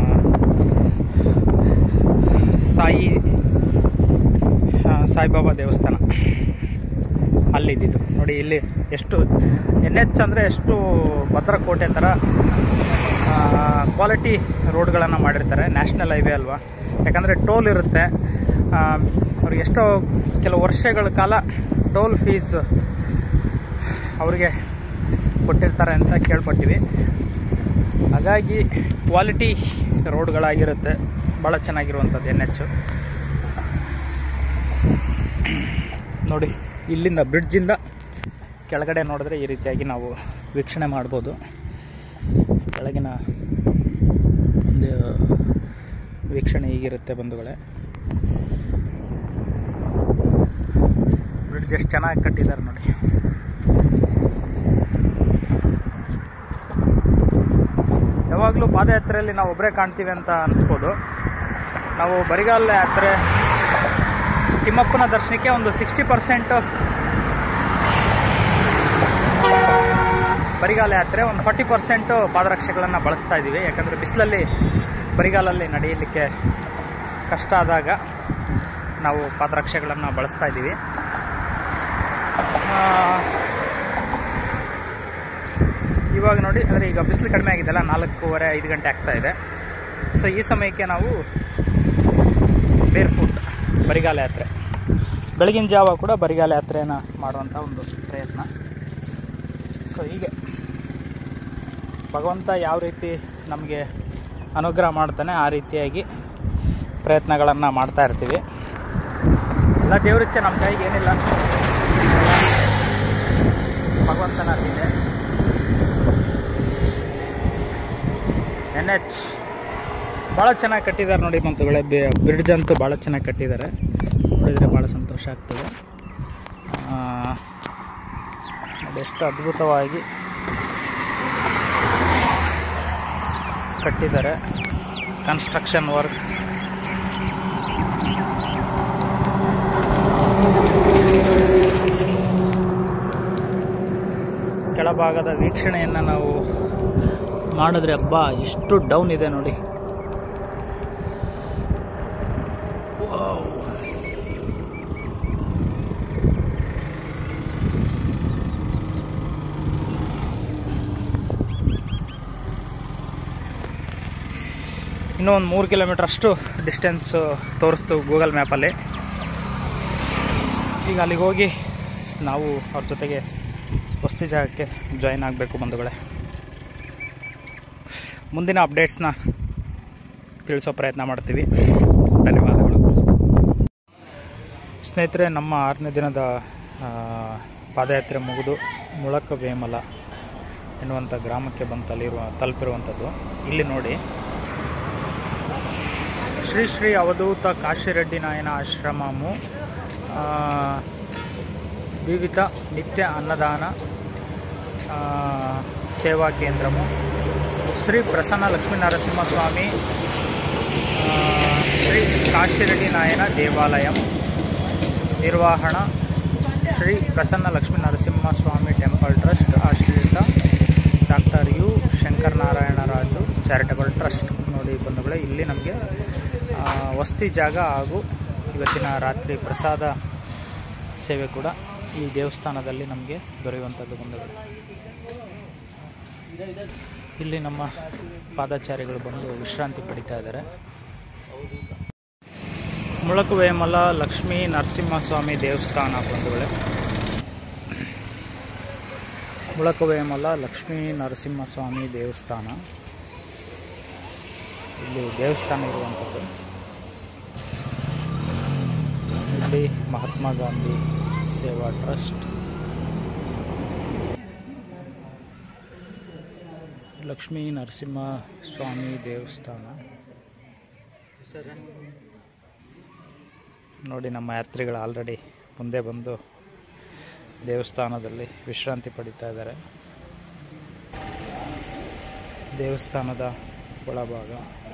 ಸಾಯಿ ಆ, ಸಾಯಿಬಾಬಾ ದೇವಸ್ಥಾನ ಅಲ್ಲಿದ್ದಿದ್ದು ನೋಡಿ ಇಲ್ಲಿ ಎಷ್ಟು ಎನ್ ಎಚ್ ಅಂದರೆ ಎಷ್ಟು ಭದ್ರಕೋಟೆ ಥರ ಕ್ವಾಲಿಟಿ ರೋಡ್ಗಳನ್ನು ಮಾಡಿರ್ತಾರೆ ನ್ಯಾಷನಲ್ ಹೈವೇ ಅಲ್ವಾ ಯಾಕಂದರೆ ಟೋಲ್ ಇರುತ್ತೆ ಆ, ಅವ್ರಿಗೆ ಎಷ್ಟೋ ಕೆಲವು ವರ್ಷಗಳ ಕಾಲ ಟೋಲ್ ಫೀಸ್ ಅವರಿಗೆ ಕೊಟ್ಟಿರ್ತಾರೆ ಅಂತ ಕೇಳ್ಪಟ್ಟಿವಿ ಹಾಗಾಗಿ ಕ್ವಾಲಿಟಿ ರೋಡ್ಗಳಾಗಿರುತ್ತೆ ಭಾಳ ಚೆನ್ನಾಗಿರುವಂಥದ್ದು ಎನ್ ಎಚ್ ನೋಡಿ ಇಲ್ಲಿಂದ ಬ್ರಿಡ್ಜಿಂದ ಕೆಳಗಡೆ ನೋಡಿದ್ರೆ ಈ ರೀತಿಯಾಗಿ ನಾವು ವೀಕ್ಷಣೆ ಮಾಡ್ಬೋದು ಕೆಳಗಿನ ಒಂದು ವೀಕ್ಷಣೆ ಹೀಗಿರುತ್ತೆ ಬಂಧುಗಳೇ ಬ್ರಿಡ್ಜ್ ಎಷ್ಟು ಚೆನ್ನಾಗಿ ಕಟ್ಟಿದ್ದಾರೆ ನೋಡಿ ಯಾವಾಗಲೂ ಪಾದಯಾತ್ರೆಯಲ್ಲಿ ನಾವು ಒಬ್ಬರೇ ಕಾಣ್ತೀವಿ ಅಂತ ಅನಿಸ್ಬೋದು ನಾವು ಬರಿಗಾಲ ಯಾತ್ರೆ ತಿಮ್ಮಪ್ಪನ ದರ್ಶನಕ್ಕೆ ಒಂದು ಸಿಕ್ಸ್ಟಿ ಪರ್ಸೆಂಟು ಬರಿಗಾಲ ಯಾತ್ರೆ ಒಂದು ಫಾರ್ಟಿ ಪರ್ಸೆಂಟು ಪಾದರಕ್ಷೆಗಳನ್ನು ಬಳಸ್ತಾ ಇದ್ದೀವಿ ಯಾಕಂದರೆ ಬಿಸಿಲಲ್ಲಿ ಬರಿಗಾಲಲ್ಲಿ ನಡೆಯಲಿಕ್ಕೆ ಕಷ್ಟ ಆದಾಗ ನಾವು ಪಾದರಕ್ಷೆಗಳನ್ನು ಬಳಸ್ತಾ ಇದ್ದೀವಿ ಆ, ಇವಾಗ ನೋಡಿ ಅಂದರೆ ಈಗ ಬಿಸಿಲು ಕಡಿಮೆ ಆಗಿದೆಲ್ಲ ನಾಲ್ಕೂವರೆ ಐದು ಗಂಟೆ ಆಗ್ತಾ ಇದೆ ಸೊ ಈ ಸಮಯಕ್ಕೆ ನಾವು ಬೇರ್ ಫುಟ್ ಬರಿಗಾಲ ಯಾತ್ರೆ ಬೆಳಗಿನ ಜಾವ ಕೂಡ ಬರಿಗಾಲ ಯಾತ್ರೆಯನ್ನು ಮಾಡುವಂಥ ಒಂದು ಪ್ರಯತ್ನ ಸೊ ಹೀಗೆ ಭಗವಂತ ಯಾವ ರೀತಿ ನಮಗೆ ಅನುಗ್ರಹ ಮಾಡ್ತಾನೆ ಆ ರೀತಿಯಾಗಿ ಪ್ರಯತ್ನಗಳನ್ನು ಮಾಡ್ತಾ ಇರ್ತೀವಿ ಎಲ್ಲ ದೇವರಿಚ್ಛೆ ನಮ್ಮ ಕೈಗೆ ಏನಿಲ್ಲ ಭಗವಂತನ ಇದೆ ಎನ್ ಎಚ್ ಭಾಳ ಚೆನ್ನಾಗಿ ಕಟ್ಟಿದ್ದಾರೆ ನೋಡಿ ಮಂತುಗಳೇ ಬ್ರಿಡ್ಜ್ ಅಂತೂ ಭಾಳ ಚೆನ್ನಾಗಿ ಕಟ್ಟಿದ್ದಾರೆ ನೋಡಿದರೆ ಭಾಳ ಸಂತೋಷ ಆಗ್ತದೆ ಆ, ನೋಡಿ ಎಷ್ಟು ಅದ್ಭುತವಾಗಿ ಕಟ್ಟಿದ್ದಾರೆ ಕನ್ಸ್ಟ್ರಕ್ಷನ್ ವರ್ಕ್ ಕೆಳಭಾಗದ ವೀಕ್ಷಣೆಯನ್ನು ನಾವು ಮಾಡಿದ್ರೆ ಹಬ್ಬ ಎಷ್ಟು ಡೌನ್ ಇದೆ ನೋಡಿ ವಾವ್. ಇನ್ನೂ ಒಂದು ಮೂರು ಕಿಲೋಮೀಟ್ರ್ ಅಷ್ಟು ಡಿಸ್ಟೆನ್ಸ್ ತೋರಿಸ್ತು ಗೂಗಲ್ ಮ್ಯಾಪಲ್ಲಿ ಈಗ ಅಲ್ಲಿಗೆ ಹೋಗಿ ನಾವು ಅವ್ರ ಜೊತೆಗೆ ವಸ್ತಿ ಜಾಗಕ್ಕೆ ಜಾಯಿನ್ ಆಗಬೇಕು ಬಂಧುಗಳೇ ಮುಂದಿನ ಅಪ್ಡೇಟ್ಸ್ನ ತಿಳಿಸೋ ಪ್ರಯತ್ನ ಮಾಡ್ತೀವಿ ಧನ್ಯವಾದಗಳು ಸ್ನೇಹಿತರೆ ನಮ್ಮ ಆರನೇ ದಿನದ ಆ, ಪಾದಯಾತ್ರೆ ಮುಗಿದು ಮುಳಕ ವೇಮಲ ಎನ್ನುವಂಥ ಗ್ರಾಮಕ್ಕೆ ಬಂದು ತಲಿರುವ ತಲುಪಿರುವಂಥದ್ದು ಇಲ್ಲಿ ನೋಡಿ ಶ್ರೀ ಶ್ರೀ ಅವಧೂತ ಕಾಶಿರೆಡ್ಡಿ ನಾಯನ ಆಶ್ರಮము ಆ, వివిధ నిత్య అన్నదాన ఆ, సేవా కేంద్రము శ్రీ ప్రసన్న లక్ష్మీ నరసింహస్వామి ఆ, శ్రీ కాశిరెడ్డి నాయన దేవాలయం నిర్వహణ ಶ್ರೀ ಪ್ರಸನ್ನ ಲಕ್ಷ್ಮೀ ನರಸಿಂಹಸ್ವಾಮಿ ಟೆಂಪಲ್ ಟ್ರಸ್ಟ್ ಆಶ್ರಿತ doctor U Shankar Narayana Raju charitable trust ನೋಡಿ ಬಂಧುಗಳೇ ಇಲ್ಲಿ ನಮಗೆ ಆ, ವಸತಿ ಜಾಗ ಹಾಗೂ ಇವತ್ತಿನ ರಾತ್ರಿ ಪ್ರಸಾದ ಸೇವೆ ಕೂಡ ಈ ದೇವಸ್ಥಾನದಲ್ಲಿ ನಮಗೆ ದೊರೆಯುವಂಥದ್ದು ಬಂಧುಗಳು ಇಲ್ಲಿ ನಮ್ಮ ಪಾದಚಾರಿಗಳು ಬಂದು ವಿಶ್ರಾಂತಿ ಪಡಿತಾ ಇದ್ದಾರೆ ಮುಳಕುವೇಮಲ ಲಕ್ಷ್ಮೀ ನರಸಿಂಹಸ್ವಾಮಿ ದೇವಸ್ಥಾನ ಬಂಧುಗಳೇ ಮುಳಕುವೇಮಲ ಲಕ್ಷ್ಮೀ ನರಸಿಂಹಸ್ವಾಮಿ ದೇವಸ್ಥಾನ ಇಲ್ಲಿ ದೇವಸ್ಥಾನ ಇರುವಂಥದ್ದು ಇಲ್ಲಿ ನೋಡಿ ಮಹಾತ್ಮ ಗಾಂಧಿ ಸೇವಾ ಟ್ರಸ್ಟ್ ಲಕ್ಷ್ಮೀ ನರಸಿಂಹ ಸ್ವಾಮಿ ದೇವಸ್ಥಾನ ನೋಡಿ ನಮ್ಮ ಯಾತ್ರಿಗಳು ಆಲ್ರೆಡಿ ಮುಂದೆ ಬಂದು ದೇವಸ್ಥಾನದಲ್ಲಿ ವಿಶ್ರಾಂತಿ ಪಡಿತಾ ಇದ್ದಾರೆ ದೇವಸ್ಥಾನದ ಒಳಭಾಗ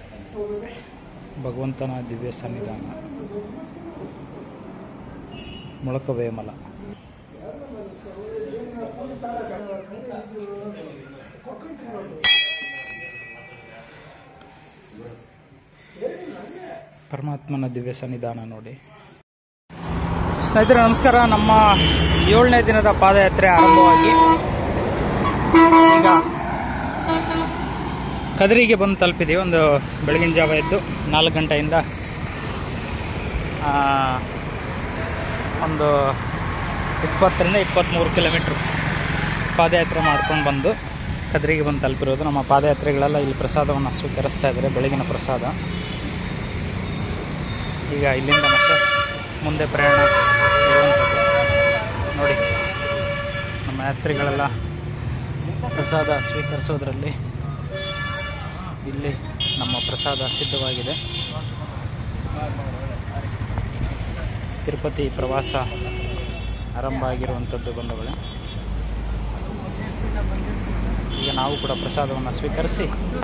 ಭಗವಂತನ ದಿವ್ಯ ಸನ್ನಿಧಾನ ಮೊಳಕವೇಮಲ ಪರಮಾತ್ಮನ ದಿವ್ಯ ಸನ್ನಿಧಾನ ನೋಡಿ ಸ್ನೇಹಿತರೆ ನಮಸ್ಕಾರ ನಮ್ಮ ಏಳನೇ ದಿನದ ಪಾದಯಾತ್ರೆ ಆರಂಭವಾಗಿ ಈಗ ಕದರಿಗೆ ಬಂದು ತಲುಪಿದ್ದೀವಿ ಒಂದು ಬೆಳಗಿನ ಜಾವ ಎದ್ದು ನಾಲ್ಕು ಗಂಟೆಯಿಂದ ಆ, ಒಂದು ಇಪ್ಪತ್ತರಿಂದ ಇಪ್ಪತ್ತ್ಮೂರು ಕಿಲೋಮೀಟ್ರ್ ಪಾದಯಾತ್ರೆ ಮಾಡ್ಕೊಂಡು ಬಂದು ಕದ್ರಿಗೆ ಬಂದು ತಲುಪಿರೋದು ನಮ್ಮ ಪಾದಯಾತ್ರೆಗಳೆಲ್ಲ ಇಲ್ಲಿ ಪ್ರಸಾದವನ್ನು ಸ್ವೀಕರಿಸ್ತಾ ಇದ್ದಾರೆ ಬೆಳಗಿನ ಪ್ರಸಾದ ಈಗ ಇಲ್ಲಿಂದ ಮತ್ತೆ ಮುಂದೆ ಪ್ರಯಾಣ ಇರುವಂಥದ್ದು ನೋಡಿ ನಮ್ಮ ಯಾತ್ರಿಗಳೆಲ್ಲ ಪ್ರಸಾದ ಸ್ವೀಕರಿಸೋದ್ರಲ್ಲಿ ಇಲ್ಲಿ ನಮ್ಮ ಪ್ರಸಾದ ಸಿದ್ಧವಾಗಿದೆ ತಿರುಪತಿ ಪ್ರವಾಸ ಆರಂಭ ಆಗಿರುವಂಥದ್ದು ಬಂಧುಗಳೇ ಈಗ ನಾವು ಕೂಡ ಪ್ರಸಾದವನ್ನು ಸ್ವೀಕರಿಸಿ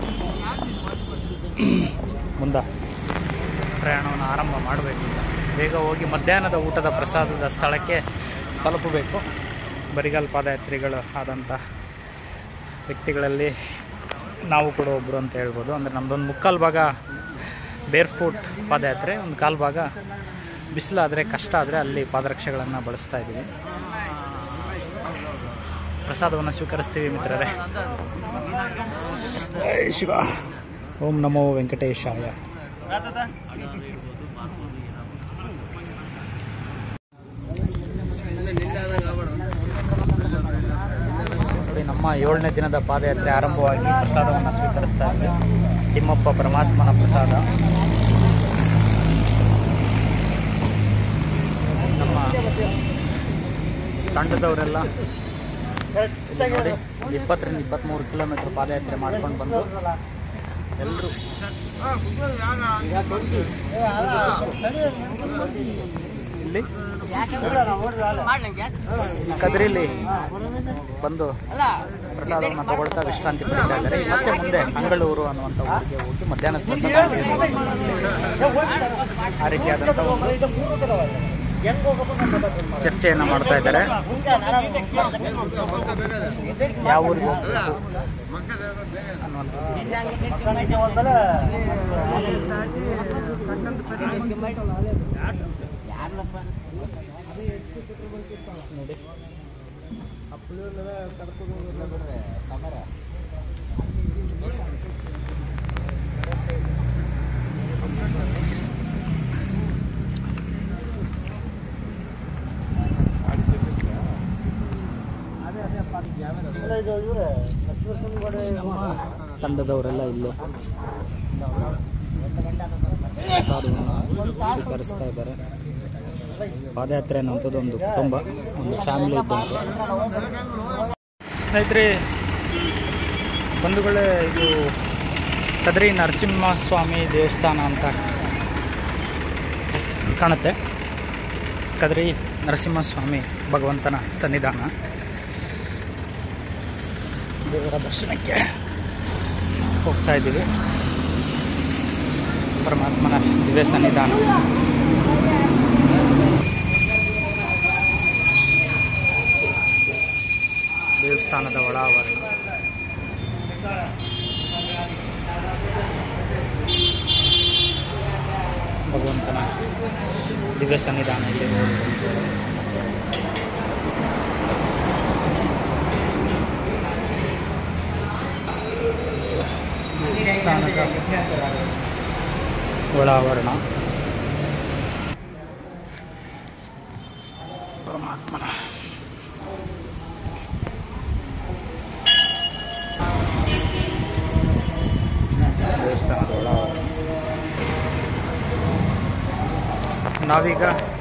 ಮುಂದೆ ಪ್ರಯಾಣವನ್ನು ಆರಂಭ ಮಾಡಬೇಕು ಬೇಗ ಹೋಗಿ ಮಧ್ಯಾಹ್ನದ ಊಟದ ಪ್ರಸಾದದ ಸ್ಥಳಕ್ಕೆ ತಲುಪಬೇಕು ಬರಿಗಾಲ್ ಪಾದಯಾತ್ರಿಗಳು ಆದಂಥ ವ್ಯಕ್ತಿಗಳಲ್ಲಿ ನಾವು ಕೂಡ ಒಬ್ಬರು ಅಂತ ಹೇಳ್ಬೋದು ಅಂದರೆ ನಮ್ಮದೊಂದು ಮುಕ್ಕಾಲು ಭಾಗ ಬೇರ್ ಫುಟ್ ಪಾದಯಾತ್ರೆ ಒಂದು ಕಾಲು ಭಾಗ ಬಿಸಿಲಾದರೆ ಕಷ್ಟ ಆದರೆ ಅಲ್ಲಿ ಪಾದರಕ್ಷೆಗಳನ್ನು ಬಳಸ್ತಾ ಇದ್ದೀವಿ ಪ್ರಸಾದವನ್ನು ಸ್ವೀಕರಿಸ್ತೀವಿ ಮಿತ್ರರೇ ಜೈ ಶಿವ ಓಂ ನಮೋ ವೆಂಕಟೇಶಾಯ ನೋಡಿ ನಮ್ಮ ಏಳನೇ ದಿನದ ಪಾದಯಾತ್ರೆ ಆರಂಭವಾಗಿ ಪ್ರಸಾದವನ್ನು ಸ್ವೀಕರಿಸ್ತಾ ಇದ್ದೆ ತಿಮ್ಮಪ್ಪ ಪರಮಾತ್ಮನ ಪ್ರಸಾದ ನಮ್ಮ ತಂಡದವರೆಲ್ಲ ಇಲ್ಲಿ ನೋಡಿ ಒಂದು ಇಪ್ಪತ್ತರಿಂದ ಇಪ್ಪತ್ತ್ಮೂರು ಕಿಲೋಮೀಟರ್ ಪಾದಯಾತ್ರೆ ಮಾಡ್ಕೊಂಡು ಬಂದು ಎಲ್ಲರೂ ಇಲ್ಲಿ ಕದ್ರಿಲಿ ಬಂದು ಪ್ರಸಾದವನ್ನು ತಗೊಳ್ತಾ ವಿಶ್ರಾಂತಿ ಪಡಿತಾ ಇದ್ದಾರೆ ಮತ್ತೆ ಮುಂದೆ ಮಂಗಳೂರು ಅನ್ನುವಂಥ ಊರಿಗೆ ಹೋಗಿ ಮಧ್ಯಾಹ್ನದ ಪ್ರಸಾದ ಆ ರೀತಿಯಾದಂಥ ಒಂದು ಚರ್ಚೆಯನ್ನು ಮಾಡ್ತಾ ಇದ್ದಾರೆ ಯಾವ ಊರಿಗೆ ಹೋಗ್ಬೇಕು ಅನ್ನುವಂಥದ್ದು ನೋಡಿ ನಮ್ಮ ತಂಡದವರೆಲ್ಲ ಇಲ್ಲೇ ಪ್ರಸಾದವನ್ನು ಸ್ವೀಕರಿಸ್ತಾ ಇದ್ದಾರೆ ಪಾದಯಾತ್ರೆ ಅನ್ನುವಂಥದ್ದು ಒಂದು ಕುಟುಂಬ ಒಂದು ಫ್ಯಾಮಿಲಿ ಇದ್ದಂತೆ ಸ್ನೇಹಿತರೆ ಬಂಧುಗಳೇ ಇದು ಕದ್ರಿ ನರಸಿಂಹಸ್ವಾಮಿ ದೇವಸ್ಥಾನ ಅಂತ ಕಾಣುತ್ತೆ ಕದ್ರಿ ನರಸಿಂಹಸ್ವಾಮಿ ಭಗವಂತನ ಸನ್ನಿಧಾನ ದೇವರ ದರ್ಶನಕ್ಕೆ ಹೋಗ್ತಾ ಇದ್ದೀವಿ ಪರಮಾತ್ಮನ ದಿವ್ಯ ಸನ್ನಿಧಾನ ದೇವಸ್ಥಾನದ ಒಳ ಆವರಣ ಭಗವಂತನ ದಿವ್ಯ ಸನ್ನಿಧಾನ ಇಲ್ಲಿ ದೇವಸ್ಥಾನದ ಒಳ ಆವರಣ ಪರಮಾತ್ಮನ ದೇವಸ್ಥಾನದ ಒಳ ಆವರಣ ನಾವೀಗ